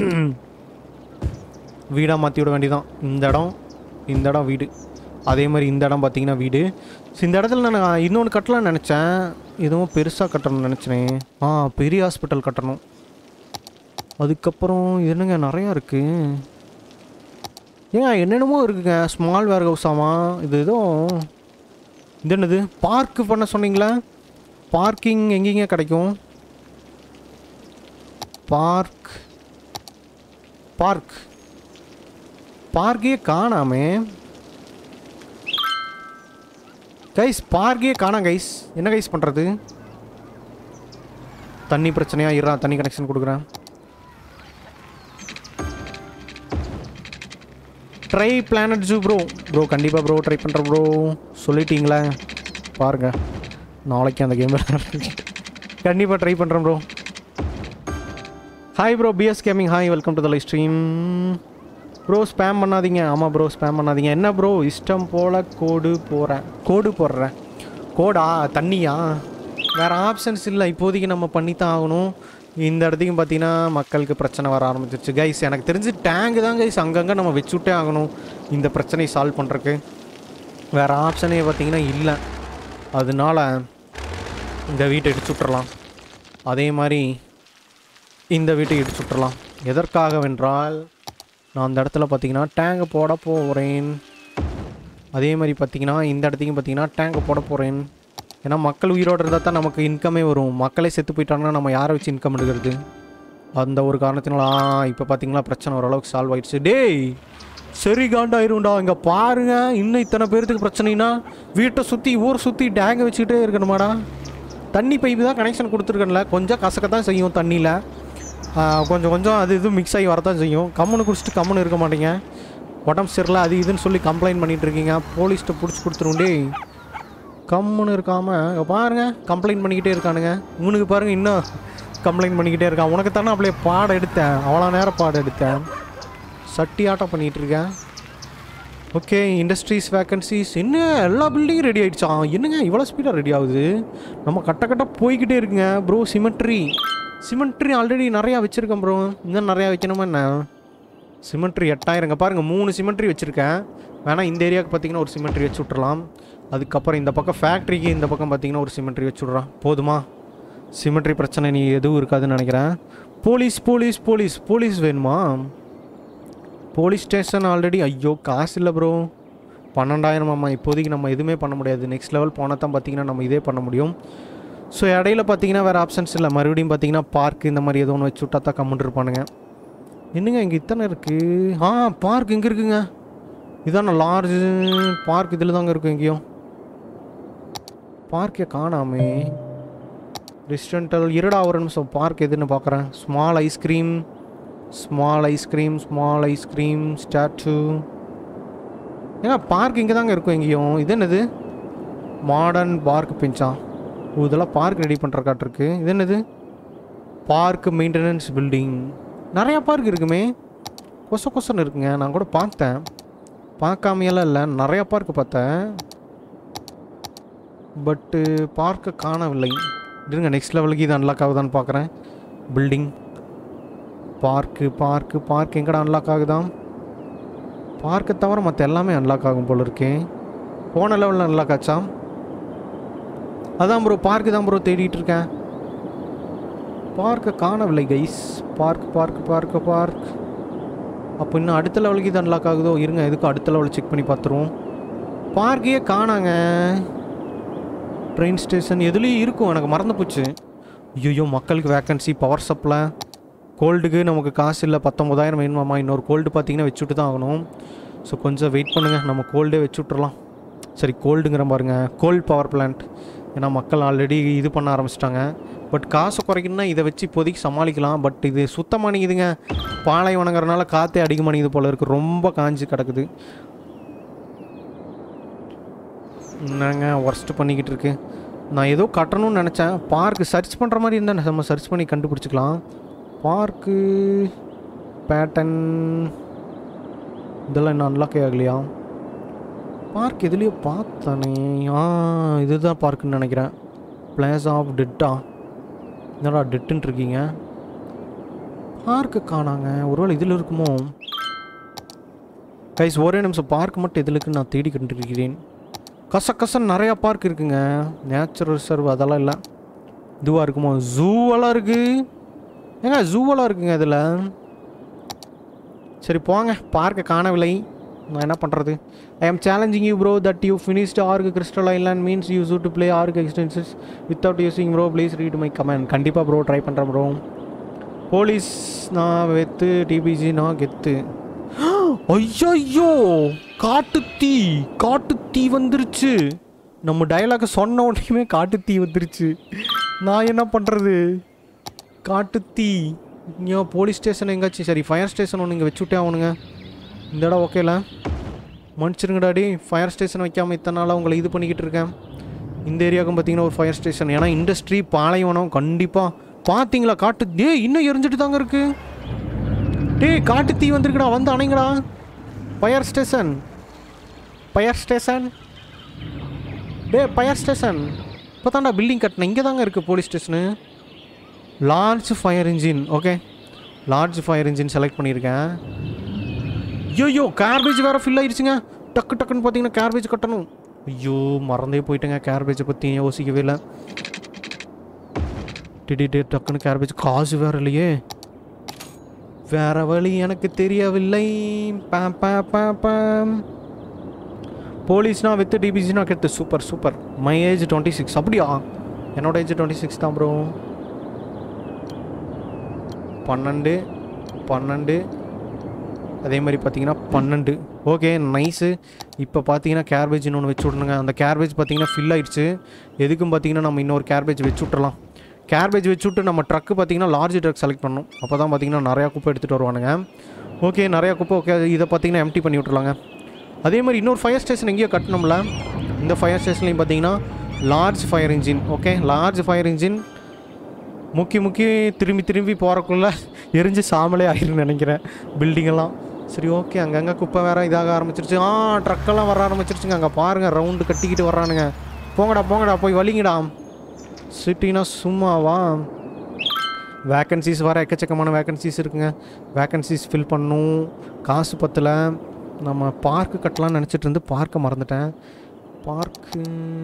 வீடாக மாற்றி விட வேண்டியதான் இந்த இடம் இந்த இடம் வீடு அதே மாதிரி இந்த இடம் பார்த்தீங்கன்னா வீடு ஸோ இந்த இடத்துல நான் இன்னொன்று கட்டலாம்னு நினச்சேன் எதுவும் பெருசாக கட்டணும்னு நினச்சினேன் ஆ பெரிய ஹாஸ்பிட்டல் கட்டணும் அதுக்கப்புறம் என்னங்க நிறையா இருக்குது ஏங்க என்னென்னமோ இருக்குங்க ஸ்மால் வேர் ஹவுஸாமா இது ஏதோ இது என்னது பார்க்கு பண்ண சொன்னீங்களா பார்க்கிங் எங்கேங்க கிடைக்கும் பார்க் பார்க் பார்க்கே காணாமே கைஸ் பார்க்கே காணாம் கைஸ் என்ன கைஸ் பண்ணுறது தண்ணி பிரச்சனையா இருறா தண்ணி கனெக்ஷன் கொடுக்குறேன் try planet zoo bro bro கண்டிப்பாக ப்ரோ ட்ரை பண்ணுறேன் ப்ரோ சொல்லிட்டீங்களே பாருங்க நாளைக்கு அந்த கேம் கண்டிப்பாக ட்ரை பண்ணுறேன் bro hi bro PS gaming hi welcome to the live stream bro spam பண்ணாதீங்க ஆமாம் ப்ரோ ஸ்பேம் பண்ணாதீங்க என்ன ப்ரோ இஷ்டம் போல் கோடு போகிறேன் கோடு போடுறேன் கோடா தண்ணியா வேறு ஆப்ஷன்ஸ் இல்லை இப்போதைக்கு நம்ம பண்ணித்தான் ஆகணும் இந்த இடத்துக்கும் பார்த்தீங்கன்னா மக்களுக்கு பிரச்சனை வர ஆரம்பிச்சிருச்சு கைஸ் எனக்கு தெரிஞ்சு டேங்கு தான் கைஸ் அங்கங்கே நம்ம வச்சுட்டே ஆகணும் இந்த பிரச்சனையை சால்வ் பண்ணுறக்கு வேறு ஆப்ஷனே பார்த்தீங்கன்னா இல்லை அதனால இந்த வீட்டை இடிச்சு விட்றலாம் அதே மாதிரி இந்த வீட்டை இடிச்சு விட்றலாம் எதற்காகவென்றால் நான் அந்த இடத்துல பார்த்தீங்கன்னா டேங்கு போட போகிறேன் அதே மாதிரி பார்த்தீங்கன்னா இந்த இடத்துக்கும் பார்த்தீங்கன்னா டேங்கு போட போகிறேன் ஏன்னா மக்கள் உயிரோடு இருந்தால் தான் நமக்கு இன்கமே வரும் மக்களே செத்து போயிட்டாங்கன்னா நம்ம யாரை வச்சு இன்கம் எடுக்கிறது அந்த ஒரு காரணத்தினால ஆ இப்போ பார்த்தீங்களா பிரச்சனை ஓரளவுக்கு சால்வ் ஆயிடுச்சு டேய் சரி காண்டாயிரும்டா இங்கே பாருங்க இன்னும் இத்தனை பேர்த்துக்கு பிரச்சனைனா வீட்டை சுற்றி ஊரை சுற்றி டேங்கை வச்சுக்கிட்டே இருக்கணுமாடா தண்ணி பைப்பு தான் கனெக்ஷன் கொடுத்துருக்கேன்ல கொஞ்சம் கசக்கத்தான் செய்யும் தண்ணியில் கொஞ்சம் கொஞ்சம் அது இது மிக்ஸ் ஆகி வரதான் செய்யும் கம்முன்னு குடிச்சிட்டு கம்முன்னு இருக்க மாட்டீங்க உடம்பு சரியில்லை அது இதுன்னு சொல்லி கம்ப்ளைண்ட் பண்ணிட்டு இருக்கீங்க போலீஸ்கிட்ட பிடிச்சி கொடுத்துரும் டேய் கம்முன்னு இருக்காமல் இங்கே பாருங்க கம்ப்ளைண்ட் பண்ணிக்கிட்டே இருக்கானுங்க இவனுக்கு பாருங்க இன்னும் கம்ப்ளைண்ட் பண்ணிக்கிட்டே இருக்கான் உனக்கு தானே அப்படியே பாடம் எடுத்தேன் அவ்வளோ நேரம் பாடம் எடுத்தேன் சட்டி ஆட்டம் பண்ணிகிட்டு இருக்கேன் ஓகே இண்டஸ்ட்ரீஸ் வேக்கன்சிஸ் என்ன எல்லா பில்டிங்கும் ரெடி ஆயிடுச்சா என்னங்க இவ்வளோ ஸ்பீடாக ரெடி ஆகுது நம்ம கட்ட கட்ட போய்கிட்டே இருக்குங்க ப்ரோ சிமெட்ரி சிமெண்ட்ரி ஆல்ரெடி நிறையா வச்சுருக்கேன் ப்ரோ இன்னும் நிறையா வைக்கணுமா என்ன சிமெண்ட்ரி எட்டாயிரங்க பாருங்கள் மூணு சிமெண்ட்ரி வச்சுருக்கேன் வேணால் இந்த ஏரியாவுக்கு பார்த்தீங்கன்னா ஒரு சிமெண்ட்ரி வச்சு விட்றலாம் அதுக்கப்புறம் இந்த பக்கம் ஃபேக்ட்ரிக்கு இந்த பக்கம் பார்த்தீங்கன்னா ஒரு சிமெண்ட்ரி வச்சு விட்றான் போதுமா சிமெண்ட்ரி பிரச்சனை நீ எதுவும் இருக்காதுன்னு நினைக்கிறேன் போலீஸ் போலீஸ் போலீஸ் போலீஸ் வேணுமா போலீஸ் ஸ்டேஷன் ஆல்ரெடி ஐயோ காசு இல்லை ப்ரோ பன்னெண்டாயிரமாம்மா இப்போதைக்கு நம்ம எதுவுமே பண்ண முடியாது நெக்ஸ்ட் லெவல் போனால் தான் பார்த்தீங்கன்னா நம்ம இதே பண்ண முடியும் ஸோ இடையில பார்த்தீங்கன்னா வேறு ஆப்ஷன்ஸ் இல்லை மறுபடியும் பார்த்தீங்கன்னா பார்க் இந்த மாதிரி ஏதோ ஒன்று வச்சு விட்டா தான் கம்முன்னு இருப்பானுங்க என்னங்க இங்கே இத்தனை இருக்குது ஆ பார்க் இங்கே இருக்குங்க இதான லார்ஜ் பார்க் இதில் தாங்க இருக்கும் எங்கேயும் பார்க்கே காணாமே ரெஸ்டாரண்டல் இருடா ஒரு நிமிஷம் பார்க் எதுன்னு பார்க்குறேன் small ice cream small ice cream small ice cream statue ஏங்க பார்க் இங்கே தாங்க இருக்கும் எங்கேயும் இது என்னது மாடர்ன் பார்க் பெஞ்சா ஓ இதெல்லாம் பார்க் ரெடி பண்ணுறக்காட்டிருக்கு இது என்னது பார்க் மெயின்டெனன்ஸ் பில்டிங் நிறையா பார்க் இருக்குமே கொச கொசன்னு இருக்குங்க நான் கூட பார்த்தேன் பார்க்காமையெல்லாம் இல்லை நிறையா பார்க் பார்த்தேன் பட்டு பார்க்கை காணவில்லை இருங்க நெக்ஸ்ட் லெவலுக்கு இது அன்லாக் ஆகுதான்னு பார்க்குறேன் பில்டிங் பார்க்கு பார்க்கு பார்க் எங்கடா அன்லாக் ஆகுதாம் பார்க்கை தவிர மற்ற எல்லாமே அன்லாக் ஆகும் போல இருக்கே போன லெவலில் அன்லாக் ஆச்சா அதான் ப்ரோ பார்க்கு தான் ப்ரோ தேடிட்டு இருக்கேன் பார்க்கை காணவில்லை guys park park park park அப்போ இன்னும் அடுத்த லெவலுக்கு இது அன்லாக் ஆகுதோ இருங்க எதுக்கும் அடுத்த லெவல் செக் பண்ணி பார்த்துருவோம் பார்க்கையே காணாங்க ட்ரெயின் ஸ்டேஷன் எதுலேயும் இருக்கும் எனக்கு மறந்து போச்சு ஐயோ மக்களுக்கு வேக்கன்சி பவர் சப்ளை கோல்டுக்கு நமக்கு காசு இல்லை பத்தொம்பதாயிரம் வேணுமாம்மா இன்னொரு கோல்டு பார்த்தீங்கன்னா வச்சுட்டு தான் ஆகணும் ஸோ கொஞ்சம் வெயிட் பண்ணுங்கள் நம்ம கோல்டே வச்சு விட்றலாம் சரி கோல்டுங்கிற பாருங்க கோல்ட் பவர் பிளான்ட் ஏன்னா மக்கள் ஆல்ரெடி இது பண்ண ஆரம்பிச்சிட்டாங்க பட் காசை குறைக்கணும்னா இதை வச்சு இப்போதைக்கு சமாளிக்கலாம் பட் இது சுத்தமானிக்குதுங்க பாலைவனங்கிறனால காற்றே அடிக்க மாட்டேங்குது போல இருக்குது ரொம்ப காஞ்சி கிடக்குது என்னங்க ஒர்ஸ்ட் பண்ணிக்கிட்டு இருக்கு நான் ஏதோ கட்டணும்னு நினச்சேன் பார்க்கு சர்ச் பண்ணுற மாதிரி இருந்தால் நம்ம சர்ச் பண்ணி கண்டுபிடிச்சிக்கலாம் பார்க்கு பேட்டன் இதெல்லாம் இன்னும் அன்லாக்கே ஆகலையா பார்க் எதுலேயோ பார்த்தானே ஆ இதுதான் பார்க்குன்னு நினைக்கிறேன் பிளேஸ் ஆஃப் டெட்டா என்னடா டெட்டுன்னு இருக்கீங்க பார்க்கு காணாங்க ஒருவேளை இதில் இருக்குமோ கைஸ் ஒரே நிமிஷம் பார்க் மட்டும் எதில் இருக்குன்னு நான் தேடி கண்டிருக்கிறேன் கசக்கசன்னு நிறையா பார்க் இருக்குங்க நேச்சுரல் ரிசர்வ் அதெல்லாம் இல்லை இதுவாக இருக்குமோ ஜூவெல்லாம் இருக்குது ஏங்க ஜூவெல்லாம் இருக்குங்க இதில் சரி போங்க பார்க்க காணவில்லை நான் என்ன பண்ணுறது I am challenging you bro that you finished Ark Crystal Island means you to play Ark extensions without using bro please read my comment கண்டிப்பாக ப்ரோ ட்ரை பண்ணுறேன் ப்ரோ போலீஸ் நான் வெத்து டிபிஜி நான் கெத்து ஐயோ காட்டு தீ காட்டு தீ வந்துருச்சு நம்ம டயலாக சொன்ன உடனேயுமே காட்டு தீ வந்துருச்சு நான் என்ன பண்ணுறது காட்டு தீ இங்கே போலீஸ் ஸ்டேஷன் எங்காச்சும் சரி ஃபயர் ஸ்டேஷன் ஒன்று இங்கே வச்சுட்டே ஆகணுங்க இந்த இடம் ஓகேல மன்னிச்சிருங்கடா டே ஃபயர் ஸ்டேஷன் வைக்காமல் இத்தனை நாளாக உங்களை இது பண்ணிக்கிட்டு இருக்கேன் இந்த ஏரியாவுக்கும் பார்த்தீங்கன்னா ஒரு ஃபயர் ஸ்டேஷன் ஏன்னா இண்டஸ்ட்ரி பாலைவனம் கண்டிப்பாக பார்த்தீங்களா காட்டு டேய் இன்னும் எரிஞ்சிட்டு தாங்க இருக்கு டேய் காட்டு தீ வந்திருக்குடா வந்து அணைங்கடா ஃபயர் ஸ்டேஷன் ஃபயர் ஸ்டேஷன் டே ஃபயர் ஸ்டேஷன் இப்போ தான்டா பில்டிங் கட்டினேன் இங்கே தாங்க இருக்குது police station large fire engine okay large fire engine select பண்ணியிருக்கேன் ஐயோ கேர்பேஜ் வேறு ஃபில் ஆயிடுச்சுங்க டக்கு டக்குன்னு பார்த்தீங்கன்னா கேர்பேஜ் கட்டணும் ஐயோ மறந்தே போயிட்டேங்க கேர்பேஜை பற்றி யோசிக்கவே இல்லை டிடிட்டு டக்குன்னு கேர்பேஜ் காசு வேறு இல்லையே வேற வழி எனக்கு தெரியவில்லை பாம் பாம் பாம் பாம் போலீஸ்னா வித் டிபிஜினா கெட்டு super super my age twenty six அப்படியா என்னோட ஏஜ் டுவெண்ட்டி சிக்ஸ் தான் ப்ரோ பன்னெண்டு பன்னெண்டு அதே மாதிரி பார்த்தீங்கன்னா பன்னெண்டு ஓகே நைஸு இப்போ பார்த்தீங்கன்னா கேர்பேஜ் இன்னொன்று வச்சு விட்ணுங்க அந்த கேர்பேஜ் பார்த்தீங்கன்னா ஃபில் ஆயிடுச்சு எதுக்கும் பார்த்தீங்கன்னா நம்ம இன்னொரு கேர்பேஜ் வச்சு விட்றலாம் கேர்பேஜ் வச்சு விட்டு நம்ம ட்ரக்கு பார்த்தீங்கன்னா லார்ஜ் ட்ரக் செலக்ட் பண்ணணும் அப்போ தான் பார்த்தீங்கன்னா நிறையா குப்பை எடுத்துகிட்டு வருவானுங்க ஓகே நிறையா குப்பை ஓகே இதை பார்த்தீங்கன்னா எம்டி பண்ணி விட்றலாங்க அதே மாதிரி இன்னொரு ஃபயர் ஸ்டேஷன் எங்கேயோ கட்டணும்ல இந்த ஃபயர் ஸ்டேஷன்லையும் பார்த்தீங்கன்னா large fire engine okay large fire engine முக்கி முக்கி திரும்பி திரும்பி போகிறக்குள்ள எரிஞ்சு சாமலே ஆயிருன்னு நினைக்கிறேன் பில்டிங்கெல்லாம் சரி ஓகே அங்கங்கே குப்பை வேற இதாக ஆரம்பிச்சிருச்சு ஆ ட்ரக்கெல்லாம் வர ஆரம்பிச்சிருச்சுங்க அங்கே பாருங்கள் ரவுண்டு கட்டிக்கிட்டு வர்றானுங்க போங்கடா போங்கடா போய் வலிங்கடா சிட்டினா சும்மாவா வேக்கன்சிஸ் வர எக்கச்சக்கமான வேக்கன்சிஸ் இருக்குங்க வேக்கன்சிஸ் ஃபில் பண்ணும் காசு பத்தல நம்ம பார்க்கு கட்டலாம்னு நினச்சிட்டு இருந்து பார்க்கை மறந்துட்டேன் பார்க்கு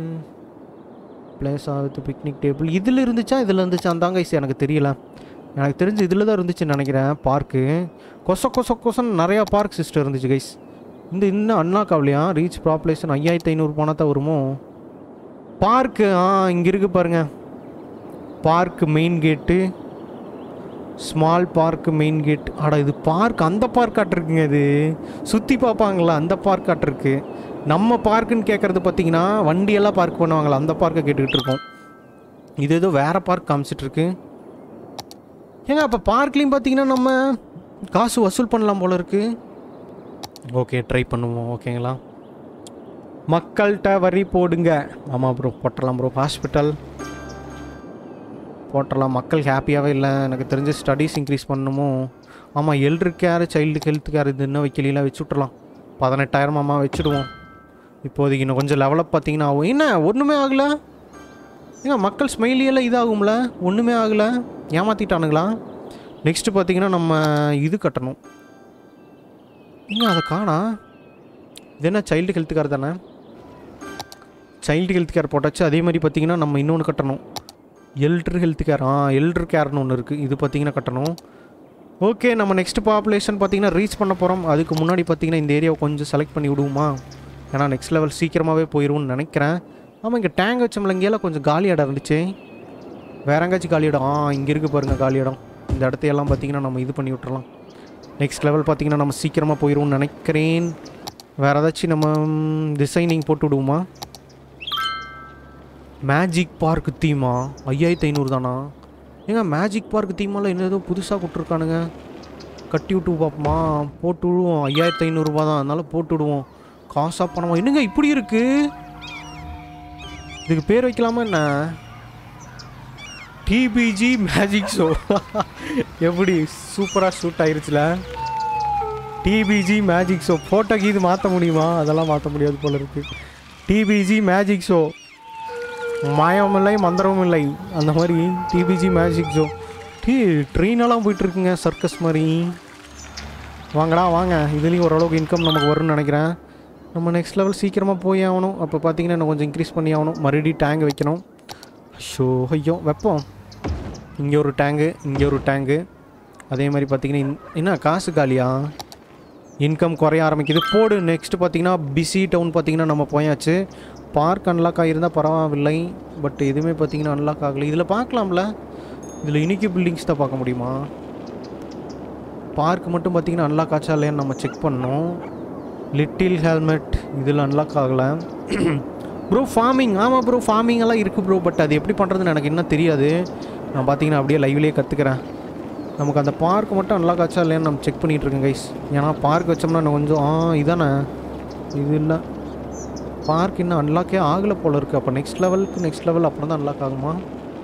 பிளேஸ் ஆகுது பிக்னிக் டேபிள் இதில் இருந்துச்சா இதில் இருந்துச்சா அந்தாங்க ஐஸ் எனக்கு தெரியல எனக்கு தெரிஞ்சு இதில் தான் இருந்துச்சுன்னு நினைக்கிறேன் பார்க்கு கொச கொச கொசன்னு நிறையா பார்க் சிஸ்டம் இருந்துச்சு கைஸ் இந்த இன்னும் அன்லாக் ஆகலையா ரீச் பாப்புலேஷன் ஐயாயிரத்தி ஐநூறு போனால் தான் வருமோ பார்க்கு ஆ இங்கே இருக்கு பாருங்க park main gate small park main gate அட இது பார்க் அந்த பார்க் காட்டிருக்குங்க இது சுற்றி பார்ப்பாங்களா அந்த பார்க் காட்டிருக்கு நம்ம பார்க்குன்னு கேட்குறது பார்த்தீங்கன்னா வண்டியெல்லாம் பார்க் பண்ணுவாங்களா அந்த பார்க்கை கேட்டுக்கிட்டு இருக்கோம் இது ஏதோ வேறு பார்க் காமிச்சிட்டு இருக்கு ஏங்க அப்போ பார்க்லேயும் பார்த்தீங்கன்னா நம்ம காசு வசூல் பண்ணலாம் போல இருக்கு ஓகே ட்ரை பண்ணுவோம் ஓகேங்களா மக்கள்கிட்ட வரி போடுங்க ஆமாம் ப்ரோ போட்டலாம் ப்ரோ ஹாஸ்பிட்டல் போட்டலாம் மக்கள் ஹாப்பியாகவே இல்லை எனக்கு தெரிஞ்ச ஸ்டடீஸ் இன்க்ரீஸ் பண்ணணுமோ ஆமாம் elder care child health care இது இன்னும் வைக்கலாம் வச்சு விட்றலாம் பதினெட்டாயிரமாம்மா வச்சுடுவோம் இப்போதைக்கு இன்னும் கொஞ்சம் லெவலப் பார்த்தீங்கன்னா ஆகும் என்ன ஒன்றுமே ஆகலை ஏங்க மக்கள் ஸ்மைலியெல்லாம் இதாகும்ல ஒன்றுமே ஆகலை ஏமாற்றிட்டானுங்களா நெக்ஸ்ட்டு பார்த்தீங்கன்னா நம்ம இது கட்டணும் ஏங்க அதை காணா இது என்ன சைல்டு ஹெல்த் கேர் தானே சைல்டு ஹெல்த் கேர் போட்டாச்சு அதே மாதிரி பார்த்தீங்கன்னா நம்ம இன்னொன்று கட்டணும் எல்ட்ரு ஹெல்த் கேர் ஆ எல்ட்ரு கேர்னு ஒன்று இருக்குது இது பார்த்தீங்கன்னா கட்டணும் ஓகே நம்ம நெக்ஸ்ட் பாப்புலேஷன் பார்த்தீங்கன்னா ரீச் பண்ண போகிறோம் அதுக்கு முன்னாடி பார்த்தீங்கன்னா இந்த ஏரியாவை கொஞ்சம் செலக்ட் பண்ணி விடுவோமா ஏன்னா நெக்ஸ்ட் லெவல் சீக்கிரமாகவே போயிடும்னு நினைக்கிறேன் ஆமாம் இங்கே டேங்க் வச்சோம்ல இங்கேயெல்லாம் கொஞ்சம் காலி இடம் இருந்துச்சு வேற எங்கேயாச்சும் காலி இடம் ஆ இங்கே இருக்குது பாருங்கள் காலி இடம் இந்த இடத்தையெல்லாம் பார்த்தீங்கன்னா நம்ம இது பண்ணி விட்டுறலாம் நெக்ஸ்ட் லெவல் பார்த்தீங்கன்னா நம்ம சீக்கிரமாக போயிடும்னு நினைக்கிறேன் வேறு ஏதாச்சும் நம்ம டிசைனிங் போட்டு விடுவோமா மேஜிக் பார்க் தீமா ஐயாயிரத்தி ஐநூறு தானா ஏங்க மேஜிக் பார்க் தீமாலாம் என்ன ஏதோ புதுசாக கொடுத்துருக்கானுங்க கட்டி விட்டு பார்ப்போமா போட்டு விடுவோம் ஐயாயிரத்தி ஐநூறுரூபா தான் அதனால போட்டு விடுவோம் காசாக பணமா என்னங்க இப்படி இருக்கு இதுக்கு பேர் வைக்கலாமா என்ன டிபிஜி மேஜிக் ஷோ எப்படி சூப்பராக ஷூட் ஆயிருச்சுல டிபிஜி மேஜிக் ஷோ ஃபோட்டோக்கு இது மாற்ற முடியுமா அதெல்லாம் மாற்ற முடியாது போல இருக்கு டிபிஜி மேஜிக் ஷோ மாயமும் இல்லை மந்திரமும் இல்லை அந்த மாதிரி டிபிஜி மேஜிக் ஷோ டீ ட்ரெயினெல்லாம் போயிட்டுருக்குங்க சர்க்கஸ் மாதிரி வாங்கடா வாங்க இதுலேயும் ஓரளவுக்கு இன்கம் நமக்கு வரும்னு நினைக்கிறேன் நம்ம நெக்ஸ்ட் லெவல் சீக்கிரமாக போய் ஆகணும் அப்போ பார்த்தீங்கன்னா இன்னும் கொஞ்சம் இன்க்ரீஸ் பண்ணி ஆகணும் மறுபடியும் டேங்க் வைக்கணும் ஷோ ஐயோ வைப்போம் இங்கே ஒரு டேங்கு இங்கே ஒரு டேங்கு அதே மாதிரி பார்த்தீங்கன்னா இன்- என்ன காசு காலியா இன்கம் குறைய ஆரம்பிக்குது போடு நெக்ஸ்ட் பார்த்தீங்கன்னா பிஸி டவுன் பார்த்தீங்கன்னா நம்ம போயாச்சு பார்க் அன்லாக் ஆகியிருந்தால் பரவாயில்லை பட் எதுவுமே பார்த்தீங்கன்னா அன்லாக் ஆகலை இதில் பார்க்கலாம்ல இதில் இனிக்கு பில்டிங்ஸ் தான் பார்க்க முடியுமா பார்க் மட்டும் பார்த்தீங்கன்னா அன்லாக் ஆச்சா இல்லையான்னு நம்ம செக் பண்ணோம் லிட்டில் ஹெல்மெட் இதில் அன்லாக் ஆகலை ப்ரோ ஃபார்மிங் ஆமாம் ப்ரோ ஃபார்மிங் எல்லாம் இருக்குது ப்ரோ பட் அது எப்படி பண்ணுறதுன்னு எனக்கு இன்னும் தெரியாது நான் பார்த்தீங்கன்னா அப்படியே லைவ்லேயே கற்றுக்கிறேன் நமக்கு அந்த பார்க் மட்டும் அன்லாக் ஆச்சா இல்லையான்னு நம்ம செக் பண்ணிகிட்டு இருக்கேன் கைஸ் ஏன்னா பார்க் வச்சோம்னா இன்னும் கொஞ்சம் ஆ இதானே இது இல்லை பார்க் இன்னும் அன்லாக்கே ஆகலை போல இருக்குது அப்போ நெக்ஸ்ட் லெவலுக்கு நெக்ஸ்ட் லெவல் அப்புறம் தான் அன்லாக் ஆகுமா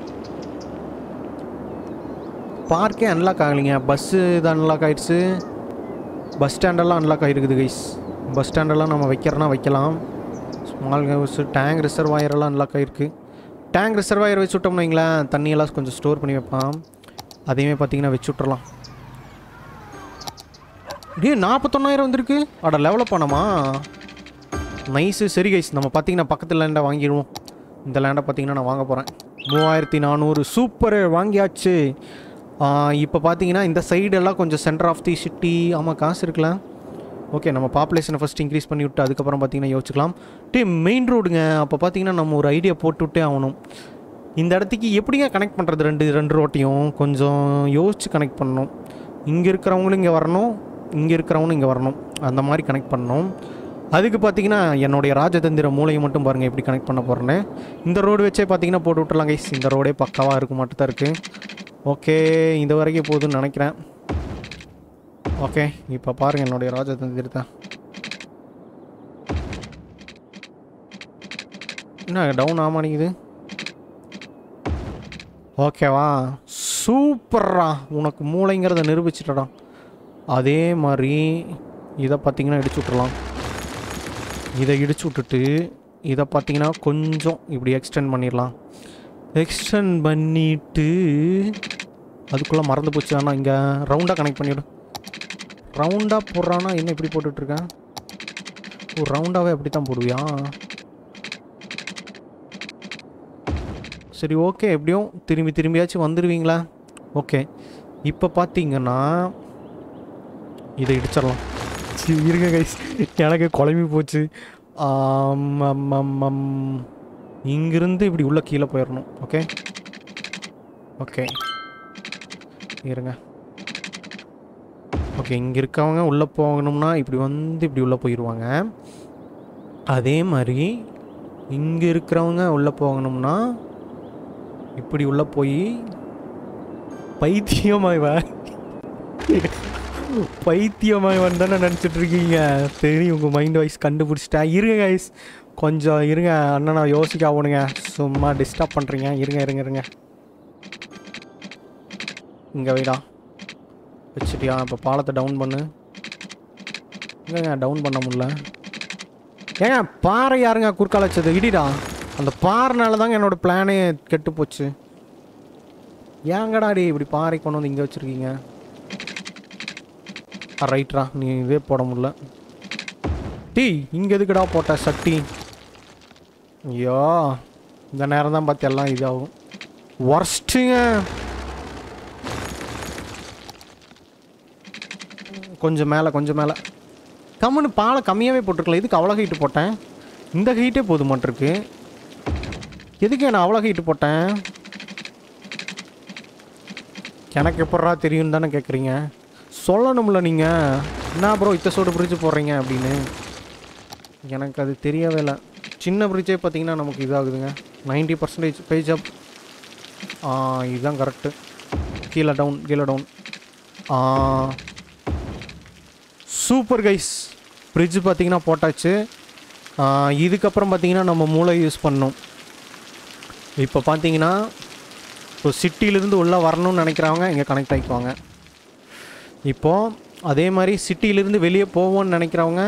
பார்க்கே அன்லாக் ஆகலைங்க பஸ்ஸு இது அன்லாக் ஆயிடுச்சு பஸ் ஸ்டாண்டெல்லாம் அன்லாக் ஆகிருக்குது கைஸ் பஸ் ஸ்டாண்டெல்லாம் நம்ம வைக்கிறோன்னா வைக்கலாம் ஸ்மால் ஹவுஸ் டேங்க் ரிசர்வாயர் எல்லாம் அன்லாக் ஆகிருக்கு டேங்க் ரிசர்வாயர் வச்சு விட்டோம்னு வைங்களேன் தண்ணியெல்லாம் கொஞ்சம் ஸ்டோர் பண்ணி வைப்பான் அதையுமே பார்த்தீங்கன்னா வச்சு விட்றலாம் டே நாற்பத்தொன்னாயிரம் வந்திருக்கு அட லெவலப் பண்ணமா நைஸு சரி கைஸ் நம்ம பார்த்தீங்கன்னா பக்கத்து லேண்டை வாங்கிடுவோம் இந்த லேண்டை பார்த்தீங்கன்னா நான் வாங்க போகிறேன் மூவாயிரத்தி நானூறு சூப்பர் வாங்கியாச்சு இப்போ பார்த்தீங்கன்னா இந்த சைடெல்லாம் கொஞ்சம் சென்டர் ஆஃப் தி சிட்டி ஆமாம் காசு இருக்குல்ல ஓகே நம்ம பாப்புலேஷனை ஃபஸ்ட் இன்க்ரீஸ் பண்ணி விட்டு அதுக்கப்புறம் பார்த்தீங்கன்னா யோசிச்சுக்கலாம் டே மெயின் ரோடுங்க அப்போ பார்த்தீங்கன்னா நம்ம ஒரு ஐடியா போட்டு விட்டே ஆகணும் இந்த இடத்துக்கு எப்படிங்க கனெக்ட் பண்ணுறது ரெண்டு ரெண்டு ரோட்டையும் கொஞ்சம் யோசிச்சு கனெக்ட் பண்ணணும் இங்கே இருக்கிறவங்களும் இங்கே வரணும் இங்கே இருக்கிறவங்களும் இங்கே வரணும் அந்த மாதிரி கனெக்ட் பண்ணணும் அதுக்கு பார்த்தீங்கன்னா என்னுடைய ராஜதந்திர மூளையை மட்டும் பாருங்கள் எப்படி கனெக்ட் பண்ண போகிறேன்னு இந்த ரோடு வச்சே பார்த்தீங்கன்னா போட்டு விட்டுலாம் கைஸ் இந்த ரோடே பக்காவாக இருக்க மட்டும் தான் இருக்குது ஓகே இந்த வரைக்கும் போகுதுன்னு நினைக்கிறேன் ஓகே இப்போ பாருங்கள் என்னுடைய ராஜதந்திரத்தை என்ன டவுன் ஆக மாட்டேங்குது ஓகேவா சூப்பர்ரா உனக்கு மூளைங்கிறத நிரூபிச்சிட்டடா அதே மாதிரி இதை பார்த்தீங்கன்னா இடிச்சு விட்றலாம் இதை இடிச்சு விட்டுட்டு இதை பார்த்தீங்கன்னா கொஞ்சம் இப்படி எக்ஸ்டெண்ட் பண்ணிடலாம் எக்ஸ்டெண்ட் பண்ணிட்டு அதுக்குள்ளே மறந்து போச்சு ஆனால் இங்கே ரவுண்டாக கனெக்ட் பண்ணிவிடும் ரவுண்டாக போடுறான்னா என்ன இப்படி போட்டுட்ருக்கேன் ஓ ரவுண்டாகவே அப்படி தான் போடுவியா சரி ஓகே எப்படியும் திரும்பி திரும்பியாச்சும் வந்துடுவீங்களா ஓகே இப்போ பார்த்தீங்கன்னா இதை இடிச்சிடலாம் சரி, இருங்க கைஸ் எனக்கு குழம்பி போச்சு ஆம், ஆம், ஆம், ஆம். இங்கிருந்து இப்படி உள்ள கீழே போயிடணும் ஓகே ஓகே இருங்க ஓகே இங்கே இருக்கவங்க உள்ளே போகணும்னா இப்படி வந்து இப்படி உள்ளே போயிடுவாங்க அதே மாதிரி இங்கே இருக்கிறவங்க உள்ளே போகணும்னா இப்படி உள்ளே போய் பைத்தியமாய்வன் பைத்தியமாய்வன் தானே நினச்சிட்டு இருக்கீங்க தெரியும் உங்கள் மைண்ட் வாய்ஸ் கண்டுபிடிச்சிட்டேன் இருங்க கைஸ் கொஞ்சம் இருங்க அண்ணனை யோசிக்க ஆகணுங்க சும்மா டிஸ்டர்ப் பண்ணுறீங்க இருங்க இருங்க இருங்க இங்கே வைடா வச்சுட்டியா இப்போ பாலத்தை டவுன் பண்ணு எங்கங்க டவுன் பண்ண முடியல ஏங்க பாறை யாருங்க குறுக்கால வச்சது இடிடா அந்த பாறைனால தாங்க என்னோட பிளானே கெட்டு போச்சு ஏங்கடா டி இப்படி பாறை கொண்டு வந்து இங்கே வச்சுருக்கீங்க ரைட்ரா நீ இதே போட முடியல டீ இங்கே எதுக்குடா போட்ட சட்டி ஐயோ இந்த நேரம் தான் பார்த்து எல்லாம் இதாகும் ஒர்ஸ்ட்டுங்க கொஞ்சம் மேலே கொஞ்சம் மேலே கம்முன்னு பாலை கம்மியாகவே போட்டிருக்கலாம் இதுக்கு அவ்வளோ ஹீட்டு போட்டேன் இந்த ஹீட்டே போதுமாட்டிருக்கு எதுக்கு நான் அவ்வளோ ஹீட்டு போட்டேன் எனக்கு எப்பட்றா தெரியும் தானே கேட்குறீங்க சொல்லணும்ல நீங்கள் என்ன ப்ரோ இத்த சோடு பிரிட்ஜ் போடுறீங்க அப்படின்னு எனக்கு அது தெரியவே இல்லை சின்ன பிரிட்ஜே பார்த்தீங்கன்னா நமக்கு இதாகுதுங்க நைன்டி பர்சன்டேஜ் பேஜ் அப் ஆ இதுதான் கரெக்டு கீழே டவுன் கீழே டவுன் ஆ சூப்பர் கைஸ் ஃப்ரிட்ஜ் பார்த்தீங்கன்னா போட்டாச்சு ஆ, இதுக்கப்புறம் பார்த்தீங்கன்னா நம்ம மூளை யூஸ் பண்ணோம் இப்போ பார்த்தீங்கன்னா இப்போ சிட்டியிலேருந்து உள்ளே வரணும்னு நினைக்கிறவங்க இங்கே கனெக்ட் ஆகிக்குவாங்க இப்போது அதே மாதிரி சிட்டியிலேருந்து வெளியே போவோம்னு நினைக்கிறவங்க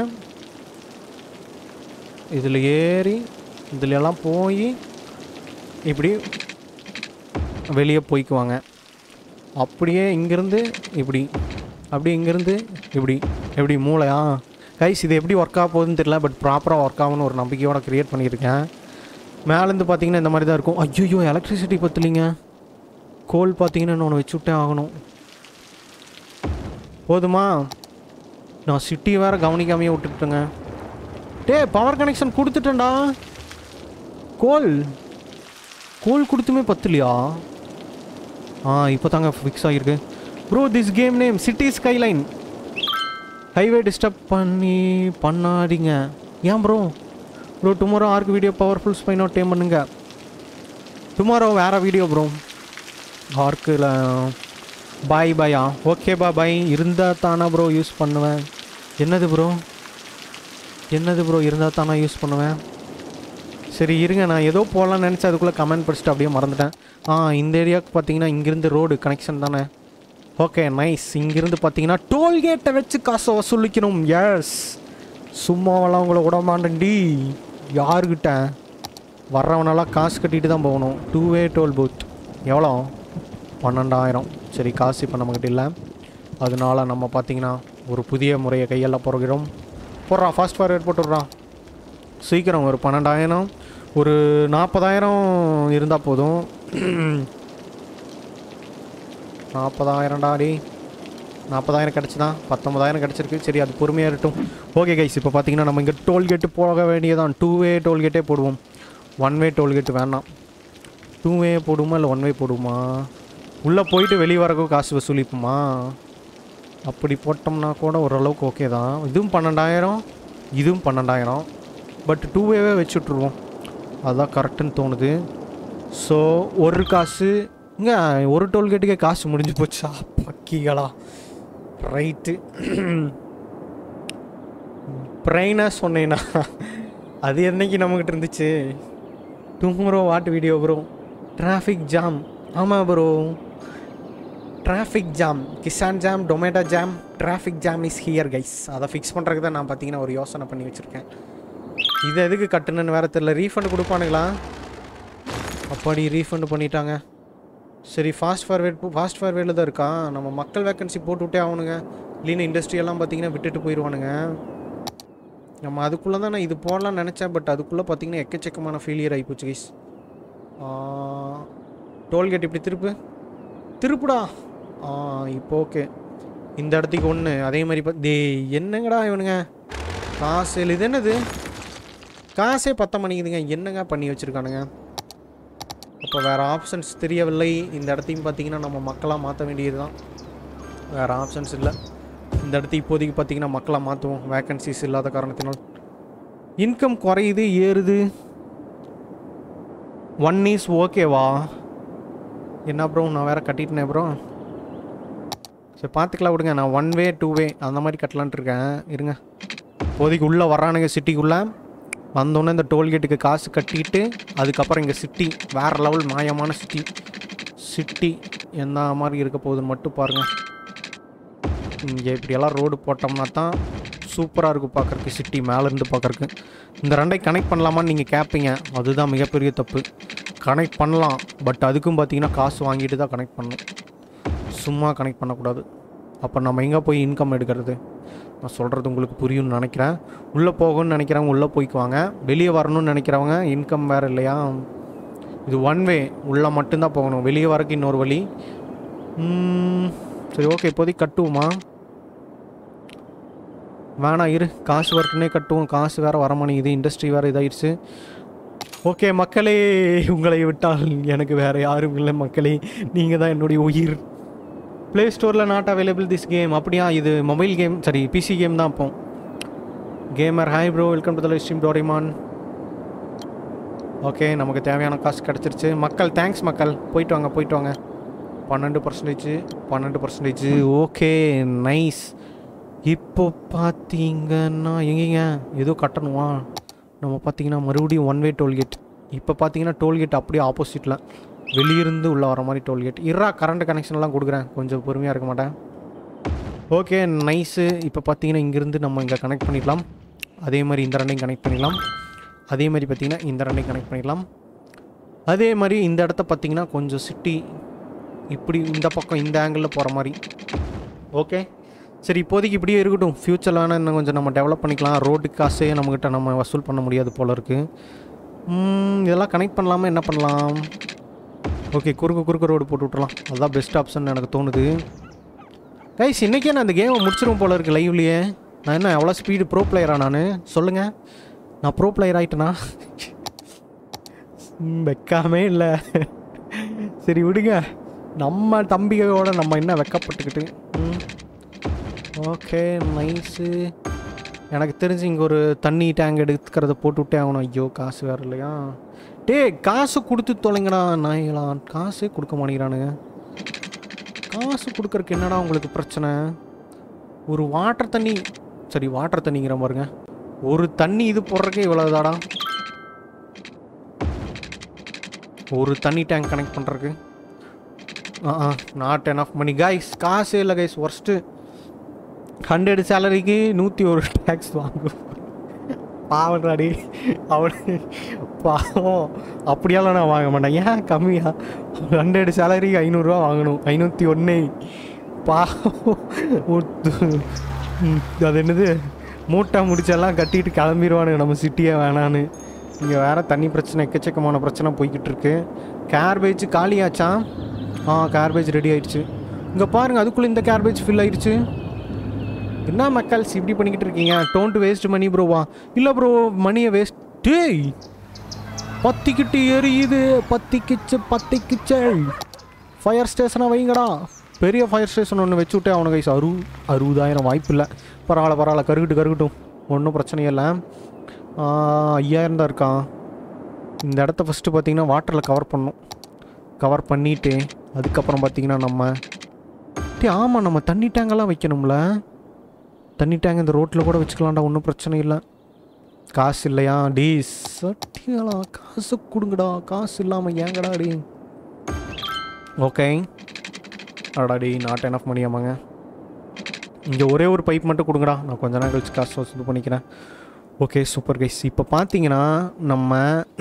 இதில் ஏறி இதுல எல்லாம் போய் இப்படி வெளியே போய்க்குவாங்க அப்படியே இங்கேருந்து இப்படி அப்படியே இங்கேருந்து இப்படி எப்படி மூளையா கைஸ் இது எப்படி ஒர்க் ஆக போகுதுன்னு தெரியல பட் ப்ராப்பராக ஒர்க் ஆகும்னு ஒரு நம்பிக்கையோட க்ரியேட் பண்ணியிருக்கேன் மேலேருந்து பார்த்தீங்கன்னா இந்த மாதிரி தான் இருக்கும் ஐயோ எலக்ட்ரிசிட்டி பத்தலைங்க கோல் பார்த்தீங்கன்னா இன்னொன்று ஒன்று வச்சுட்டே ஆகணும் போதுமா நான் சிட்டி வேறு கவனிக்காமையே விட்டுட்டேங்க டேய் பவர் கனெக்ஷன் கொடுத்துட்டேன்டா கோல் கோல் கொடுத்துமே பத்தலையா ஆ இப்போ தாங்க ஃபிக்ஸ் ஆகிருக்கு bro this game name city skyline highway disturb பண்ணி பண்ணாதீங்க ஏன் bro bro tomorrow Ark video powerful spino tame பண்ணுங்க டுமாரோ வேறு வீடியோ ப்ரோ ஆர்க்கில் பாய் பாயா ஓகேபா பாய் இருந்தால் தானா ப்ரோ யூஸ் பண்ணுவேன் என்னது ப்ரோ என்னது ப்ரோ இருந்தால் தானா யூஸ் பண்ணுவேன் சரி இருங்க நான் ஏதோ போகலான்னு நினச்சி அதுக்குள்ளே கமெண்ட் படிச்சுட்டு அப்படியே மறந்துட்டேன் ஆ இந்த ஏரியாவுக்கு பார்த்தீங்கன்னா இங்கேருந்து ரோடு கனெக்ஷன் தானே ஓகே நைஸ் இங்கிருந்து பார்த்தீங்கன்னா டோல்கேட்டை வச்சு காசை வசூலிக்கணும் எஸ் சும்மாவெல்லாம் உங்களை விட மாட்டேன்டி யாருக்கிட்ட வர்றவனெல்லாம் காசு கட்டிட்டு தான் போகணும் டூ வே டோல் பூத் எவ்வளோ பன்னெண்டாயிரம் சரி காசு இப்போ நம்மக்கிட்ட இல்லை அதனால நம்ம பார்த்தீங்கன்னா ஒரு புதிய முறையை கையெல்லாம் போகிறோம் போடுறான் ஃபாஸ்ட் ஃபார்வேர்ட் போட்டுடுறான் சீக்கிரம் ஒரு பன்னெண்டாயிரம் ஒரு நாற்பதாயிரம் இருந்தால் போதும் நாற்பதாயிரம்டா டே நாற்பதாயிரம் கிடச்சிதான் பத்தொம்பதாயிரம் கிடச்சிருக்கு சரி அது பொறுமையாக இருக்கட்டும் ஓகே கைஸ் இப்போ பார்த்தீங்கன்னா நம்ம இங்கே டோல்கேட்டு போக வேண்டியதான் டூ வே டோல்கேட்டே போடுவோம் ஒன் வே டோல்கேட்டு வேணாம் டூ வே போடுமா இல்லை ஒன் வே போடுமா உள்ளே போயிட்டு வெளியே வரக்கும் காசு வசூலிப்போமா அப்படி போட்டோம்னா கூட ஓரளவுக்கு ஓகே தான் இதுவும் பன்னெண்டாயிரம் இதுவும் பன்னெண்டாயிரம் பட் டூ வேவே வச்சு விட்ருவோம் அதுதான் கரெக்டுன்னு தோணுது ஸோ ஒரு காசு இங்கே ஒரு டோல்கேட்டுக்கே காசு முடிஞ்சு போச்சா பக்கிகளா ரைட்டு ப்ரைனாக சொன்னேன்னா அது என்னைக்கு நம்மக்கிட்ட இருந்துச்சு tomorrow what video bro traffic jam ஆமாம் bro traffic jam Kissan jam tomato jam traffic jam is here guys அதை ஃபிக்ஸ் பண்ணுறதுக்கு தான் நான் பார்த்தீங்கன்னா ஒரு யோசனை பண்ணி வச்சுருக்கேன் இது எதுக்கு கட்டணுன்னு வேறு தெரில ரீஃபண்ட் கொடுப்பானுங்களா அப்பாடி ரீஃபண்ட் பண்ணிட்டாங்க சரி ஃபாஸ்ட் ஃபார்வேர்ட் ஃபாஸ்ட் ஃபார்வேர்டில் தான் இருக்கா நம்ம மக்கள் வேக்கன்சி போட்டு விட்டே ஆகணுங்க இல்லைன்னு இண்டஸ்ட்ரி எல்லாம் பார்த்தீங்கன்னா விட்டுட்டு போயிடுவானுங்க நம்ம அதுக்குள்ளே தான் நான் இது போடலாம்னு நினச்சேன் பட் அதுக்குள்ளே பார்த்தீங்கன்னா எக்கச்சக்கமான ஃபெயிலியர் ஆகிப்போச்சு கைஸ் டோல்கேட் இப்படி திருப்பு திருப்புடா ஆ இப்போ ஓகே இந்த இடத்துக்கு ஒன்று அதே மாதிரி பா டே என்னங்கடா இவனுங்க காசு இல்லை இது என்னது காசே பத்த மணிக்குதுங்க என்னங்க பண்ணி வச்சுருக்கானுங்க அப்போ வேறு ஆப்ஷன்ஸ் தெரியவில்லை இந்த இடத்தையும் பார்த்தீங்கன்னா நம்ம மக்களாக மாற்ற வேண்டியது தான் வேறு ஆப்ஷன்ஸ் இல்லை இந்த இடத்த இப்போதைக்கு பார்த்தீங்கன்னா மக்களாக மாற்றுவோம் வேக்கன்சிஸ் இல்லாத காரணத்தினால் இன்கம் குறையுது ஏறுது ஒன் இஸ் ஓகேவா என்ன ப்ரோ நான் வேறு கட்டிட்டேனே ப்ரோ சரி பார்த்துக்கலாம் விடுங்க நான் ஒன் வே டூ வே அந்த மாதிரி கட்டலான்ட்டு இருக்கேன் இருங்க இப்போதைக்கு உள்ளே வர்றானுங்க சிட்டிக்குள்ளே வந்தோடனே இந்த டோல்கேட்டுக்கு காசு கட்டிட்டு அதுக்கப்புறம் இங்கே சிட்டி வேறு லெவல் மாயமான சிட்டி சிட்டி என்ன மாதிரி இருக்க போகுதுன்னு மட்டும் பாருங்கள் இங்கே இப்படியெல்லாம் ரோடு போட்டோம்னா தான் சூப்பராக இருக்கும் பார்க்குறக்கு சிட்டி மேலேருந்து பார்க்குறக்கு இந்த ரெண்டை கனெக்ட் பண்ணலாமான்னு நீங்கள் கேட்பீங்க அதுதான் மிகப்பெரிய தப்பு கனெக்ட் பண்ணலாம் பட் அதுக்கும் பார்த்தீங்கன்னா காசு வாங்கிட்டு தான் கனெக்ட் பண்ணணும் சும்மா கனெக்ட் பண்ணக்கூடாது அப்போ நம்ம எங்கே போய் இன்கம் எடுக்கிறது நான் சொல்கிறது உங்களுக்கு புரியும்னு நினைக்கிறேன் உள்ளே போகணும்னு நினைக்கிறவங்க உள்ளே போய்க்குவாங்க வெளியே வரணும்னு நினைக்கிறவங்க இன்கம் வேறு இல்லையா இது ஒன் வே உள்ளே மட்டும்தான் போகணும் வெளியே வரக்கு இன்னொரு வழி ம், சரி ஓகே இப்போதைக்கு கட்டுவோமா வேணாம் இரு காசு ஒர்க்குனே கட்டுவோம் காசு வேறு வரமாட்டேங்குது இண்டஸ்ட்ரி வேறு இதாயிடுச்சு ஓகே மக்களே உங்களை விட்டால் எனக்கு வேறு யாரும் இல்லை மக்களே நீங்கள் தான் என்னுடைய உயிர் ப்ளே ஸ்டோரில் நாட் அவைலபிள் திஸ் கேம் அப்படியா இது மொபைல் கேம் சரி பிசி கேம் தான் அப்போ gamer hi bro welcome to the stream Doraemon okay நமக்கு தேவையான காசு கிடச்சிருச்சு மக்கள் தேங்க்ஸ் மக்கள் போயிட்டு வாங்க போயிட்டு வாங்க பன்னெண்டு பர்சன்டேஜ் பன்னெண்டு பர்சன்டேஜ் ஓகே நைஸ் இப்போ பார்த்தீங்கன்னா எங்கேங்க ஏதோ கட்டணுமா நம்ம பார்த்தீங்கன்னா மறுபடியும் ஒன் வே டோல்கேட் இப்போ பார்த்தீங்கன்னா டோல்கேட் அப்படியே ஆப்போசிட்டில் வெளியிருந்து உள்ளே வர மாதிரி டோல்கேட் இறா கரண்ட் கனெக்ஷன்லாம் கொடுக்குறேன் கொஞ்சம் பொறுமையாக இருக்க மாட்டேன் ஓகே நைஸு இப்போ பார்த்தீங்கன்னா இங்கேருந்து நம்ம இங்கே கனெக்ட் பண்ணிக்கலாம் அதே மாதிரி இந்த ரெண்டையும் கனெக்ட் பண்ணிக்கலாம் அதே மாதிரி பார்த்தீங்கன்னா இந்த ரெண்டையும் கனெக்ட் பண்ணிக்கலாம் அதே மாதிரி இந்த இடத்த பார்த்தீங்கன்னா கொஞ்சம் சிட்டி இப்படி இந்த பக்கம் இந்த ஆங்கிளில் போகிற மாதிரி ஓகே சரி இப்போதைக்கு இப்படியே இருக்கட்டும் ஃப்யூச்சரில் வேணால் இன்னும் கொஞ்சம் நம்ம டெவலப் பண்ணிக்கலாம் ரோட்டு காசே நம்மக்கிட்ட நம்ம வசூல் பண்ண முடியாது போல இருக்குது ம், இதெல்லாம் கனெக்ட் பண்ணலாமா என்ன பண்ணலாம் ஓகே குறுக்கு குறுக்கு ரோடு போட்டு விட்றலாம் அதுதான் பெஸ்ட் ஆப்ஷன் எனக்கு தோணுது கைஸ் இன்றைக்கே நான் இந்த கேமை முடிச்சிருவோம் போல இருக்கு லைவ்லேயே நான் என்ன எவ்வளோ ஸ்பீடு ப்ரோ பிளேயரா நான் சொல்லுங்கள் நான் ப்ரோ பிளேயர் ஆகிட்டேனா வெக்காமே இல்லை சரி விடுங்க நம்ம தம்பிகளோட நம்ம என்ன வெக்கப்பட்டுக்கிட்டு ம் ஓகே நைஸு எனக்கு தெரிஞ்சு இங்கே ஒரு தண்ணி டேங்க் எடுக்கிறத போட்டு விட்டே ஆகணும் ஐயோ காசு வேறு இல்லையா டேய் காசு கொடுத்து தொலைங்கடா நாய்களா காசே கொடுக்க மாட்டேங்கிறானுங்க காசு கொடுக்கறக்கு என்னடா உங்களுக்கு பிரச்சனை ஒரு வாட்டர் தண்ணி சரி வாட்டர் தண்ணிங்கிற பாருங்க ஒரு தண்ணி இது போடுறக்கே இவ்வளோதாடா ஒரு தண்ணி டேங்க் கனெக்ட் பண்ணுறக்கு ஆ நாட் enough மணி கைஸ் காசே இல்லை கைஸ் ஒர்ஸ்ட்டு ஹண்ட்ரட் சேலரிக்கு நூற்றி ஒரு டேக்ஸ் வாங்கும் பாவன்றாடி அவனு பாவம் அப்படியெல்லாம் நான் வாங்க மாட்டேன் ஏன் கம்மியா ஹண்ட்ரட் சேலரிக்கு ஐநூறுரூவா வாங்கணும் ஐநூற்றி ஒன்று பாவம் உத்து- ம், அது என்னது மூட்டை முடிச்செல்லாம் கட்டிட்டு கிளம்பிடுவானுங்க நம்ம சிட்டியே வேணான்னு இங்கே வேற தண்ணி பிரச்சனை எக்கச்சக்கமான பிரச்சனை போய்கிட்டு இருக்கு கேர்பேஜ் காலியாச்சா ஆ கேர்பேஜ் ரெடி ஆயிடுச்சு இங்கே பாருங்க அதுக்குள்ளே இந்த கேர்பேஜ் ஃபில் ஆயிடுச்சு என்ன மக்கள்ஸ் இப்படி பண்ணிக்கிட்டு இருக்கீங்க டோன்ட் வேஸ்ட் மணி ப்ரோவா இல்லை ப்ரோ மணியை வேஸ்ட் டேய் பத்திக்கிட்டு எரியுது பத்திக்கிச்சு பத்திக்கிச்சு ஃபயர் ஸ்டேஷனை வைங்கடா பெரிய ஃபயர் ஸ்டேஷன் ஒன்று வச்சு விட்டே அவனுக்கு வயசு அறு அறுபதாயிரம் வாய்ப்பு இல்லை பரவாயில்ல பரவாயில்ல கருகட்டு கருகட்டும் ஒன்றும் பிரச்சனை இல்லை ஆ, ஐயாயிரம் தான் இருக்கான் இந்த இடத்த ஃபஸ்ட்டு பார்த்தீங்கன்னா வாட்டரில் கவர் பண்ணும் கவர் பண்ணிவிட்டு அதுக்கப்புறம் பார்த்தீங்கன்னா நம்ம டே ஆமாம் நம்ம தண்ணி டேங்கெல்லாம் வைக்கணும்ல தண்ணி டேங்க் இந்த ரோட்டில் கூட வச்சுக்கலாம்டா ஒன்றும் பிரச்சனை இல்லை காசு இல்லையா டீ சட்டிகளா காசு கொடுங்கடா காசு இல்லாமல் ஏங்கடா டே ஓகே அடா டே நாட் எனஃப் மணியாமாங்க இங்கே ஒரே ஒரு பைப் மட்டும் கொடுங்கடா நான் கொஞ்ச நேரம் கழிச்சு காசு வசூல் பண்ணிக்கிறேன் ஓகே சூப்பர் கைஸ் இப்போ பார்த்தீங்கன்னா நம்ம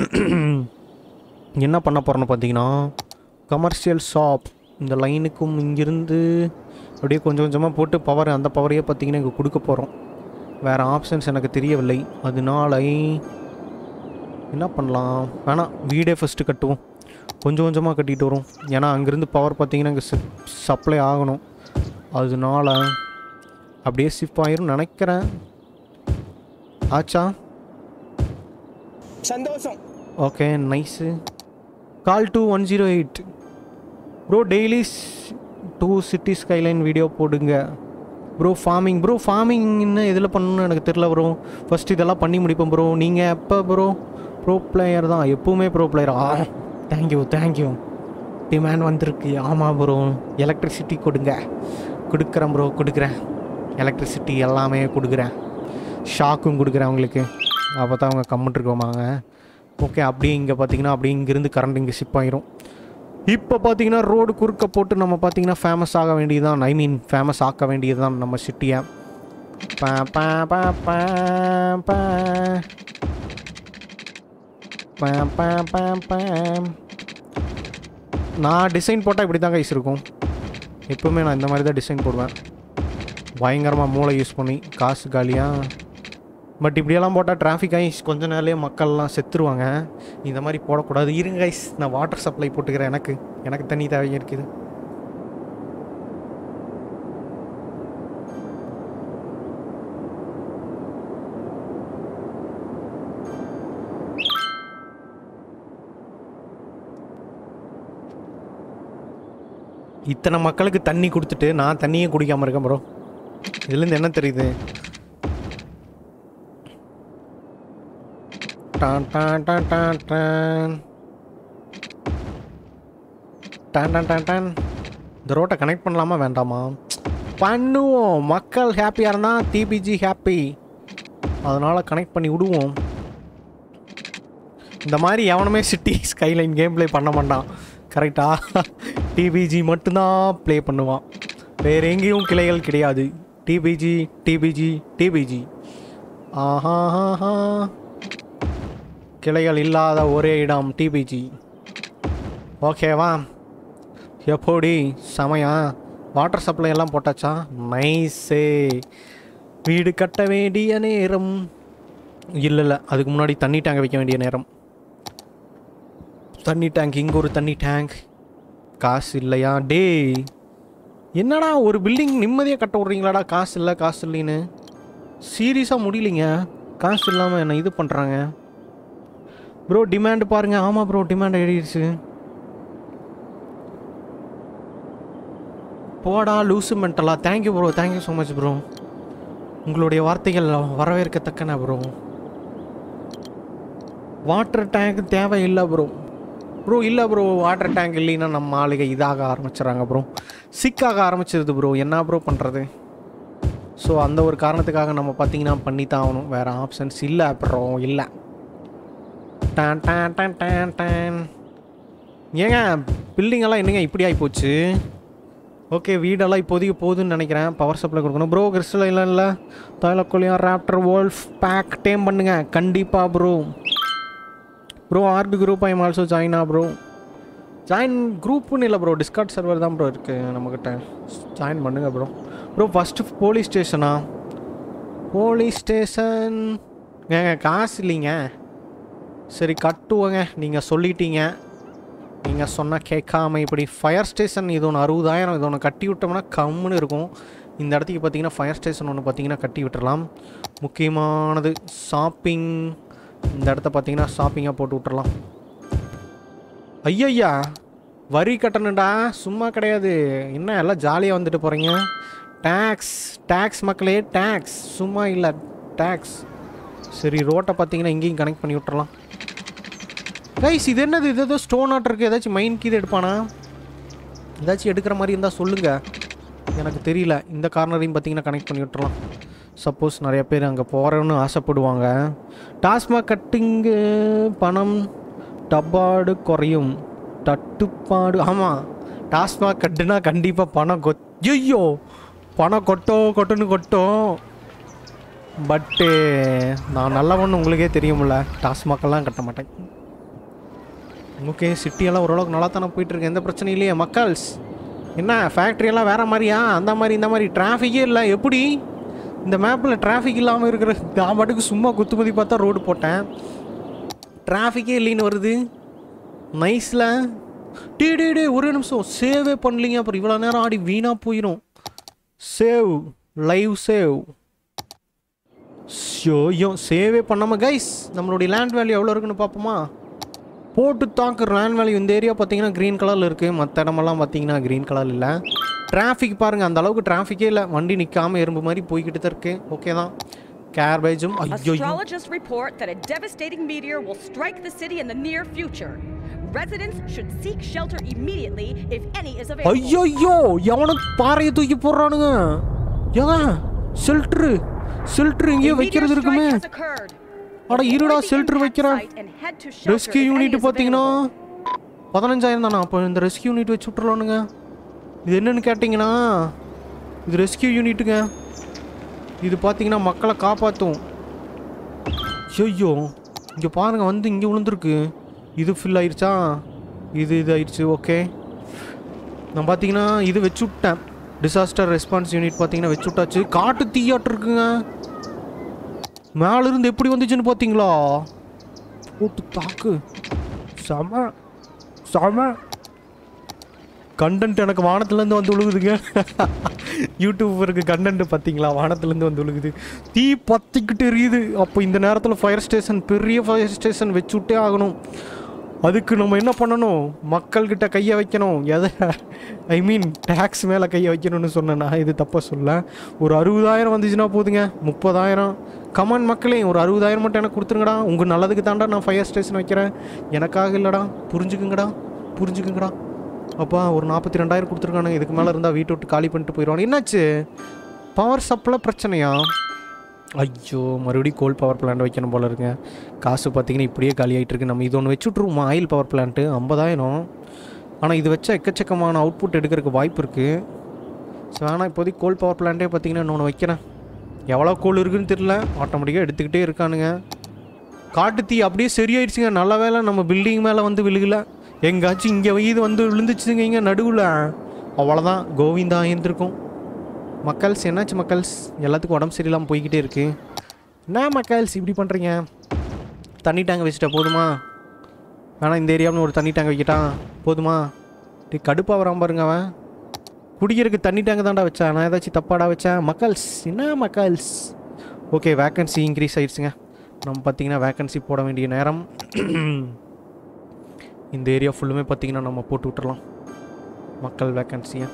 என்ன பண்ண போகிறோன்னு பார்த்தீங்கன்னா கமர்ஷியல் ஷாப் இந்த லைனுக்கும் இங்கிருந்து அப்படியே கொஞ்சம் கொஞ்சமாக போட்டு பவர் அந்த பவரையே பார்த்தீங்கன்னா இங்கே கொடுக்க போகிறோம் வேறு ஆப்ஷன்ஸ் எனக்கு தெரியவில்லை அதனால என்ன பண்ணலாம் வேணாம் வீடே ஃபஸ்ட்டு கட்டுவோம் கொஞ்சம் கொஞ்சமாக கட்டிட்டு வரும் ஏன்னா அங்கேருந்து பவர் பார்த்தீங்கன்னா இங்கே சப்ளை ஆகணும் அதனால அப்படியே ஷிஃப்ட் ஆயிரும் நினைக்கிறேன் ஆச்சா சந்தோஷம் okay nice call two one zero eight bro daily do city skyline video போடுங்க ப்ரோ ஃபார்மிங் ப்ரோ ஃபார்மிங்னு எதில் பண்ணணும்னு எனக்கு தெரில ப்ரோ ஃபஸ்ட் இதெல்லாம் பண்ணி முடிப்போம் ப்ரோ நீங்கள் எப்போ ப்ரோ ப்ரோ பிளேயர் தான் எப்பவுமே ப்ரோ பிளேயர் ஆ தேங்க்யூ தேங்க்யூ டிமாண்ட் வந்திருக்கு ஆமாம் ப்ரோ எலக்ட்ரிசிட்டி கொடுங்க கொடுக்குறேன் ப்ரோ கொடுக்குறேன் எலக்ட்ரிசிட்டி எல்லாமே கொடுக்குறேன் ஷாக்கும் கொடுக்குறேன் அவங்களுக்கு அப்போ தான் அவங்க கம்முட்டு இருக்கோமாங்க ஓகே அப்படியே இங்கே பார்த்தீங்கன்னா அப்படியே இங்கேருந்து கரண்ட் இங்கே ஷிப் ஆயிரும் இப்போ பார்த்தீங்கன்னா ரோடு குறுக்க போட்டு நம்ம பார்த்தீங்கன்னா ஃபேமஸ் ஆக வேண்டியதுதான் ஐ மீன் ஃபேமஸ் ஆக்க வேண்டியது தான் நம்ம சிட்டியை பா பா பா பா பா பா பா பா பா நான் டிசைன் போட்டால் இப்படி தான் கைஸ் இருக்கும் எப்பவுமே நான் இந்த மாதிரி தான் டிசைன் போடுவேன் பயங்கரமாக மூளை யூஸ் பண்ணி காசு காலியாக பட் இப்படியெல்லாம் போட்டால் டிராஃபிக் ஐஸ் கொஞ்ச நேரம்லேயே மக்கள்லாம் செத்துருவாங்க இந்த மாதிரி போடக்கூடாது இருங்க ஐஸ் நான் வாட்டர் சப்ளை போட்டுக்கிறேன் எனக்கு எனக்கு தண்ணி தேவை இருக்குது இத்தனை மக்களுக்கு தண்ணி கொடுத்துட்டு நான் தண்ணியே குடிக்காமல் இருக்கேன் ப்ரோ இதுலேருந்து என்ன தெரியுது டான் டான் டான் டான் டான் டான் டான் டான் டான் இந்த ரோட்டை கனெக்ட் பண்ணலாமா வேண்டாமா பண்ணுவோம் மக்கள் ஹாப்பியாக இருந்தால் டிபிஜி ஹாப்பி அதனால் கனெக்ட் பண்ணி விடுவோம் இந்த மாதிரி எவனுமே சிட்டி ஸ்கைலைன் கேம் ப்ளே பண்ண மாட்டான் கரெக்டா டிபிஜி மட்டும்தான் ப்ளே பண்ணுவான் வேற எங்கேயும் கிளைகள் கிடையாது டிபிஜி டிபிஜி டிபிஜி ஆஹா கிளைகள் இல்லாத ஒரே இடம் டிபிஜி ஓகேவா எப்படி சமயா வாட்டர் சப்ளை எல்லாம் போட்டாச்சா நைஸே வீடு கட்ட வேண்டிய நேரம் இல்லை இல்லை அதுக்கு முன்னாடி தண்ணி டேங்க் வைக்க வேண்டிய நேரம் தண்ணி டேங்க் இங்கே ஒரு தண்ணி டேங்க் காசு இல்லையா டேய் என்னடா ஒரு பில்டிங் நிம்மதியாக கட்ட விட்றீங்களாடா காசு இல்லை காசு இல்லைன்னு சீரியஸாக முடியலைங்க காசு இல்லாமல் என்ன இது பண்ணுறாங்க ப்ரோ டிமாண்ட் பாருங்க ஆமாம் ப்ரோ டிமாண்ட் ஏறிடுச்சு போடா லூசு மென்டலா thank you bro thank you so much bro உங்களுடைய வார்த்தைகள் வரவேற்கத்தக்கன ப்ரோ வாட்டர் டேங்க் தேவையில்லை ப்ரோ ப்ரோ இல்லை ப்ரோ வாட்டர் டேங்க் இல்லைன்னா நம்ம ஆளுங்க இதாக ஆரம்பிச்சிடறாங்க ப்ரோ சிக்காக ஆரம்பிச்சிருது ப்ரோ என்ன ப்ரோ பண்ணுறது ஸோ அந்த ஒரு காரணத்துக்காக நம்ம பார்த்தீங்கன்னா பண்ணி தான் ஆகணும் வேறு ஆப்ஷன்ஸ் இல்லை அப்புறம் இல்லை டான் டான் டான் டான் டான் ஏங்க பில்டிங் எல்லாம் என்னங்க இப்படி ஆகி போச்சு ஓகே வீடெல்லாம் இப்போதைக்கு போகுதுன்னு நினைக்கிறேன் பவர் சப்ளை கொடுக்கணும் ப்ரோ கிறிஸ்டல் இல்லை இல்லை தாய்லக்கோலியம் ராப்டர் வோல்ஃப் பேக் டேம் பண்ணுங்க கண்டிப்பாக bro bro art group I'm also ஜாயினா ப்ரோ ஜாயின் குரூப்புன்னு இல்லை ப்ரோ டிஸ்கார்ட் சர்வர் தான் ப்ரோ இருக்குது நம்மக்கிட்ட ஜாயின் பண்ணுங்க ப்ரோ ப்ரோ ஃபஸ்ட்டு போலீஸ் ஸ்டேஷனா போலீஸ் ஸ்டேஷன் ஏங்க காசு இல்லைங்க சரி கட்டுவோங்க நீங்கள் சொல்லிட்டீங்க நீங்கள் சொன்னால் கேட்காம இப்படி ஃபயர் ஸ்டேஷன் இது ஒன்று அறுபதாயிரம் இது ஒன்று கட்டி விட்டோம்னா கம்முன்னு இருக்கும் இந்த இடத்துக்கு பார்த்தீங்கன்னா ஃபயர் ஸ்டேஷன் ஒன்று பார்த்தீங்கன்னா கட்டி விட்டுறலாம் முக்கியமானது ஷாப்பிங் இந்த இடத்த பார்த்தீங்கன்னா ஷாப்பிங்காக போட்டு விட்டுறலாம் ஐயய்யா வரி கட்டணும்டா சும்மா கிடையாது என்ன எல்லாம் ஜாலியாக வந்துட்டு போகிறீங்க டேக்ஸ் டேக்ஸ் மக்களே டேக்ஸ் சும்மா இல்லை டேக்ஸ் சரி ரோட்டை பார்த்தீங்கன்னா இங்கேயும் கனெக்ட் பண்ணி விட்டுறலாம் கைஸ் இது என்னது இது ஏதோ ஸ்டோன் ஆட் இருக்குது ஏதாச்சும் மைன் கீது எடுப்பானா ஏதாச்சும் எடுக்கிற மாதிரி இருந்தால் சொல்லுங்கள் எனக்கு தெரியல இந்த கார்னரையும் பார்த்தீங்கன்னா கனெக்ட் பண்ணி விட்டுறலாம் சப்போஸ் நிறைய பேர் அங்கே போகிறோன்னு ஆசைப்படுவாங்க டாஸ்மாக் கட்டிங்கு பணம் டப்பாடு குறையும் தட்டுப்பாடு ஆமாம் டாஸ்மாக் கட்டுனா கண்டிப்பாக பணம் கொ ஐயோ பணம் கொட்டும் கொட்டுன்னு கொட்டும் பட்டு நான் நல்லவன்னு உங்களுக்கே தெரியும்ல டாஸ்மாக்கெல்லாம் கட்ட மாட்டேன் ஓகே சிட்டியெல்லாம் ஓரளவுக்கு நல்லா தானே போயிட்டுருக்கு எந்த பிரச்சனையும் இல்லையே மக்கள்ஸ் என்ன ஃபேக்ட்ரியெல்லாம் வேறு மாதிரியா அந்த மாதிரி இந்த மாதிரி டிராஃபிக்கே இல்லை எப்படி இந்த மேப்பில் டிராஃபிக் இல்லாமல் இருக்கிற நான் பாட்டுக்கு சும்மா குத்துமதி பார்த்தா ரோடு போட்டேன் டிராஃபிக்கே இல்லைன்னு வருது நைஸில் டே டே டே ஒரே நிமிஷம் சேவே பண்ணலீங்க அப்புறம் இவ்வளோ நேரம் ஆடி வீணாக போயிடும் சேவ் லைவ் சேவ் ஷோயும் சேவே பண்ணாமல் கைஸ் நம்மளுடைய லேண்ட் வேல்யூ எவ்வளோ இருக்குன்னு பார்ப்போமா போட்டு தாக்குற லேண்ட் வேல்யூ இந்த ஏரியா பார்த்தீங்கன்னா க்ரீன் கலரில் இருக்குது மற்ற இடமெல்லாம் பார்த்தீங்கன்னா க்ரீன் கலர் இல்லை டிராஃபிக் பாருங்கள் அந்த அளவுக்கு டிராஃபிக்கே இல்லை வண்டி நிற்காம எறும்பு மாதிரி போய்கிட்டு தான் இருக்கு ஓகே தான் கேர்பேஜும் ஐயோ Astrologists report that a devastating meteor will strike the city in the near future. Residents should seek shelter immediately if any is available. ஐயோ எவனும் பாறையை தூக்கி போடுறானுங்க ஏங்க ஷெல்ட்ரு ஷெல்ட்ரு A இங்கேயே meteor வைக்கிறது strike இருக்குமே has occurred. அட இருடா Avoid the ஷெல்டர் impact வைக்கிறேன் site and head to shelter rescue if any unit is பார்த்தீங்கன்னா available. பதினஞ்சாயிரம் தானா அப்போ இந்த ரெஸ்கியூ யூனிட் வச்சு விட்றலானுங்க இது என்னன்னு கேட்டிங்கன்னா இது ரெஸ்கியூ யூனிட்டுங்க இது பார்த்தீங்கன்னா மக்களை காப்பாற்றும் ஐயோ இங்கே பாருங்க வந்து இங்கே விழுந்துருக்கு இது ஃபில் ஆயிடுச்சா இது இது ஆயிடுச்சு ஓகே நான் பார்த்தீங்கன்னா இது வச்சு விட்டேன் டிசாஸ்டர் ரெஸ்பான்ஸ் யூனிட் பார்த்தீங்கன்னா வச்சு விட்டாச்சு காட்டு தீயாட்டு இருக்குங்க மேலிருந்து எப்படி வந்துச்சுன்னு பார்த்தீங்களா போட்டு தாக்கு செம செம கண்டென்ட் எனக்கு வானத்துலேருந்து வந்து விழுகுதுங்க யூடியூபருக்கு கண்டென்ட் பார்த்தீங்களா வானத்துலேருந்து வந்து விழுகுது தீ பத்திக்கிட்டு எரியுது அப்போ இந்த நேரத்தில் ஃபயர் ஸ்டேஷன் பெரிய ஃபயர் ஸ்டேஷன் வச்சு விட்டே ஆகணும் அதுக்கு நம்ம என்ன பண்ணணும் மக்கள்கிட்ட கையை வைக்கணும் எதை ஐ மீன் டேக்ஸ் மேலே கையை வைக்கணும்னு சொன்னேன் நான் இது தப்பாக சொல்ல ஒரு அறுபதாயிரம் வந்துச்சுன்னா போதுங்க முப்பதாயிரம் கமான் மக்களே ஒரு அறுபதாயிரம் மட்டும் எனக்கு கொடுத்துருங்கடா உங்கள் நல்லதுக்கு தாண்டா நான் ஃபயர் ஸ்டேஷன் வைக்கிறேன் எனக்காக இல்லைடா புரிஞ்சுக்குங்கடா புரிஞ்சுக்குங்கடா அப்பா ஒரு நாற்பத்தி ரெண்டாயிரம் கொடுத்துருக்கானுங்க இதுக்கு மேலே இருந்தால் வீட்டை விட்டு காலி பண்ணிட்டு போயிடுவாங்க என்னாச்சு பவர் சப்ளை பிரச்சனையா ஐயோ மறுபடியும் கோல் பவர் பிளான்ட் வைக்கணும் போல இருக்குங்க காசு பார்த்தீங்கன்னா இப்படியே காலி ஆகிட்டு இருக்கு நம்ம இது ஒன்று வச்சு விட்ருவோமா ஆயில் பவர் பிளான்ட்டு ஐம்பதாயிரம் ஆனால் இது வச்சா எக்கச்சக்கமான அவுட்புட் எடுக்கிறதுக்கு வாய்ப்பு இருக்குது ஸோ ஆனால் இப்போதைக்கு கோல் பவர் பிளான்ட்டே பார்த்தீங்கன்னா இன்னொன்று வைக்கிறேன் எவ்வளோ கோல் இருக்குன்னு தெரியல ஆட்டோமேட்டிக்காக எடுத்துக்கிட்டே இருக்கானுங்க காட்டு தீ அப்படியே சரியாயிடுச்சுங்க நல்ல வேளை நம்ம பில்டிங் மேலே வந்து விழுகல எங்காச்சும் இங்கே இது வந்து விழுந்துச்சுங்க இங்கே நடுவில் அவ்வளோதான் கோவிந்தா இருந்திருக்கும் மக்கள்ஸ் என்னாச்சு மக்கள்ஸ் எல்லாத்துக்கும் உடம்பு சரியில்லாமல் போய்கிட்டே இருக்கு என்ன மக்கள்ஸ் இப்படி பண்ணுறீங்க தண்ணி டேங்க் வச்சுட்டா போதுமா வேணா இந்த ஏரியாவில் ஒரு தண்ணி டேங்க் வைக்கிட்டான் போதுமா டே கடுப்பாக வராம பாருங்க அவன் குடிக்கிறதுக்கு தண்ணி டேங்க் தான்டா வச்சேன் நான் ஏதாச்சும் தப்பாடா வச்சேன் மக்கள்ஸ் என்ன மக்கள்ஸ் ஓகே வேக்கன்சி இன்க்ரீஸ் ஆயிடுச்சுங்க நம்ம பார்த்தீங்கன்னா வேக்கன்சி போட வேண்டிய நேரம் இந்த ஏரியா ஃபுல்லுமே பார்த்தீங்கன்னா நம்ம போட்டு விட்டுறலாம் மக்கள் வேக்கன்சியை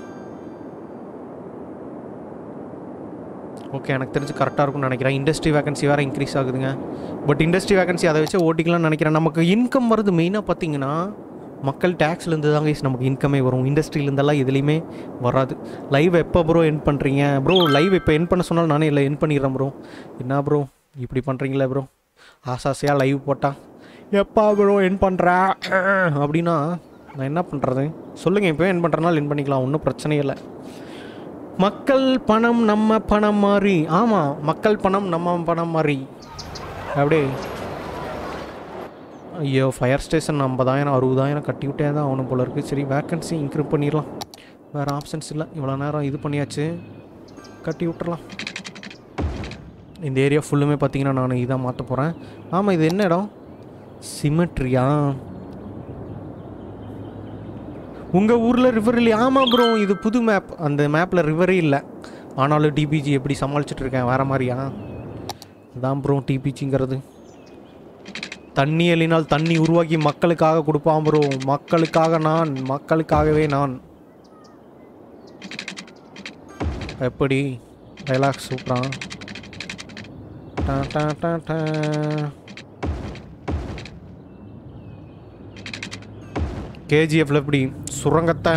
ஓகே எனக்கு தெரிஞ்சு கரெக்டாக இருக்கும்னு நினைக்கிறேன் இண்டஸ்ட்ரி வேகன்சி வேறு இன்க்ரீஸ் ஆகுதுங்க பட் இண்டஸ்ட்ரி வேகன்சி அதை வச்சு ஓட்டிக்கலாம்னு நினைக்கிறேன் நமக்கு இன்கம் வருது மெயினாக பார்த்தீங்கன்னா மக்கள் டேக்ஸ்லேருந்து தான் guys நமக்கு இன்கமே வரும் இண்டஸ்ட்ரியிலேருந்தெல்லாம் எதுலேயுமே வராது லைவ் எப்போ ப்ரோ என் பண்ணுறீங்க ப்ரோ லைவ் இப்போ என் பண்ண சொன்னாலும் நானே இல்லை என் பண்ணிடுறேன் ப்ரோ என்ன ப்ரோ இப்படி பண்ணுறீங்களே ப்ரோ ஆசாசையாக லைவ் போட்டா எப்பா ப்ரோ என் பண்ணுறா அப்படின்னா நான் என்ன பண்ணுறது சொல்லுங்கள் இப்போ என் பண்ணுறனால என் பண்ணிக்கலாம் ஒன்றும் பிரச்சனையே இல்லை மக்கள் பணம் நம்ம பணம் மாதிரி ஆமாம் மக்கள் பணம் நம்ம பணம் மாதிரி அப்படியே ஐயோ ஃபயர் ஸ்டேஷன் ஐம்பதாயிரம் அறுபதாயிரம் கட்டி விட்டே தான் ஆகணும் போல இருக்குது சரி வேக்கன்சி இன்க்ரீப் பண்ணிடலாம் வேறு ஆப்ஷன்ஸ் இல்லை இவ்வளோ நேரம் இது பண்ணியாச்சு கட்டி விட்டுறலாம் இந்த ஏரியா ஃபுல்லுமே பார்த்தீங்கன்னா நான் இதான் மாற்ற போகிறேன் ஆமாம் இது என்ன இடம் சிமெட்ரியா உங்கள் ஊரில் ரிவர் இல்லையா ஆமாம் ப்ரோ இது புது மேப் அந்த மேப்பில் ரிவரே இல்லை ஆனாலும் டிபிஜி எப்படி சமாளிச்சுட்டு இருக்கேன் வேறு மாதிரியா அதான் ப்ரோ டிபிஜிங்கிறது தண்ணி எழினால் தண்ணி உருவாக்கி மக்களுக்காக கொடுப்பான் ப்ரோ மக்களுக்காக நான் மக்களுக்காகவே நான் எப்படி டைலாக் சூப்பரா டா டா டா டா கேஜிஎஃப்ல எப்படி சுரங்கத்தை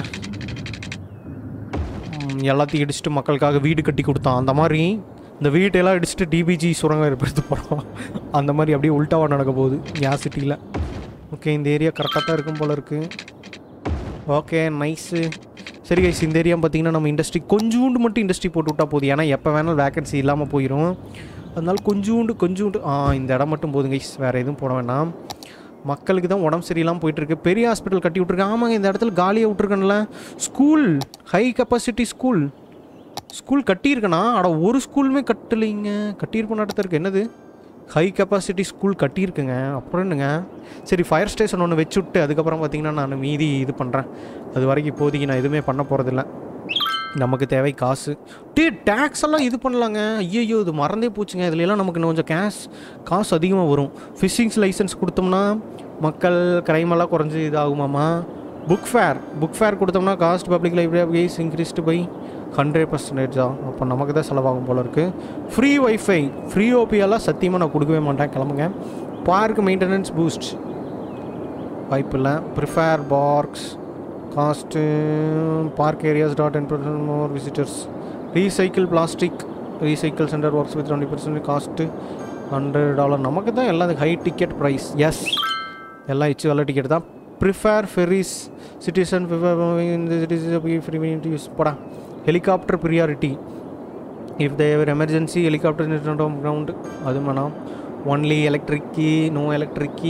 ம், எல்லாத்தையும் இடிச்சிட்டு மக்களுக்காக வீடு கட்டி கொடுத்தான் அந்த மாதிரி இந்த வீட்டெல்லாம் இடிச்சிட்டு டிபிஜி சுரங்கம் எடுத்து போகிறோம் அந்த மாதிரி அப்படியே உல்ட்டாவாக நடக்க போகுது யா சிட்டியில் ஓகே இந்த ஏரியா கரெக்டாக தான் இருக்கும் போல இருக்குது ஓகே நைஸு சரி கைஸ் இந்த ஏரியா பார்த்தீங்கன்னா நம்ம இண்டஸ்ட்ரி கொஞ்சூண்டு மட்டும் இண்டஸ்ட்ரி போட்டு விட்டா போதும் ஏன்னா எப்போ வேணாலும் வேகன்சி இல்லாமல் போயிடும் அதனால கொஞ்சூண்டு கொஞ்சூண்டு ஆ இந்த இடம் மட்டும் போதும் கைஸ் வேறு எதுவும் போட வேண்டாம் மக்களுக்கு தான் உடம்பு சரியில்லாமல் போயிட்டுருக்கு பெரிய ஹாஸ்பிட்டல் கட்டி விட்ருக்கேன் ஆமாங்க இந்த இடத்துல காலியாக விட்ருக்கேன்ல school high capacity school school கட்டியிருக்கேனா அட ஒரு ஸ்கூலுமே கட்டலைங்க கட்டியிருப்ப நடத்த இருக்கு என்னது ஹை கெப்பாசிட்டி ஸ்கூல் கட்டியிருக்குங்க அப்புறம் என்னங்க சரி ஃபயர் ஸ்டேஷன் ஒன்று வச்சு விட்டு அதுக்கப்புறம் பார்த்தீங்கன்னா நான் மீதி இது பண்ணுறேன் அது வரைக்கும் இப்போதைக்கு நான் எதுவுமே பண்ண போகிறதில்ல நமக்கு தேவை காசு டே டேக்ஸ் எல்லாம் இது பண்ணலாங்க ஐயோ இது மறந்தே போச்சுங்க இதுல எல்லாம் நமக்கு இன்னும் கொஞ்சம் கேஷ் காசு அதிகமாக வரும் ஃபிஷிங்ஸ் லைசன்ஸ் கொடுத்தோம்னா மக்கள் crime எல்லாம் குறைஞ்சி இதாகுமாமா புக் ஃபேர் புக் ஃபேர் கொடுத்தோம்னா cost public library of case increased by hundred பர்சன்டேஜா அப்போ நமக்கு தான் செலவாகும் போல இருக்குது ஃப்ரீ ஒய்ஃபை ஃப்ரீ ஓபியெல்லாம் சத்தியமாக நான் கொடுக்கவே மாட்டேன் கிளம்புங்க பார்க் மெயின்டெனன்ஸ் பூஸ்ட் வாய்ப்பு இல்லை prefer parks cost park areas dot ten percent more visitors recycle plastic recycle center works with twenty percent cost hundred dollar நமக்கு தான் எல்லாம் ஹை டிக்கெட் ப்ரைஸ் எஸ் எல்லாம் இச்சு நல்ல டிக்கெட் தான் ப்ரிஃபேர் ஃபெரிஸ் சிட்டிசன் இந்த சிட்டிசன் ஃப்ரீ யூஸ் போடா helicopter priority if there emergency helicopter ground அது வேணாம் ஒன்லி எலக்ட்ரிக்கி நோ எலக்ட்ரிக்கி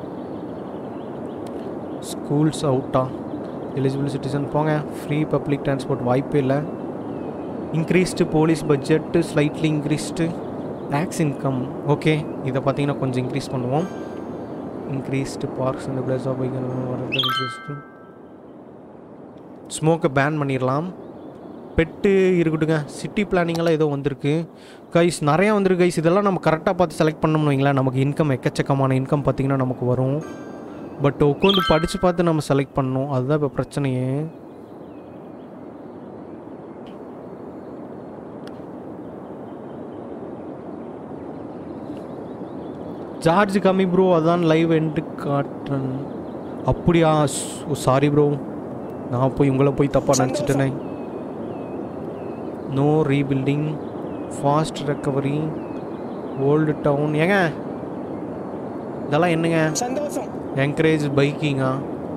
ஸ்கூல்ஸ் அவுட்டா எலிஜிபிள் சிட்டிசன் போங்க ஃப்ரீ பப்ளிக் டிரான்ஸ்போர்ட் வாய்ப்பே இல்லை increased police budget slightly increased tax income okay இதை பார்த்தீங்கன்னா கொஞ்சம் இன்க்ரீஸ் பண்ணுவோம் இன்க்ரீஸ்டு பார்க்ஸ் இந்த பிளேஸ் ஆஃப் இன்க்ரீஸ்டு ஸ்மோக்கை பேன் பண்ணிடலாம் பெட்டு இருக்கட்டுங்க சிட்டி பிளானிங்கெல்லாம் ஏதோ வந்திருக்கு கைஸ் நிறையா வந்திருக்கு கைஸ் இதெல்லாம் நம்ம கரெக்டாக பார்த்து செலக்ட் பண்ணோம்னு வைங்களேன் நமக்கு இன்கம் எக்கச்சக்கமான இன்கம் பார்த்திங்கன்னா நமக்கு வரும் பட் உட்காந்து படித்து பார்த்து நம்ம செலக்ட் பண்ணணும் அதுதான் இப்போ பிரச்சனையே சார்ஜ் கம்மி ப்ரோ அதான் லைவ் எண்டு காட்டுறேன் அப்படியா சாரி ப்ரோ நான் போய் உங்களை போய் தப்பாக நினச்சிட்டேனே no rebuilding fast recovery old town ஏங்க இதெல்லாம் என்னங்க சந்தோஷம் என்கரேஜ் பைக்கிங்கா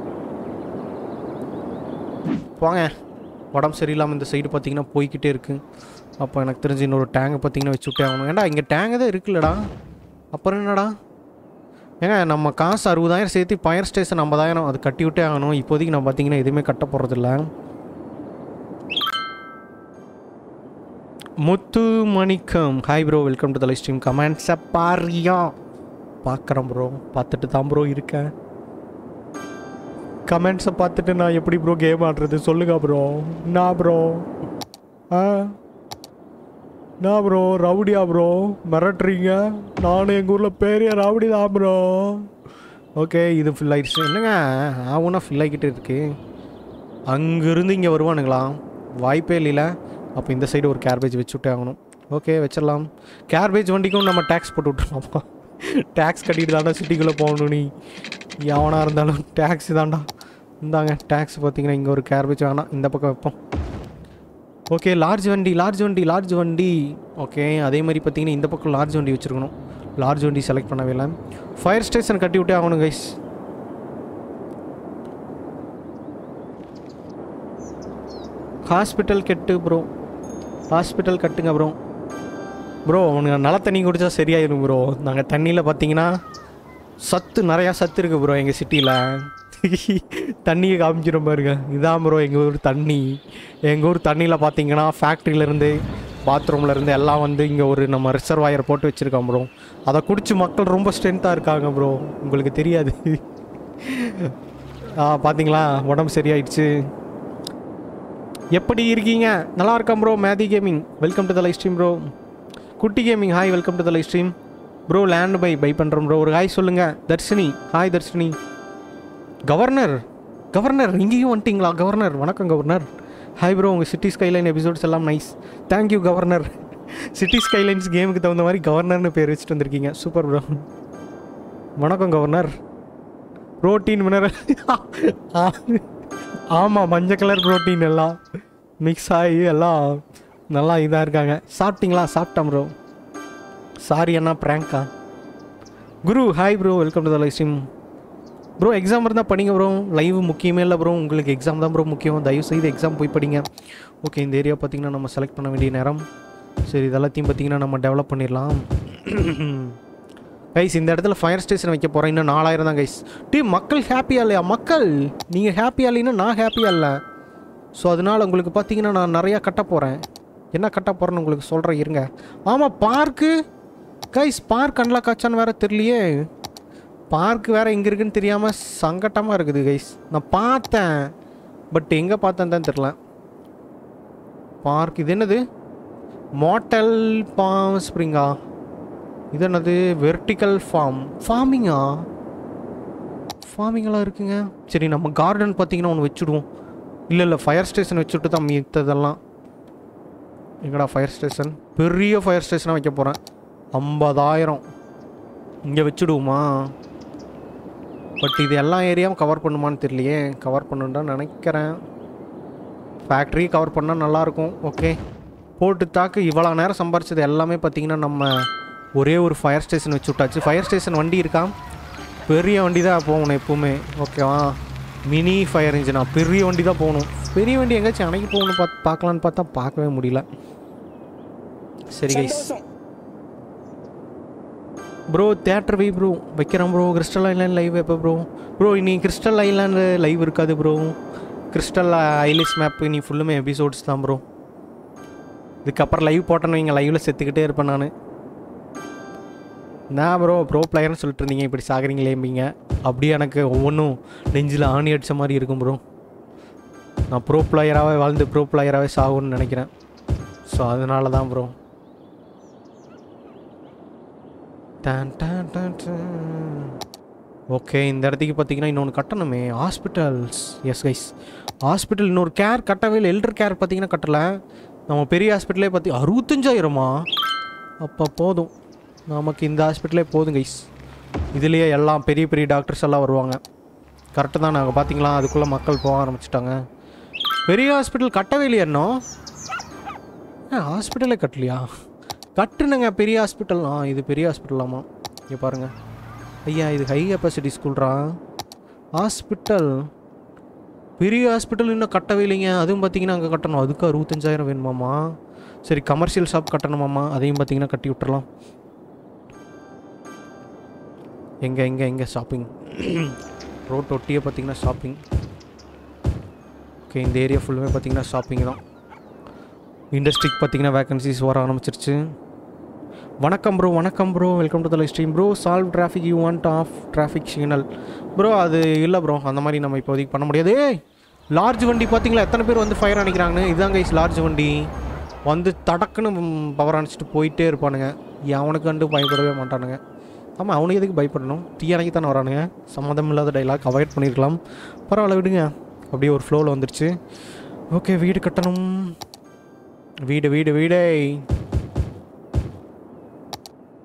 போங்க உடம்பு சரியில்லாமல் இந்த சைடு பார்த்தீங்கன்னா போய்கிட்டே இருக்கு அப்போ எனக்கு தெரிஞ்சு இன்னொரு டேங்கை பார்த்தீங்கன்னா வச்சு விட்டே ஆகணும் ஏன்டா இங்கே டேங்கு தான் இருக்குல்லடா அப்புறம் என்னடா ஏங்க நம்ம காசு அறுபதாயிரம் சேர்த்து ஃபயர் ஸ்டேஷன் ஐம்பதாயிரம் அது கட்டி விட்டே ஆகணும் இப்போதைக்கு நான் பார்த்தீங்கன்னா எதுவுமே கட்ட போகிறதில்ல Muthu Manickam hi bro welcome to the live stream கமெண்ட்ஸை பாரியா பார்க்குறேன் ப்ரோ பார்த்துட்டு தான் ப்ரோ இருக்கேன் கமெண்ட்ஸை பார்த்துட்டு நான் எப்படி ப்ரோ கேம் ஆடுறது சொல்லுங்க ப்ரோ நான் ப்ரோ ஆ நான் ப்ரோ ரவுடியா ப்ரோ மிரட்டுறீங்க நானும் எங்கள் ஊரில் பெரிய ரவுடி தான் ப்ரோ ஓகே இது ஃபில் ஆயிடுச்சு என்னங்க ஆகுனா ஃபில் ஆகிக்கிட்டு இருக்கு அங்கேருந்து இங்கே வருவானுங்களா வாய்ப்பே இல்லைல அப்போ இந்த சைடு ஒரு கேர்பேஜ் வச்சு விட்டே ஆகணும் ஓகே வச்சிடலாம் கேர்பேஜ் வண்டிக்கும் நம்ம டேக்ஸ் போட்டு விட்டுருலாமா டேக்ஸ் கட்டிட்டு தாண்டா சிட்டிக்குள்ளே போகணும் நீ எவனாக இருந்தாலும் டேக்ஸ் தான்டா இந்தாங்க டேக்ஸ் பார்த்தீங்கன்னா இங்கே ஒரு கேர்பேஜ் வேணாம் இந்த பக்கம் வைப்போம் ஓகே லார்ஜ் வண்டி லார்ஜ் வண்டி லார்ஜ் வண்டி ஓகே அதே மாதிரி பார்த்தீங்கன்னா இந்த பக்கம் லார்ஜ் வண்டி வச்சுருக்கணும் லார்ஜ் வண்டி செலக்ட் பண்ணவே இல்லை ஃபயர் ஸ்டேஷன் கட்டி விட்டே ஆகணும் கைஸ் ஹாஸ்பிட்டல் கெட்டு ப்ரோ ஹாஸ்பிட்டல் கட்டுங்க ப்ரோ ப்ரோ அவனுக்கு நல்ல தண்ணி குடித்தா சரியாயிடும் ப்ரோ நாங்கள் தண்ணியில் பார்த்தீங்கன்னா சத்து நிறையா சத்து இருக்குது ப்ரோ எங்கள் சிட்டியில் தண்ணியை காமிச்சிடும் பாருங்க இதான் ப்ரோ எங்கள் ஊர் தண்ணி எங்கள் ஊர் தண்ணியில் பார்த்தீங்கன்னா ஃபேக்ட்ரியிலேருந்து பாத்ரூம்லேருந்து எல்லாம் வந்து இங்கே ஒரு நம்ம ரிசர்வாயர் போட்டு வச்சுருக்கோம் ப்ரோ அதை குடிச்சு மக்கள் ரொம்ப ஸ்ட்ரென்த்தாக இருக்காங்க ப்ரோ உங்களுக்கு தெரியாது ஆ பார்த்தீங்களா உடம்பு சரியாயிடுச்சு எப்படி இருக்கீங்க நல்லா இருக்கேன் bro Methi gaming welcome to the live stream bro Kutti gaming hi welcome to the live stream bro land buy buy பண்ணுறோம் ப்ரோ ஒரு ஹாய் சொல்லுங்கள் Darshini hi Darshini governor governor இங்கேயும் வந்துட்டீங்களா கவர்னர் வணக்கம் கவர்னர் ஹாய் ப்ரோ உங்கள் சிட்டி ஸ்கைலைன் எபிசோட்ஸ் எல்லாம் nice thank you governor city skylines கேமுக்கு தகுந்த மாதிரி கவர்னர்னு பேர் வச்சுட்டு வந்திருக்கீங்க சூப்பர் ப்ரோ வணக்கம் கவர்னர் ப்ரோட்டீன் மினரல் ஆமாம் மஞ்சள் கலர் ப்ரோட்டீன் எல்லாம் மிக்ஸ் ஆகி எல்லாம் நல்லா இதாக இருக்காங்க சாப்பிட்டீங்களா சாப்பிட்டேன் ப்ரோ சாரி அண்ணா ப்ராங்கா Guru hi bro welcome to the live stream bro exam இருந்தால் படிங்க ப்ரோ லைவ் முக்கியமே இல்லை ப்ரோ உங்களுக்கு எக்ஸாம் தான் ப்ரோ முக்கியம் தயவு செய்து எக்ஸாம் போய் படிங்க ஓகே இந்த ஏரியா பார்த்தீங்கன்னா நம்ம செலக்ட் பண்ண வேண்டிய நேரம் சரி இதெல்லாத்தையும் பார்த்தீங்கன்னா நம்ம டெவலப் பண்ணிடலாம் கைஸ் இந்த இடத்துல ஃபயர் ஸ்டேஷன் வைக்க போகிறேன் இன்னும் நாலாயிரம் தான் கைஸ் டீ மக்கள் ஹாப்பியாக இல்லையா மக்கள் நீங்கள் ஹாப்பியாக இல்லைன்னா நான் ஹாப்பியாக இல்லை ஸோ அதனால் உங்களுக்கு பார்த்தீங்கன்னா நான் நிறையா கட்ட போகிறேன் என்ன கட்ட போகிறேன்னு உங்களுக்கு சொல்கிறேன் இருங்க ஆமாம் பார்க்கு கைஸ் பார்க் அன்லாக் ஆச்சான்னு வேறு தெரியலையே பார்க் வேறு எங்கே இருக்குன்னு தெரியாமல் சங்கட்டமாக இருக்குது கைஸ் நான் பார்த்தேன் பட் எங்கே பார்த்தேன் தான் தெரில பார்க் இது என்னது மோட்டல் பாம் ஸ்ப்ரிங்கா இது என்னது வெர்டிக்கல் ஃபார்ம் ஃபார்மிங்கா ஃபார்மிங்கெல்லாம் இருக்குங்க சரி நம்ம கார்டன் பார்த்தீங்கன்னா ஒன்று வச்சுடுவோம் இல்லை இல்லை ஃபயர் ஸ்டேஷன் வச்சுட்டு தான் மித்ததெல்லாம் எங்கடா ஃபயர் ஸ்டேஷன் பெரிய ஃபயர் ஸ்டேஷனாக வைக்க போகிறேன் ஐம்பதாயிரம் இங்கே வச்சுடுவோமா பட் இது எல்லா ஏரியாவும் கவர் பண்ணுமான்னு தெரியலையே கவர் பண்ணுன்னு நினைக்கிறேன் ஃபேக்ட்ரி கவர் பண்ணால் நல்லாயிருக்கும் ஓகே போட்டு தாக்கு இவ்வளோ நேரம் சம்பாரிச்சது எல்லாமே பார்த்தீங்கன்னா நம்ம ஒரே ஒரு ஃபயர் ஸ்டேஷன் வச்சு விட்டாச்சு ஃபயர் ஸ்டேஷன் வண்டி இருக்கா பெரிய வண்டி தான் போகணும் எப்பவுமே ஓகேவா மினி ஃபயர் இன்ஜினா பெரிய வண்டி தான் போகணும் பெரிய வண்டி எங்கேயாச்சும் அணைக்கு போகணும் பார்த்து பார்க்கலான்னு பார்த்தா பார்க்கவே முடியல சரி கைஸ் ப்ரோ தேட்டர் வை ப்ரோ வைக்கிறேன் ப்ரோ கிறிஸ்டல் ஐலாண்ட் லைவ் எப்போ ப்ரோ ப்ரோ இனி கிறிஸ்டல் ஐலாண்டு லைவ் இருக்காது ப்ரோ கிறிஸ்டல் ஐலிஸ் மேப் இனி ஃபுல்லுமே எபிசோட்ஸ் தான் ப்ரோ இதுக்கப்புறம் லைவ் போட்டேன்னு வைங்க லைவில் செத்துக்கிட்டே இருப்பேன் நான் நான் ப்ரோ ப்ரோ பிளேயர்னு சொல்லிட்டு இருந்தீங்க இப்படி சாகுறீங்களேம்பிங்க அப்படியே எனக்கு ஒவ்வொன்றும் நெஞ்சில் ஆணி அடித்த மாதிரி இருக்கும் ப்ரோ நான் ப்ரோ பிளேயராகவே வாழ்ந்து ப்ரோ பிளேயராகவே சாகும்னு நினைக்கிறேன் ஸோ அதனால தான் ப்ரோ டான் டான் டான் டான். ஓகே இந்த இடத்துக்கு பார்த்தீங்கன்னா இன்னொன்று கட்டணுமே ஹாஸ்பிட்டல்ஸ் எஸ் கைஸ் ஹாஸ்பிட்டல் இன்னொரு கேர் கட்டவே இல்லை எல்டர் கேர் பார்த்தீங்கன்னா கட்டலை நம்ம பெரிய ஹாஸ்பிட்டலே பார்த்தி அறுபத்தஞ்சாயிரமா அப்போ போதும் நமக்கு இந்த ஹாஸ்பிட்டலே போதும் கைஸ் இதுலேயே எல்லாம் பெரிய பெரிய டாக்டர்ஸ் எல்லாம் வருவாங்க கரெக்டு தான் நாங்கள் பார்த்தீங்களா அதுக்குள்ளே மக்கள் போக ஆரம்பிச்சிட்டாங்க பெரிய ஹாஸ்பிட்டல் கட்டவே இல்லையா இன்னும் ஹாஸ்பிட்டலே கட்டலையா கட்டுனுங்க பெரிய ஹாஸ்பிட்டல் ஆ இது பெரிய ஹாஸ்பிட்டலாமா இங்கே பாருங்கள் ஐயா இது ஹை கெப்பாசிட்டி ஸ்கூல்ரா ஹாஸ்பிட்டல் பெரிய ஹாஸ்பிட்டல் இன்னும் கட்டவே இல்லைங்க அதுவும் பார்த்தீங்கன்னா அங்கே கட்டணும் அதுக்கு அறுபத்தஞ்சாயிரம் வேணுமாமா சரி கமர்ஷியல் ஷாப் கட்டணுமாமா அதையும் பார்த்தீங்கன்னா கட்டி விட்டுறலாம் எங்கே எங்கே எங்கே ஷாப்பிங் ரோட் ஒட்டியே பார்த்தீங்கன்னா ஷாப்பிங் ஓகே இந்த ஏரியா ஃபுல்லுமே பார்த்தீங்கன்னா ஷாப்பிங் தான் இண்டஸ்ட்ரிக்கு பார்த்தீங்கன்னா வேகன்சிஸ் வர ஆரம்பிச்சிருச்சு வணக்கம் ப்ரோ வணக்கம் bro welcome to the live stream bro solve traffic you want off traffic signal bro அது இல்லை ப்ரோ அந்த மாதிரி நம்ம இப்போதைக்கு பண்ண முடியாது ஏய் லார்ஜ் வண்டி பார்த்தீங்களா எத்தனை பேர் வந்து ஃபயர் அணைக்கிறாங்கன்னு இதுதான் கைஸ் லார்ஜ் வண்டி வந்து தடக்குன்னு பவர் அணைச்சிட்டு போயிட்டே இருப்பானுங்க அவனுக்கு கண்டு பயப்படவே மாட்டானுங்க ஆமாம் அவனுக்கு எதுக்கு பயப்படணும் தீயணைக்கு தானே வரானுங்க சம்மந்தம் இல்லாத டைலாக் அவாய்ட் பண்ணியிருக்கலாம் பரவாயில்ல விடுங்க அப்படியே ஒரு ஃப்ளோவில் வந்துருச்சு ஓகே வீடு கட்டணும் வீடு வீடு வீடே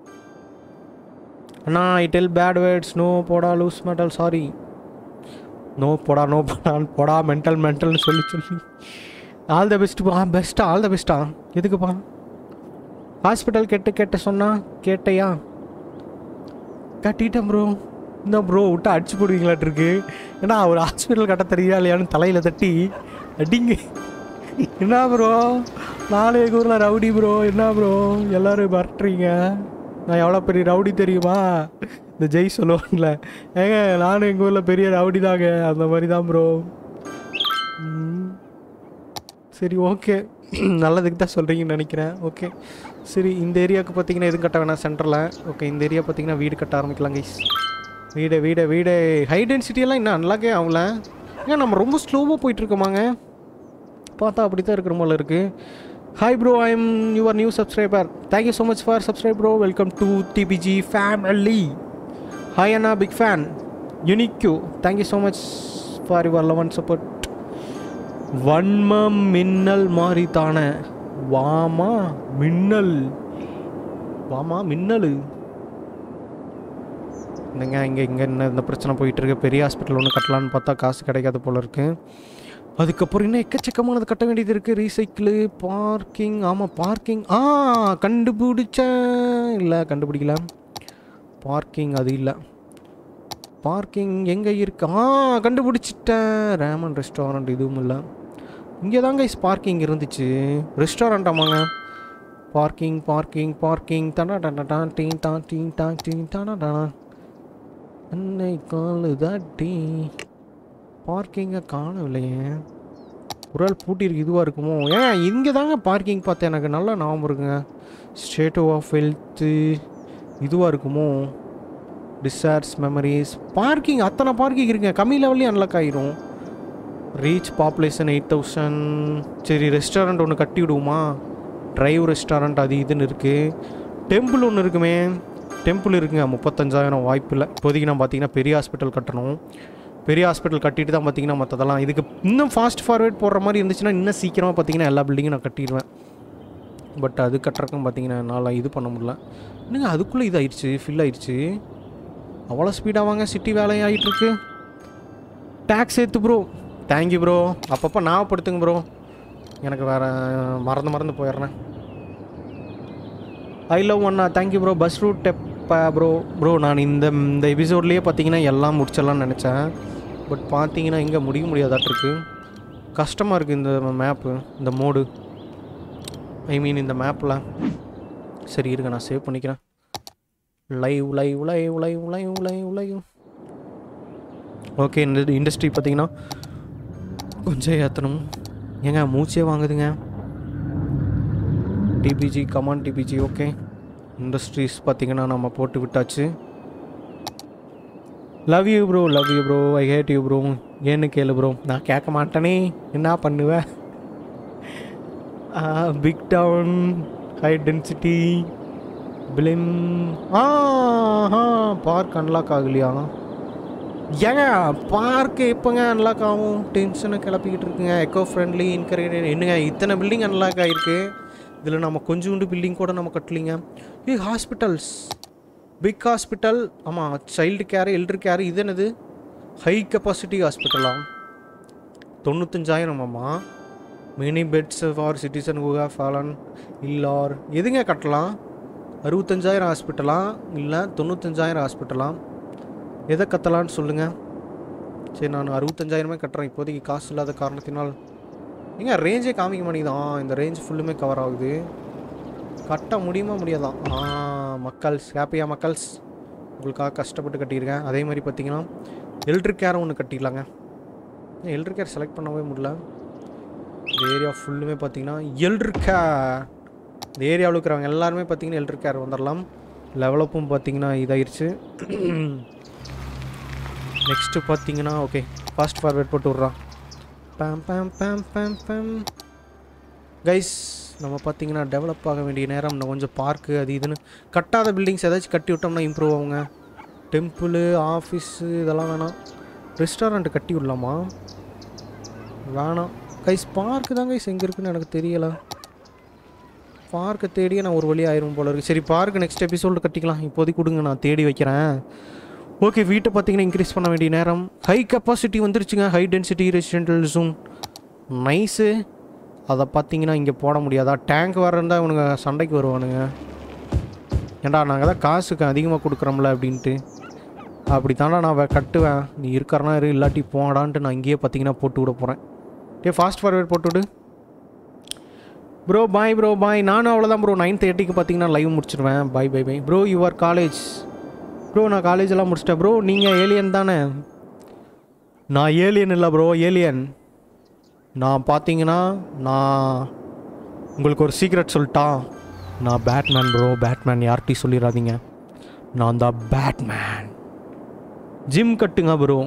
அண்ணா I tell bad words no போடா லூஸ் மெட்டல் சாரி நோ போடா நோ போடான்னு போடா மென்டல் மென்டல்னு சொல்லி சொல்லி ஆல் த பெஸ்ட்டுப்பா பெஸ்ட்டா ஆல் த பெஸ்ட்டா எதுக்குப்பா ஹாஸ்பிட்டல் கேட்டு கேட்ட சொன்னா கேட்டையா கட்டிட்டேன் ப்ரோ இந்த ப்ரோ விட்டு அடிச்சு போடுவீங்களாட்டு இருக்கு ஏன்னா அவர் ஹாஸ்பிட்டல் கட்ட தெரியா இல்லையான்னு தலையில் தட்டி அடிங்க என்ன ப்ரோ நாலு எங்கள் ஊரில் ரவுடி ப்ரோ என்ன ப்ரோ எல்லாரும் மிரட்டுறீங்க நான் எவ்வளோ பெரிய ரவுடி தெரியுமா இந்த ஜெய் சொல்லுவான்ல ஏங்க நானும் எங்கள் ஊரில் பெரிய ரவுடி தாங்க அந்த மாதிரி தான் ப்ரோ சரி ஓகே நல்லதுக்கு தான் சொல்கிறீங்கன்னு நினைக்கிறேன் ஓகே சரி இந்த ஏரியாவுக்கு பார்த்தீங்கன்னா எதுவும் கட்ட வேணாம் சென்டரில் ஓகே இந்த ஏரியா பார்த்தீங்கன்னா வீடு கட்ட ஆரம்பிக்கலாம் கைஸ் வீடு வீடு வீடு ஹை டென்சிட்டியெல்லாம் இன்னும் அன்லாக்கே ஆகல ஏன் நம்ம ரொம்ப ஸ்லோவாக போயிட்டுருக்கோமாங்க பார்த்தா அப்படி தான் இருக்கிற போல இருக்குது hi bro I am your new subscriber thank you so much for subscribe bro welcome to TPG family hi அண்ணா big fan unique thank you so much for your love and support வன்மம் மின்னல் மாதிரி தானே வாமா மின்னல் வாமா மின்னல் என்னங்க இங்கே இங்கே என்ன இந்த பிரச்சனை போயிட்டு இருக்கு பெரிய ஹாஸ்பிட்டல் ஒன்று கட்டலான்னு பார்த்தா காசு கிடைக்காத போல இருக்கு அதுக்கப்புறம் இன்னும் எக்கச்சக்கமானது கட்ட வேண்டியது இருக்குது ரீசைக்கிள் பார்க்கிங் ஆமாம் பார்க்கிங் ஆ கண்டுபிடிச்சேன் இல்லை கண்டுபிடிக்கல பார்க்கிங் அது இல்லை பார்க்கிங் எங்கே இருக்கு ஆ கண்டுபிடிச்சிட்டேன் ரேமன் ரெஸ்டாரண்ட் இதுவும் இல்லை இங்கே தாங்க இஸ் பார்க்கிங் இருந்துச்சு ரெஸ்டாரண்ட் ஆமாங்க பார்க்கிங் பார்க்கிங் பார்க்கிங் தடா டடா டா டீ டா டீ டா டீ டாடா டடா அன்னை காலுதா டீ பார்க்கிங்கை காணவில்லையே ஒரு ஆள் பூட்டிருக்கு இதுவாக இருக்குமோ ஏன் இங்கே தாங்க பார்க்கிங் பார்த்தேன் எனக்கு நல்லா ஞாபகம் இருக்குங்க ஸ்டேட் ஆஃப் ஹெல்த்து இதுவாக இருக்குமோ டிசார்ட்ஸ் மெமரிஸ் பார்க்கிங் அத்தனை பார்க்கிங் இருக்குங்க கம்மி லெவல்லையும் அன்லாக் ஆயிரும் ரீச் பாப்புலேஷன் எயிட் தௌசண்ட் சரி ரெஸ்டாரண்ட் ஒன்று கட்டி விடுவோமா டிரைவ் ரெஸ்டாரண்ட் அது இதுன்னு இருக்குது டெம்பிள் ஒன்று இருக்குமே டெம்பிள் இருக்குங்க முப்பத்தஞ்சாயிரம் வாய்ப்பு இல்லை இப்போதைக்கு நான் பார்த்தீங்கன்னா பெரிய ஹாஸ்பிட்டல் கட்டணும் பெரிய ஹாஸ்பிட்டல் கட்டிட்டு தான் பார்த்தீங்கன்னா மற்றதெல்லாம் இதுக்கு இன்னும் ஃபாஸ்ட் ஃபார்வேர்ட் போடுற மாதிரி இருந்துச்சுன்னா இன்னும் சீக்கிரமாக பார்த்தீங்கன்னா எல்லா பில்டிங்கும் நான் கட்டிடுவேன் பட் அது கட்டுறக்கும் பார்த்தீங்கன்னா என்னால் இது பண்ண முடியல என்னங்க அதுக்குள்ளே இதாயிடுச்சு ஃபில் ஆயிடுச்சு அவ்வளோ ஸ்பீடாக வாங்க சிட்டி வேலையாகிட்டு இருக்கு டேக்ஸ் ஏற்று ப்ரோ தேங்க்யூ ப்ரோ அப்பப்போ ஞாபகப்படுத்துங்க ப்ரோ எனக்கு வேறு மறந்து மறந்து போயிடுறேன் ஐ லவ் அண்ணா தேங்க்யூ ப்ரோ பஸ் ரூட் டெப்பா ப்ரோ ப்ரோ நான் இந்த இந்த எபிசோட்லேயே பார்த்தீங்கன்னா எல்லாம் முடிச்சிடலாம்னு நினச்சேன் பட் பார்த்தீங்கன்னா எங்கே முடிய முடியாதாட்டிருக்கு கஷ்டமாக இருக்குது இந்த மேப்பு இந்த மோடு ஐ மீன் இந்த மேப்பில் சரி இருங்க நான் சேவ் பண்ணிக்கிறேன் live live live live live live live okay இந்த இண்டஸ்ட்ரி பார்த்தீங்கன்னா கொஞ்சம் ஏற்றணும் ஏங்க மூச்சே வாங்குதுங்க TPG come on TPG okay industries பார்த்தீங்கன்னா நம்ம போட்டு விட்டாச்சு love you bro love you bro I hate you bro ஏன்னு கேளு ப்ரோ நான் கேட்க மாட்டேனே என்ன பண்ணுவேன் big town high density film ஆ பார்க் அன்லாக் ஆகலையா ஏங்க பார்க் எப்போங்க அன்லாக் ஆகும் டென்ஷனை கிளப்பிக்கிட்டு இருக்குங்க எக்கோ ஃப்ரெண்ட்லி இன்கரேட் என்னங்க இத்தனை பில்டிங் அன்லாக் ஆகிருக்கு இதில் நம்ம கொஞ்சோண்டு பில்டிங் கூட நம்ம கட்டலிங்க ஏ ஹாஸ்பிட்டல்ஸ் பிக் ஹாஸ்பிட்டல் ஆமாம் சைல்டு கேர் எல்டர் கேர் இது என்னது ஹை கெப்பாசிட்டி ஹாஸ்பிட்டலா தொண்ணூத்தஞ்சாயிரம் ஆமா mini beds for citizen who have fallen இல்லார் எதுங்க கட்டலாம் அறுபத்தஞ்சாயிரம் ஹாஸ்பிட்டலா இல்லை தொண்ணூத்தஞ்சாயிரம் ஹாஸ்பிட்டலா எதை கட்டலான்னு சொல்லுங்கள் சரி நான் அறுபத்தஞ்சாயிரமே கட்டுறேன் இப்போதைக்கு காசு இல்லாத காரணத்தினால் ஏங்க ரேஞ்சே காமிக்க மாட்டேங்குதான் இந்த ரேஞ்ச் ஃபுல்லுமே கவர் ஆகுது கட்ட முடியுமா முடியாதான் ஆ மக்கள்ஸ் ஹாப்பியா மக்கள்ஸ் உங்களுக்காக கஷ்டப்பட்டு கட்டியிருக்கேன் அதே மாதிரி பார்த்தீங்கன்னா எல்ட்ரிக் கேரும் ஒன்று கட்டிடலாங்க எல்ட்ரிக் கேர் செலக்ட் பண்ணவே முடியல இந்த ஏரியா ஃபுல்லுமே பார்த்தீங்கன்னா எல்ட்ரிக் கேர் இந்த ஏரியாவில் இருக்கிறவங்க எல்லாருமே பார்த்தீங்கன்னா எல்ட்ரிக் கேர் வந்துடலாம் லெவலப்பும் பார்த்தீங்கன்னா இதாயிருச்சு நெக்ஸ்ட்டு பார்த்தீங்கன்னா ஓகே ஃபாஸ்ட் ஃபார்வேர்ட் போட்டு விட்றான் பேம் பேம் பேம் பேம் பேம் கைஸ் நம்ம பார்த்தீங்கன்னா டெவலப் ஆக வேண்டிய நேரம் இன்னும் கொஞ்சம் பார்க்கு அது இதுன்னு கட்டாத பில்டிங்ஸ் ஏதாச்சும் கட்டி விட்டோம்னா இம்ப்ரூவ் ஆகுங்க டெம்பிள் ஆஃபீஸு இதெல்லாம் வேணாம் ரெஸ்டாரண்ட் கட்டி விடலாமா வேணாம் கைஸ் பார்க்கு தான் கைஸ் எங்கே இருக்குன்னு எனக்கு தெரியலை பார்க்கை தேடியே நான் ஒரு வழி ஆயிரும் போல இருக்கு சரி பார்க்கு நெக்ஸ்ட் எபிசோடு கட்டிக்கலாம் இப்போதைக்கு கொடுங்க நான் தேடி வைக்கிறேன் ஓகே வீட்டை பார்த்தீங்கன்னா இன்க்ரீஸ் பண்ண வேண்டிய நேரம் ஹை கெப்பாசிட்டி வந்துருச்சுங்க high density residential zone nice அதை பார்த்தீங்கன்னா இங்கே போட முடியாதா டேங்க் வேறு இருந்தால் இவனுங்க சண்டைக்கு வருவானுங்க ஏன்டா நாங்கள் தான் காசுக்கு அதிகமாக கொடுக்குறோம்ல அப்படின்ட்டு அப்படி தாண்டா நான் வே- கட்டுவேன் நீ இருக்கிறனா இரு இல்லாட்டி போடான்ட்டு நான் இங்கேயே பார்த்தீங்கன்னா போட்டு விட போகிறேன் டே ஃபாஸ்ட் ஃபார்வேர்ட் போட்டு விடு ப்ரோ பாய் ப்ரோ பாய் நானும் அவ்வளோதான் ப்ரோ நைன் தேர்ட்டிக்கு பார்த்தீங்கன்னா லைவ் முடிச்சிருவேன் bye bye bye bro your college bro நான் காலேஜ் எல்லாம் முடிச்சிட்டேன் ப்ரோ நீங்கள் ஏலியன் தானே நான் ஏலியன் இல்லை ப்ரோ ஏலியன் நான் பார்த்தீங்கன்னா நான் உங்களுக்கு ஒரு சீக்ரெட் சொல்லிட்டா நான் பேட்மேன் ப்ரோ பேட்மேன் யார்கிட்டையும் சொல்லிடாதீங்க நான் தான் பேட்மேன் ஜிம் கட்டுங்க ப்ரோ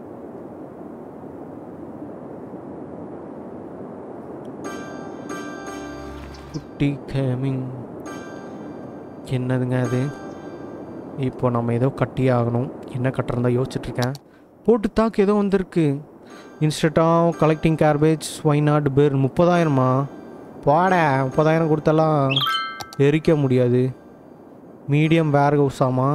குட்டி கேமிங் என்னதுங்க அது இப்போ நம்ம ஏதோ கட்டி ஆகணும் என்ன கட்டுறதா யோசிச்சுட்ருக்கேன் போட்டு தாக்கு ஏதோ வந்திருக்கு instead of collecting garbage why not பேர் முப்பதாயிரமா போட முப்பதாயிரம் கொடுத்தெல்லாம் எரிக்க முடியாது மீடியம் வேர் ஹவுஸாமா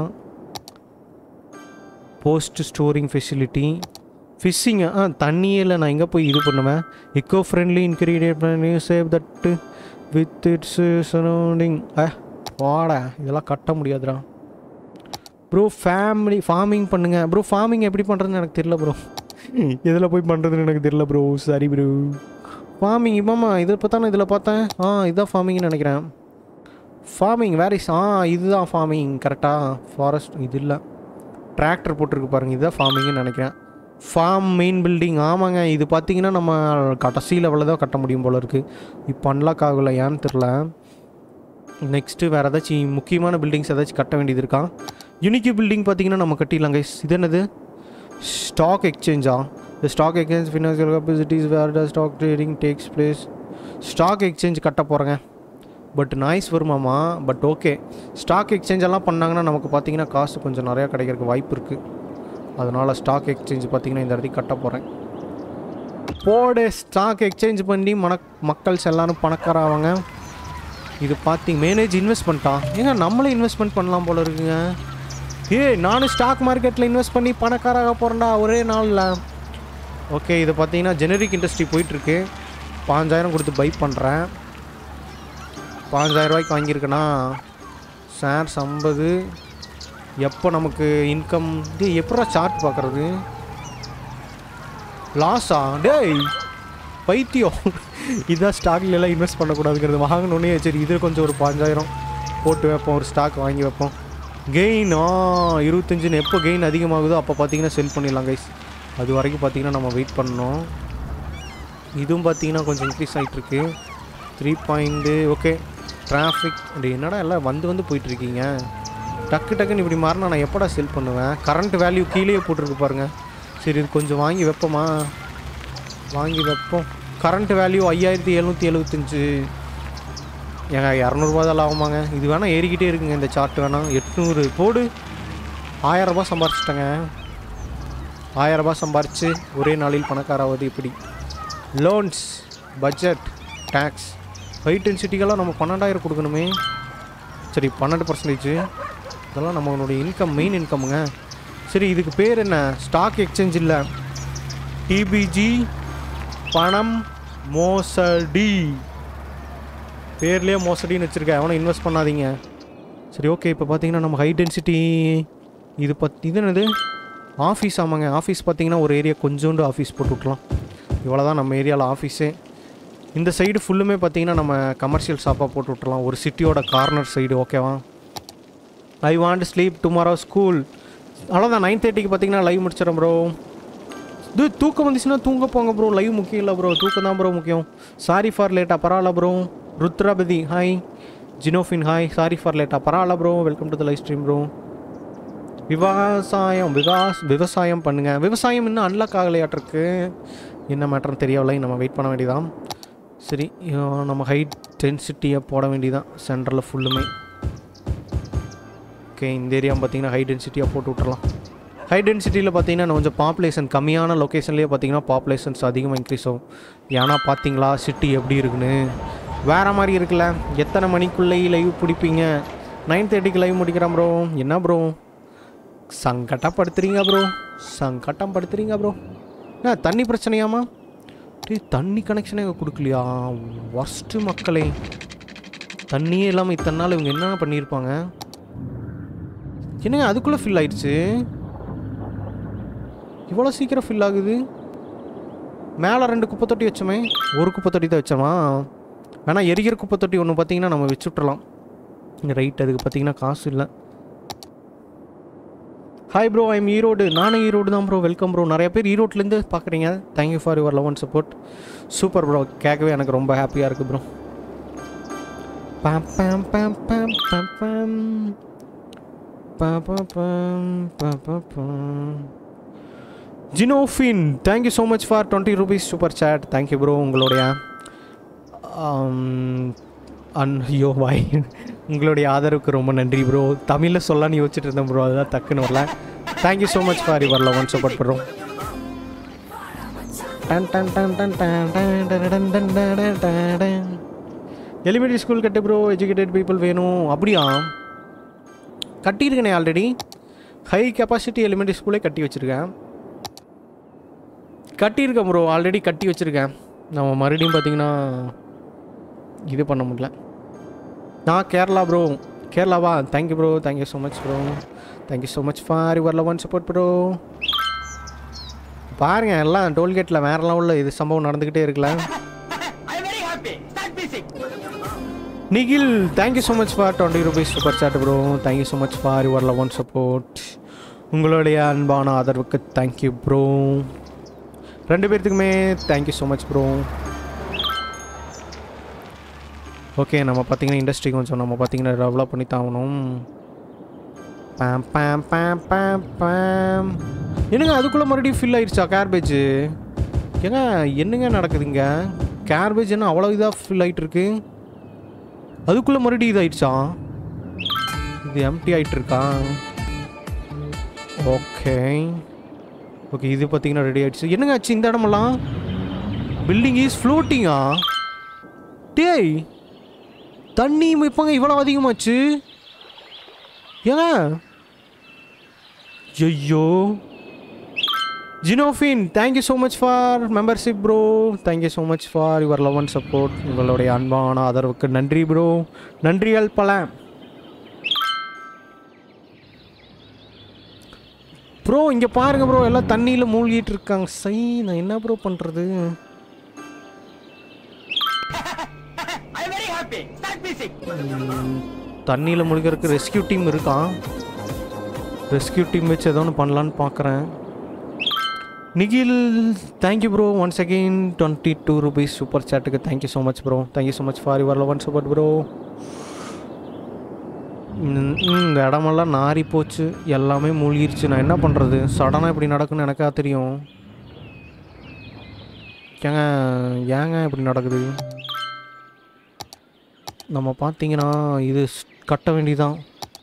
போஸ்ட் ஸ்டோரிங் ஃபெசிலிட்டி ஃபிஷ்ஷிங்க ஆ தண்ணியில் நான் எங்கே போய் இது பண்ணுவேன் எக்கோ ஃப்ரெண்ட்லி இன்க்ரீடியன்ட் சேவ் தட்டு வித் இட்ஸ் சரௌண்டிங் ஆ வாடா இதெல்லாம் கட்ட முடியாதுடா ப்ரோ ஃபேமிலி ஃபார்மிங் பண்ணுங்க ப்ரோ ஃபார்மிங் எப்படி பண்ணுறதுன்னு எனக்கு தெரியல ப்ரோ இதில் போய் பண்ணுறதுன்னு எனக்கு தெரியல ப்ரோ சரி ப்ரோ ஃபார்மிங் இம்மாமா இதில் பார்த்தா இதில் பார்த்தேன் ஆ இதுதான் ஃபார்மிங்னு நினைக்கிறேன் ஃபார்மிங் வேர் இஸ் ஆ இதுதான் ஃபார்மிங் கரெக்டாக ஃபாரஸ்ட் இது இல்லை டிராக்டர் போட்டிருக்கு பாருங்க இதுதான் ஃபார்மிங்னு நினைக்கிறேன் ஃபார்ம் மெயின் பில்டிங் ஆமாங்க இது பார்த்தீங்கன்னா நம்ம கடைசி லெவலில் தான் கட்ட முடியும் போல இருக்குது இப்போ அன்லாக் ஆகலை ஏன்னு தெரில நெக்ஸ்ட்டு வேறு ஏதாச்சும் முக்கியமான பில்டிங்ஸ் ஏதாச்சும் கட்ட வேண்டியது இருக்கா யூனிக்கி பில்டிங் பார்த்தீங்கன்னா நம்ம கட்டிடலாம் கைஸ் இது என்னது ஸ்டாக் எக்ஸ்சேஞ்சா the stock exchange financial capacities where the stock trading takes place stock exchange கட்ட போகிறேங்க பட் நாய்ஸ் வருமாமா பட் ஓகே ஸ்டாக் எக்ஸ்சேஞ்ச் எல்லாம் பண்ணாங்கன்னா நமக்கு பார்த்தீங்கன்னா காசு கொஞ்சம் நிறையா கிடைக்கிறதுக்கு வாய்ப்பு இருக்குது அதனால் ஸ்டாக் எக்ஸ்சேஞ்ச் பார்த்தீங்கன்னா இந்த இடத்துக்கு கட்ட போகிறேன் போடு ஸ்டாக் எக்ஸ்சேஞ்ச் பண்ணி மனக் மக்கள்ஸ் எல்லாரும் பணக்காராவாங்க இது பார்த்தீங்க மேனேஜ் இன்வெஸ்ட்மெண்ட்டா ஏங்க நம்மளே இன்வெஸ்ட்மெண்ட் பண்ணலாம் போல இருக்குங்க ஏய் நானும் ஸ்டாக் மார்க்கெட்டில் இன்வெஸ்ட் பண்ணி பணக்காராக போகிறேன்டா ஒரே நாளில் ஓகே இது பார்த்தீங்கன்னா ஜெனரிக் இண்டஸ்ட்ரி போயிட்டுருக்கு பாஞ்சாயிரம் கொடுத்து பை பண்ணுறேன் பாஞ்சாயிரம் ரூபாய்க்கு வாங்கியிருக்கேன்னா ஷேர்ஸ் ஐம்பது எப்போ நமக்கு இன்கம் இது எப்படா சார்ட் பார்க்குறது லாஸா டேய் பைத்தியம் இதான் ஸ்டாக்ல எல்லாம் இன்வெஸ்ட் பண்ணக்கூடாதுங்கிறது வாங்கணுன்னே சரி இது கொஞ்சம் ஒரு பாஞ்சாயிரம் போட்டு வைப்போம் ஒரு ஸ்டாக் வாங்கி வைப்போம் கெயின் ஆ இருபத்தஞ்சுன்னு எப்போ கெயின் அதிகமாகுதோ அப்போ பார்த்தீங்கன்னா செல் பண்ணிடலாம் கைஸ் அது வரைக்கும் பார்த்தீங்கன்னா நம்ம வெயிட் பண்ணணும் இதுவும் பார்த்தீங்கன்னா கொஞ்சம் இன்க்ரீஸ் ஆகிட்டுருக்கு த்ரீ பாயிண்ட்டு ஓகே டிராஃபிக் என்னடா எல்லாம் வந்து வந்து போயிட்டுருக்கீங்க டக்கு டக்குன்னு இப்படி மாறினா நான் எப்படா செல் பண்ணுவேன் கரண்ட் வேல்யூ கீழே போட்டிருக்கு பாருங்க சரி இது கொஞ்சம் வாங்கி வைப்போமா வாங்கி வைப்போம் கரண்ட் வேல்யூ ஐயாயிரத்தி எழுநூற்றி எழுபத்தஞ்சு ஏங்க இரநூறுபா தான் ஆகுமாங்க இது வேணால் ஏறிக்கிட்டே இருக்குங்க இந்த சார்ட் வேணாம் எட்நூறு போடு ஆயரரூபா சம்பாரிச்சிட்டேங்க ஆயரரூபா சம்பாரித்து ஒரே நாளில் பணக்காராவது இப்படி லோன்ஸ் பட்ஜெட் டேக்ஸ் ஹை டென்சிட்டிக்கெல்லாம் நம்ம பன்னெண்டாயிரம் கொடுக்கணுமே சரி பன்னெண்டு பர்சன்டேஜ் இதெல்லாம் நம்மளுடைய இன்கம் மெயின் இன்கமுங்க சரி இதுக்கு பேர் என்ன ஸ்டாக் எக்ஸ்சேஞ்ச் இல்லை டிபிஜி பணம் மோசடி பேர்லேயே மோசடின்னு வச்சுருக்கேன் அவனை இன்வெஸ்ட் பண்ணாதீங்க சரி ஓகே இப்போ பார்த்தீங்கன்னா நம்ம ஹை டென்சிட்டி இது பத் இது என்னது ஆஃபீஸ் ஆமாங்க ஆஃபீஸ் பார்த்தீங்கன்னா ஒரு ஏரியா கொஞ்சோண்டு ஆஃபீஸ் போட்டு விட்லாம் இவ்வளோ தான் நம்ம ஏரியாவில் ஆஃபீஸே இந்த சைடு ஃபுல்லுமே பார்த்தீங்கன்னா நம்ம கமர்ஷியல் ஷாப்பாக போட்டு விட்றலாம் ஒரு சிட்டியோட கார்னர் சைடு ஓகேவா I want sleep tomorrow school அவ்வளோதான் நைன் தேர்ட்டிக்கு பார்த்தீங்கன்னா லைவ் முடிச்சிடறேன் ப்ரோ இது தூக்கம் வந்துச்சுன்னா தூங்க போங்க ப்ரோ லைவ் முக்கியம் இல்லை ப்ரோ தூக்கம் தான் ப்ரோ முக்கியம் சாரி ஃபார் லேட்டா பரவாயில்ல ப்ரோ ருத்ராபதி ஹாய் ஜினோஃபின் ஹாய் சாரி ஃபார் லேட்டா பரவாயில்ல bro welcome to the live stream bro விவசாயம் விகாஸ் விவசாயம் பண்ணுங்க விவசாயம் இன்னும் அன்லாக் ஆகலையாட்டிருக்கு என்ன மேட்டர்னு தெரியவில்லை நம்ம வெயிட் பண்ண வேண்டியதான் சரி அஹ் நம்ம ஹைட் டென்சிட்டியை போட வேண்டியதான் சென்டரில் ஃபுல்லுமே ஓகே இந்த ஏரியா பார்த்தீங்கன்னா ஹை டென்சிட்டியாக போட்டு விட்டுறலாம் ஹை டென்சிட்டியில் பார்த்தீங்கன்னா நான் கொஞ்சம் பாப்புலேஷன் கம்மியான லொக்கேஷன்லேயே பார்த்தீங்கன்னா பாப்புலேஷன்ஸ் அதிகமாக இன்க்ரீஸ் ஆகும் ஏன்னா பார்த்தீங்களா சிட்டி எப்படி இருக்குன்னு வேறு மாதிரி இருக்குல்ல எத்தனை மணிக்குள்ளே லைவ் பிடிப்பீங்க நைன் தேர்ட்டிக்கு லைவ் முடிக்கிறேன் ப்ரோ என்ன ப்ரோ சங்கடப்படுத்துறீங்க ப்ரோ சங்கடம் படுத்துறீங்க ப்ரோ என்ன தண்ணி பிரச்சனையாமா டேய் தண்ணி கனெக்ஷனே இங்கே கொடுக்கலையா ஒர்ஸ்ட்டு மக்களே தண்ணியே இல்லாமல் இத்தனை நாள் இவங்க என்ன பண்ணியிருப்பாங்க என்னங்க அதுக்குள்ளே ஃபில் ஆயிடுச்சு இவ்வளோ சீக்கிரம் ஃபில் ஆகுது மேலே ரெண்டு குப்பை தொட்டி வச்சோமே ஒரு குப்பை தொட்டி தான் வச்சோமா வேணா எரிகிற குப்பை தொட்டி ஒன்று பார்த்தீங்கன்னா நம்ம வச்சு விட்றலாம் ரைட் அதுக்கு பார்த்தீங்கன்னா காசு இல்லை ஹாய் ப்ரோ ஐம் ஈரோடு நானும் ஈரோடு தான் ப்ரோ வெல்கம் ப்ரோ நிறைய பேர் ஈரோட்லேருந்து பார்க்குறீங்க thank you for your love and support super bro கேட்கவே எனக்கு ரொம்ப ஹாப்பியாக இருக்குது ப்ரோ பம் பம் பம் பம் பம் பம் பம் பம் பம் பம் பம் பம் ஜினோஃபின் thank you so much for twenty rupees super chat thank you bro உங்களுடைய அன் ஐயோ பாய் உங்களுடைய ஆதரவுக்கு ரொம்ப நன்றி ப்ரோ தமிழில் சொல்லலான்னு யோசிச்சுட்டு இருந்தேன் ப்ரோ அதுதான் டக்குன்னு வரல thank you so much for your love and support bro டன் டன் டன் டன் டன் டன் டன் டன் டன் டன் டன் டன். எலிமெண்ட்ரி ஸ்கூல் கட்டு ப்ரோ எஜுகேட்டட் பீப்புள் வேணும் அப்படியா கட்டியிருக்கேனே ஆல்ரெடி ஹை கெப்பாசிட்டி எலிமெண்ட்ரி ஸ்கூலே கட்டி வச்சுருக்கேன் கட்டியிருக்கேன் ப்ரோ ஆல்ரெடி கட்டி வச்சுருக்கேன் நம்ம மறுபடியும் பார்த்தீங்கன்னா இது பண்ண முடியல நான் கேரளா ப்ரோ கேரளாவா thank you bro thank you so much bro thank you so much for your love and support bro பாருங்க எல்லாம் டோல்கேட்டில் வேற லெவலில் இது சம்பவம் நடந்துக்கிட்டே இருக்குல்ல Nikhil thank you so much for twenty rupees super chat bro thank you so much for your love and support உங்களுடைய அன்பான ஆதரவுக்கு தேங்க்யூ ப்ரோ ரெண்டு பேர்த்துக்குமே thank you so much bro okay நம்ம பார்த்தீங்கன்னா இண்டஸ்ட்ரி கொஞ்சம் நம்ம பார்த்தீங்கன்னா டெவலப் பண்ணி தாகணும் பாம் பாம் பாம் பாம் பாம் என்னங்க அதுக்குள்ளே மறுபடியும் ஃபில் ஆயிடுச்சா கேர்பேஜ் ஏங்க என்னங்க நடக்குதுங்க கேர்பேஜ் என்ன அவ்வளோ இதாக ஃபில் ஆகிட்டு இருக்கு அதுக்குள்ளே மறுபடியும் இதாயிடுச்சா இது எம்டி ஆகிட்டு இருக்கா ஓகே ஓகே இது பார்த்தீங்கன்னா ரெடி ஆயிடுச்சு என்னங்க ஆச்சு இந்த இடமெல்லாம் பில்டிங் இஸ் ஃப்ளோட்டிங்கா டேய் தண்ணி இப்போங்க இவ்வளோ அதிகமாச்சு ஏங்க ஐயோ ஜினோஃபின் thank you so much for membership bro thank you so much for your love and support உங்களுடைய அன்பான ஆதரவுக்கு நன்றி ப்ரோ நன்றிகள் பல ப்ரோ இங்கே பாருங்க ப்ரோ எல்லாம் தண்ணியில் மூழ்கிட்டு இருக்காங்க சை நான் என்ன ப்ரோ பண்ணுறது தண்ணியில் முழுகிறதுக்கு ரெஸ்கியூ டீம் இருக்கான் ரெஸ்கியூ டீம் வச்சு ஏதோ ஒன்று பண்ணலான்னு பார்க்குறேன் Nikhil thank you bro once again twenty two rupees super சாட்டுக்கு thank you so much bro thank you so much for your love and support bro இந்த இடமெல்லாம் நாரி போச்சு எல்லாமே மூழ்கிருச்சு நான் என்ன பண்ணுறது சடனாக இப்படி நடக்குன்னு எனக்கா தெரியும் ஏங்க ஏங்க இப்படி நடக்குது நம்ம பார்த்தீங்கன்னா இது ஸ்- கட்ட வேண்டியதான்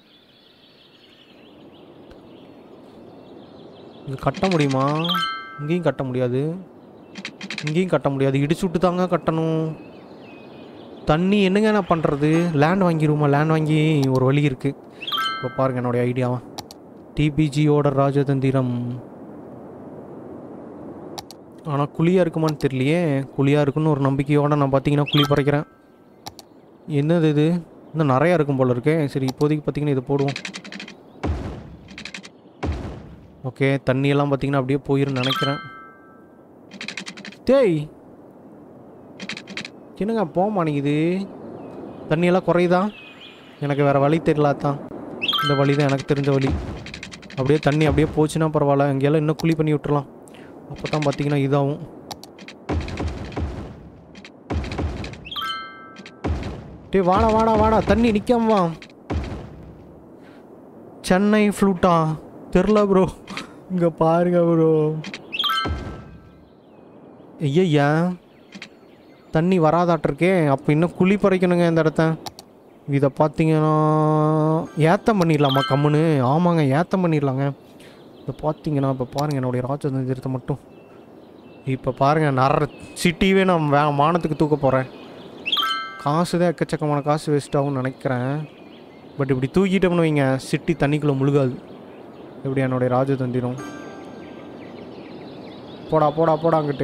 இது கட்ட முடியுமா இங்கேயும் கட்ட முடியாது இங்கேயும் கட்ட முடியாது இடிச்சு விட்டு தாங்க கட்டணும் தண்ணி என்னங்க நான் பண்ணுறது லேண்ட் வாங்கிடுவோமா லேண்ட் வாங்கி ஒரு வழி இருக்குது இப்போ பாருங்க என்னுடைய ஐடியாவா டிபிஜியோட ராஜதந்திரம் ஆனால் குழியாக இருக்குமான்னு தெரியலையே குழியாக இருக்குன்னு ஒரு நம்பிக்கையோட நான் பார்த்தீங்கன்னா குழி பறைக்கிறேன் என்னது இது இன்னும் நிறையா இருக்கும் போல இருக்கே சரி இப்போதைக்கு பார்த்தீங்கன்னா இது போடுவோம் ஓகே தண்ணியெல்லாம் பார்த்தீங்கன்னா அப்படியே போயிருன்னு நினைக்கிறேன் டேய் என்னங்க போக மாட்டேங்குது தண்ணியெல்லாம் குறையுதா எனக்கு வேறு வழி தெரியலாதான் இந்த வழி தான் எனக்கு தெரிஞ்ச வழி அப்படியே தண்ணி அப்படியே போச்சுன்னா பரவாயில்ல எங்கேயெல்லாம் இன்னும் குழி பண்ணி விட்டுறலாம் அப்போ தான் பார்த்தீங்கன்னா இதாகும் டேய் வாடா வாடா வாடா தண்ணி நிற்காம வா சென்னை ஃப்ளூட்டா தெரில ப்ரோ இங்கே பாருங்க ப்ரோ ஐயா தண்ணி வராதாட்டிருக்கே அப்போ இன்னும் குழி பறைக்கணுங்க இந்த இடத்த இதை பார்த்தீங்கன்னா ஏத்தம் பண்ணிடலாமா கம்முன்னு ஆமாங்க ஏத்தம் பண்ணிடலாங்க இதை பார்த்தீங்கன்னா இப்போ பாருங்கள் என்னுடைய ராஜதந்திரத்தை மட்டும் இப்போ பாருங்கள் நர சிட்டியே நான் வே வானத்துக்கு தூக்க போகிறேன் காசு தான் எக்கச்சக்கமான காசு வேஸ்ட் ஆகும்னு நினைக்கிறேன் பட் இப்படி தூக்கிட்டோம்னு வைங்க சிட்டி தண்ணிக்குள்ளே முழுகாது எப்படி என்னுடைய ராஜதந்திரம் போடா போடா போடா அங்கிட்டு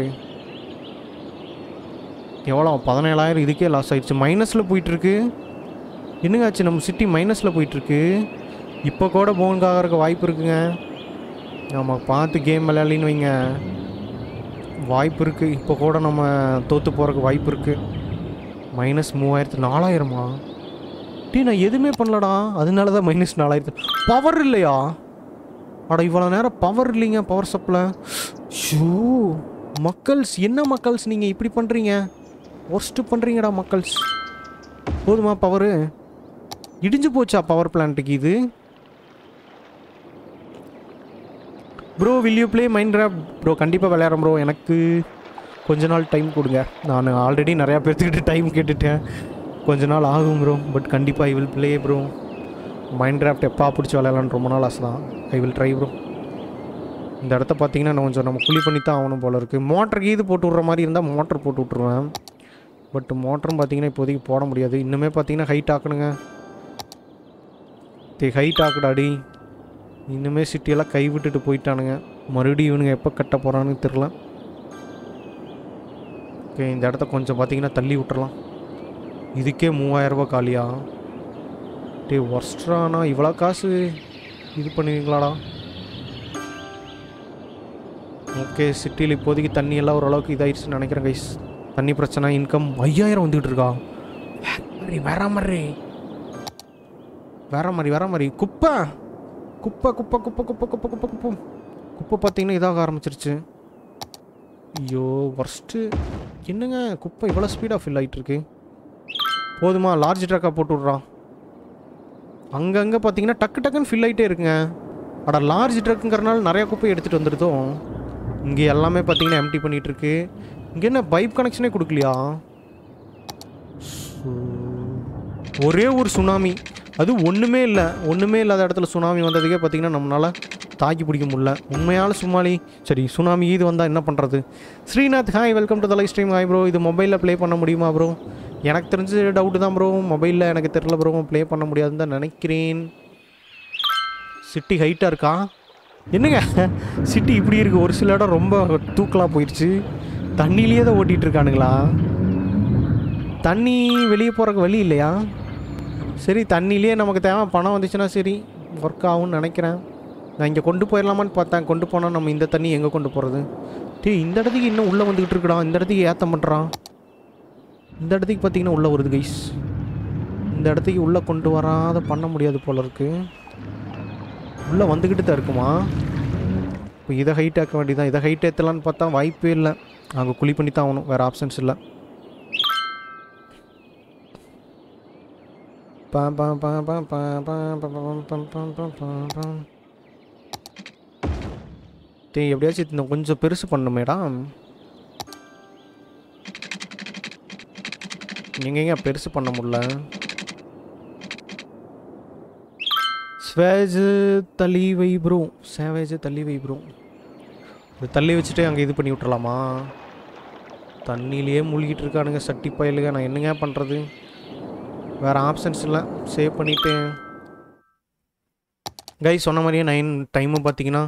எவ்வளோ பதினேழாயிரம் இதுக்கே லாஸ் ஆயிடுச்சு மைனஸில் போயிட்டுருக்கு என்னங்க ஆச்சு நம்ம சிட்டி மைனஸில் போயிட்டுருக்கு இப்போ கூட போன்காகிறதுக்கு வாய்ப்பு இருக்குங்க ஆமாம் பார்த்து கேம் விளையாடின்னு வைங்க வாய்ப்பு இருக்குது இப்போ கூட நம்ம தோற்று போகிறதுக்கு வாய்ப்பு இருக்குது மைனஸ் மூவாயிரத்து நாலாயிரமா டீ நான் எதுவுமே பண்ணலடா அதனால தான் மைனஸ் நாலாயிரத்து பவர் இல்லையா அட இவ்வளோ நேரம் பவர் இல்லைங்க பவர் சப்ளை ஷூ மக்கள்ஸ் என்ன மக்கள்ஸ் நீங்கள் இப்படி பண்ணுறீங்க ஒர்ஸ்ட்டு பண்ணுறீங்கடா மக்கள்ஸ் போதுமா பவரு இடிஞ்சு போச்சா பவர் பிளான்ட்டுக்கு இது bro will you play Minecraft bro கண்டிப்பாக விளையாடுறேன் ப்ரோ எனக்கு கொஞ்ச நாள் டைம் கொடுங்க நான் ஆல்ரெடி நிறையா பேர்த்துக்கிட்ட டைம் கேட்டுட்டேன் கொஞ்ச நாள் ஆகும் ப்ரோ பட் கண்டிப்பாக I will play bro Minecraft எப்போ பிடிச்சி விளையாடலான்னு ரொம்ப நாள் ஆசை தான் ஐ வில் ட்ரை ப்ரோ இந்த இடத்த பார்த்தீங்கன்னா நான் கொஞ்சம் நம்ம குழி பண்ணி தான் ஆகணும் போல இருக்குது மோட்டருக்கு இது போட்டு விட்ற மாதிரி இருந்தால் மோட்டர் போட்டு விட்ருவேன் பட் மோட்டரும் பார்த்தீங்கன்னா இப்போதைக்கு போட முடியாது இன்னுமே பார்த்தீங்கன்னா ஹைட் ஆக்கணுங்க தே ஹைட் ஆக்குடாடி இன்னுமே சிட்டியெல்லாம் கை விட்டுட்டு போயிட்டானுங்க மறுபடியும் இவனுங்க எப்போ கட்ட போகிறான்னு தெரில ஓகே இந்த இடத்த கொஞ்சம் பார்த்தீங்கன்னா தள்ளி விட்டுறலாம் இதுக்கே மூவாயிரரூபா காலியா டே ஒர்ஸ்ட்ரானா இவ்வளோ காசு இது பண்ணுவீங்களாடா ஓகே சிட்டியில் இப்போதைக்கு தண்ணி எல்லாம் ஓரளவுக்கு இதாயிடுச்சுன்னு நினைக்கிறேன் கைஸ் தண்ணி பிரச்சனை இன்கம் ஐயாயிரம் வந்துகிட்டு இருக்கா மாதிரி வேற மாதிரி வேற மாதிரி வேற மாதிரி குப்பை குப்பை குப்பை குப்பை குப்பை குப்பை குப்பை குப்பை குப்பை பார்த்தீங்கன்னா இதாக ஆரம்பிச்சிருச்சு ஐயோ ஒர்ஸ்ட்டு என்னங்க குப்பை இவ்வளோ ஸ்பீடாக ஃபில் ஆகிட்டு இருக்கு போதுமா லார்ஜ் ட்ரக்காக போட்டு விட்றான் அங்கங்கே பார்த்தீங்கன்னா டக்கு டக்குன்னு ஃபில் ஆகிட்டே இருக்குங்க அட லார்ஜ் ட்ரக்குங்கிறனால நிறைய குப்பை எடுத்துகிட்டு வந்துடுதோ இங்கே எல்லாமே பார்த்தீங்கன்னா எம்டி பண்ணிகிட்டு இருக்கு இங்கே என்ன பைப் கனெக்ஷனே கொடுக்கலையா சு- ஒரே ஒரு சுனாமி அது ஒன்றுமே இல்லை ஒன்றுமே இல்லாத இடத்துல சுனாமி வந்ததுக்கே பார்த்தீங்கன்னா நம்மளால் தாக்கி பிடிக்க முடியல உண்மையால சுமாலி சரி சுனாமி இது வந்தால் என்ன பண்ணுறது Srinath hi welcome to the live stream hi bro இது மொபைலில் ப்ளே பண்ண முடியுமா ப்ரோ எனக்கு தெரிஞ்ச டவுட்டு தான் ப்ரோ மொபைலில் எனக்கு தெரில ப்ரோ ப்ளே பண்ண முடியாதுன்னு தான் நினைக்கிறேன் சிட்டி ஹைட்டாக இருக்கா என்னங்க சிட்டி இப்படி இருக்குது ஒரு சில இடம் ரொம்ப தூக்கலாக போயிடுச்சு தண்ணியிலேயே தான் ஓட்டிகிட்டு இருக்கானுங்களா தண்ணி வெளியே போகிறக்கு வழி இல்லையா சரி தண்ணியிலே நமக்கு தேவை பணம் வந்துச்சுன்னா சரி ஒர்க் ஆகும்னு நினைக்கிறேன் நான் இங்கே கொண்டு போயிடலாமான்னு பார்த்தேன் கொண்டு போனால் நம்ம இந்த தண்ணி எங்கே கொண்டு போகிறது டே இந்த இடத்துக்கு இன்னும் உள்ளே வந்துக்கிட்டு இருக்குடா இந்த இடத்துக்கு ஏற்ற பண்ணுறான் இந்த இடத்துக்கு பார்த்தீங்கன்னா உள்ளே வருது கைஸ் இந்த இடத்துக்கு உள்ளே கொண்டு வராத பண்ண முடியாது போல இருக்கு உள்ளே வந்துக்கிட்டு தான் இருக்குமா இப்போ இதை ஹைட் ஆக்க வேண்டியதான் இதை ஹைட் ஏற்றலான்னு பார்த்தா வாய்ப்பே இல்லை அங்கே குழி பண்ணி தான் ஆகணும் வேறு ஆப்ஷன்ஸ் இல்லை பம் பம் பம் பம் பம் பம் பம் பம் பம் பம் பம் பம் பம். டேய் எப்படியாச்சும் இந்த கொஞ்சம் பெருசு பண்ணுமேடா எங்கெங்க பெருசு பண்ண முடியல ஸ்வேஜ் தள்ளி வை ப்ரோ சேவேஜ் தள்ளி வை ப்ரோ இது தள்ளி வச்சுட்டு அங்கே இது பண்ணி விட்டுறலாமா தண்ணியிலேயே மூழ்கிட்டு இருக்கானுங்க சட்டி பயலுங்க நான் என்னங்க பண்ணுறது வேறு ஆப்ஷன்ஸ் இல்லை சேவ் பண்ணிவிட்டு கை சொன்ன மாதிரியே நைன் டைமும் பார்த்தீங்கன்னா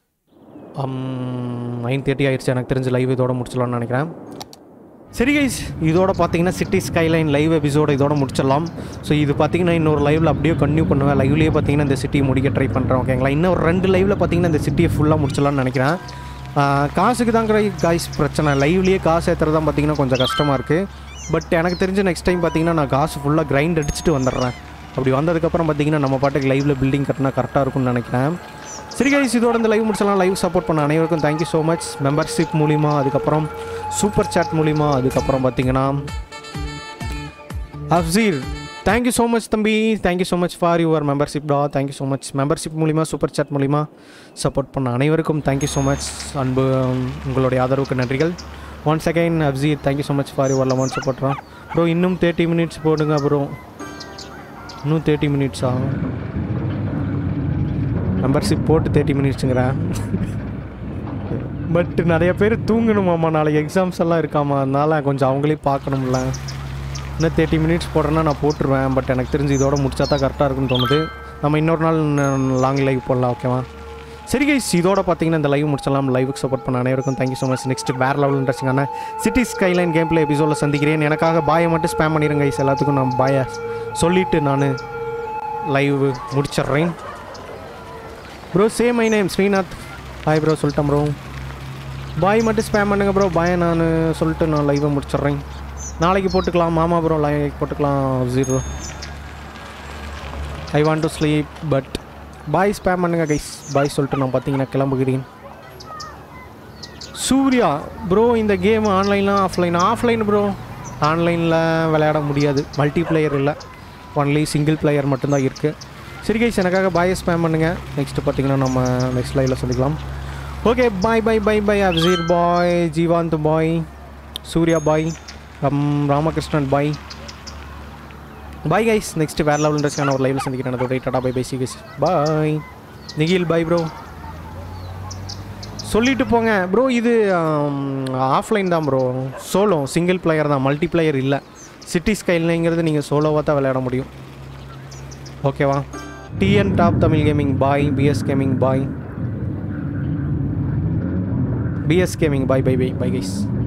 நைன் தேர்ட்டி ஆயிடுச்சு எனக்கு தெரிஞ்ச லைவ் இதோட முடிச்சிடலாம்னு நினைக்கிறேன் சரி கைஸ் இதோட பார்த்தீங்கன்னா சிட்டி ஸ்கைலைன் லைவ் எபிசோட இதோட முடிச்சிடலாம் ஸோ இது பார்த்தீங்கன்னா இன்னொரு லைவில் அப்படியே கன்டினியூ பண்ணுவேன் லைவ்லேயே பார்த்தீங்கன்னா இந்த சிட்டியை முடிக்க ட்ரை பண்ணுறேன் ஓகேங்களா இன்னும் ஒரு ரெண்டு லைவில் பார்த்தீங்கன்னா இந்த சிட்டியை ஃபுல்லாக முடிச்சிடலாம்னு நினைக்கிறேன் ஆஹ் காசுக்கு தான் காய்ஸ் பிரச்சனை லைவ்லேயே காசு ஏற்றுறது தான் பார்த்தீங்கன்னா கொஞ்சம் கஷ்டமாக இருக்குது பட் எனக்கு தெரிஞ்ச நெக்ஸ்ட் டைம் பார்த்தீங்கன்னா நான் காசு ஃபுல்லாக கிரைண்ட் அடிச்சுட்டு வந்துடுறேன் அப்படி வந்ததுக்கப்புறம் பார்த்தீங்கன்னா நம்ம பாட்டுக்கு லைவில் பில்டிங் கட்டினா கரெக்டாக இருக்கும்னு நினைக்கிறேன் சரி கைஸ் இதோட இந்த லைவ் முடிச்சலாம் லைவ் சப்போர்ட் பண்ண அனைவருக்கும் தேங்க்யூ ஸோ மச் மெம்பர்ஷிப் மூலிமா அதுக்கப்புறம் சூப்பர் சாட் மூலிமா அதுக்கப்புறம் பார்த்தீங்கன்னா அஃப்சீர் தேங்க்யூ ஸோ மச் தம்பி thank you so much for your membership டா தேங்க்யூ ஸோ மச் மெம்பர்ஷிப் மூலிமா சூப்பர் சாட் மூலிமா சப்போர்ட் பண்ண அனைவருக்கும் தேங்க்யூ ஸோ மச் அன்பு உங்களுடைய ஆதரவுக்கு நன்றிகள் one second Afseer thank you so much for your eleven சப்போர்ட்றோம் ப்ரோ இன்னும் தேர்ட்டி மினிட்ஸ் போடுங்க ப்ரோ இன்னும் தேர்ட்டி மினிட்ஸா மெம்பர்ஷிப் போட்டு தேர்ட்டி மினிட்ஸுங்கிறேன் பட் நிறைய பேர் தூங்கணுமாம்மா நாளைக்கு எக்ஸாம்ஸ் எல்லாம் இருக்காமா அதனால கொஞ்சம் அவங்களே பார்க்கணும்ல இன்னும் தேர்ட்டி மினிட்ஸ் போடுறேன்னா நான் போட்டுருவேன் பட் எனக்கு தெரிஞ்சு இதோட முடிச்சா தான் கரெக்டாக இருக்குன்னு தோணுது நம்ம இன்னொரு நாள் லாங் லைவ் போடலாம் ஓகேவா சரி கைஸ் இதோட பார்த்தீங்கன்னா இந்த லைவ் முடிச்சலாம் லைவுக்கு சப்போர்ட் பண்ண அனைவருக்கும் தேங்க்யூ ஸோ மச் நெக்ஸ்ட் வேற லெவல் இன்ட்ரெஸ்டிங்கான சிட்டி ஸ்கைலைன் கேம் பிளே எபிசோடில் சந்திக்கிறேன் எனக்காக பாயை மட்டும் ஸ்பேம் பண்ணிடுங்க கைஸ் எல்லாத்துக்கும் நான் பாயை சொல்லிவிட்டு நான் லைவ் முடிச்சிடுறேன் bro same my name Srinath bye bro சொல்லிட்டேன் ப்ரோ பாய் மட்டும் ஸ்பேம் பண்ணுங்க ப்ரோ பாயை நான் சொல்லிட்டு நான் லைவை முடிச்சிடுறேன் நாளைக்கு போட்டுக்கலாம் மாமா ப்ரோ லைவ் போட்டுக்கலாம் zero I want to sleep but bye spam பண்ணுங்க கைஸ் பாய் சொல்லிட்டு நான் பார்த்தீங்கன்னா கிளம்புகிறேன் சூர்யா ப்ரோ இந்த கேம் ஆன்லைன்லாம் ஆஃப்லைன் ஆஃப்லைன் ப்ரோ ஆன்லைனில் விளையாட முடியாது மல்டி பிளேயர் இல்லை ஒன்லி சிங்கிள் பிளேயர் மட்டும்தான் இருக்குது சரி கைஸ் எனக்காக பாயை ஸ்பேம் பண்ணுங்கள் நெக்ஸ்ட்டு பார்த்தீங்கன்னா நம்ம நெக்ஸ்ட் லைவில் சந்திக்கலாம் okay bye bye bye bye Afseer bye Jeevanth bye Surya bye Ram Ramakrishnan bye bye guys next வேறு லெவல் இன்ட்ரெஸ்டான ஒரு லைவில் சந்திக்கிறேன் அதோட டாடா bye bye see guys bye Nikhil bye bro சொல்லிட்டு போங்க ப்ரோ இது ஆஃப்லைன் தான் ப்ரோ சோலோ சிங்கிள் பிளேயர் தான் மல்டி பிளேயர் இல்லை சிட்டி ஸ்கைல்ங்கிறது நீங்கள் சோலோவாக தான் விளையாட முடியும் ஓகேவா TN top Tamil gaming bye PS gaming bye PS gaming பாய் பை பை பை கைஸ்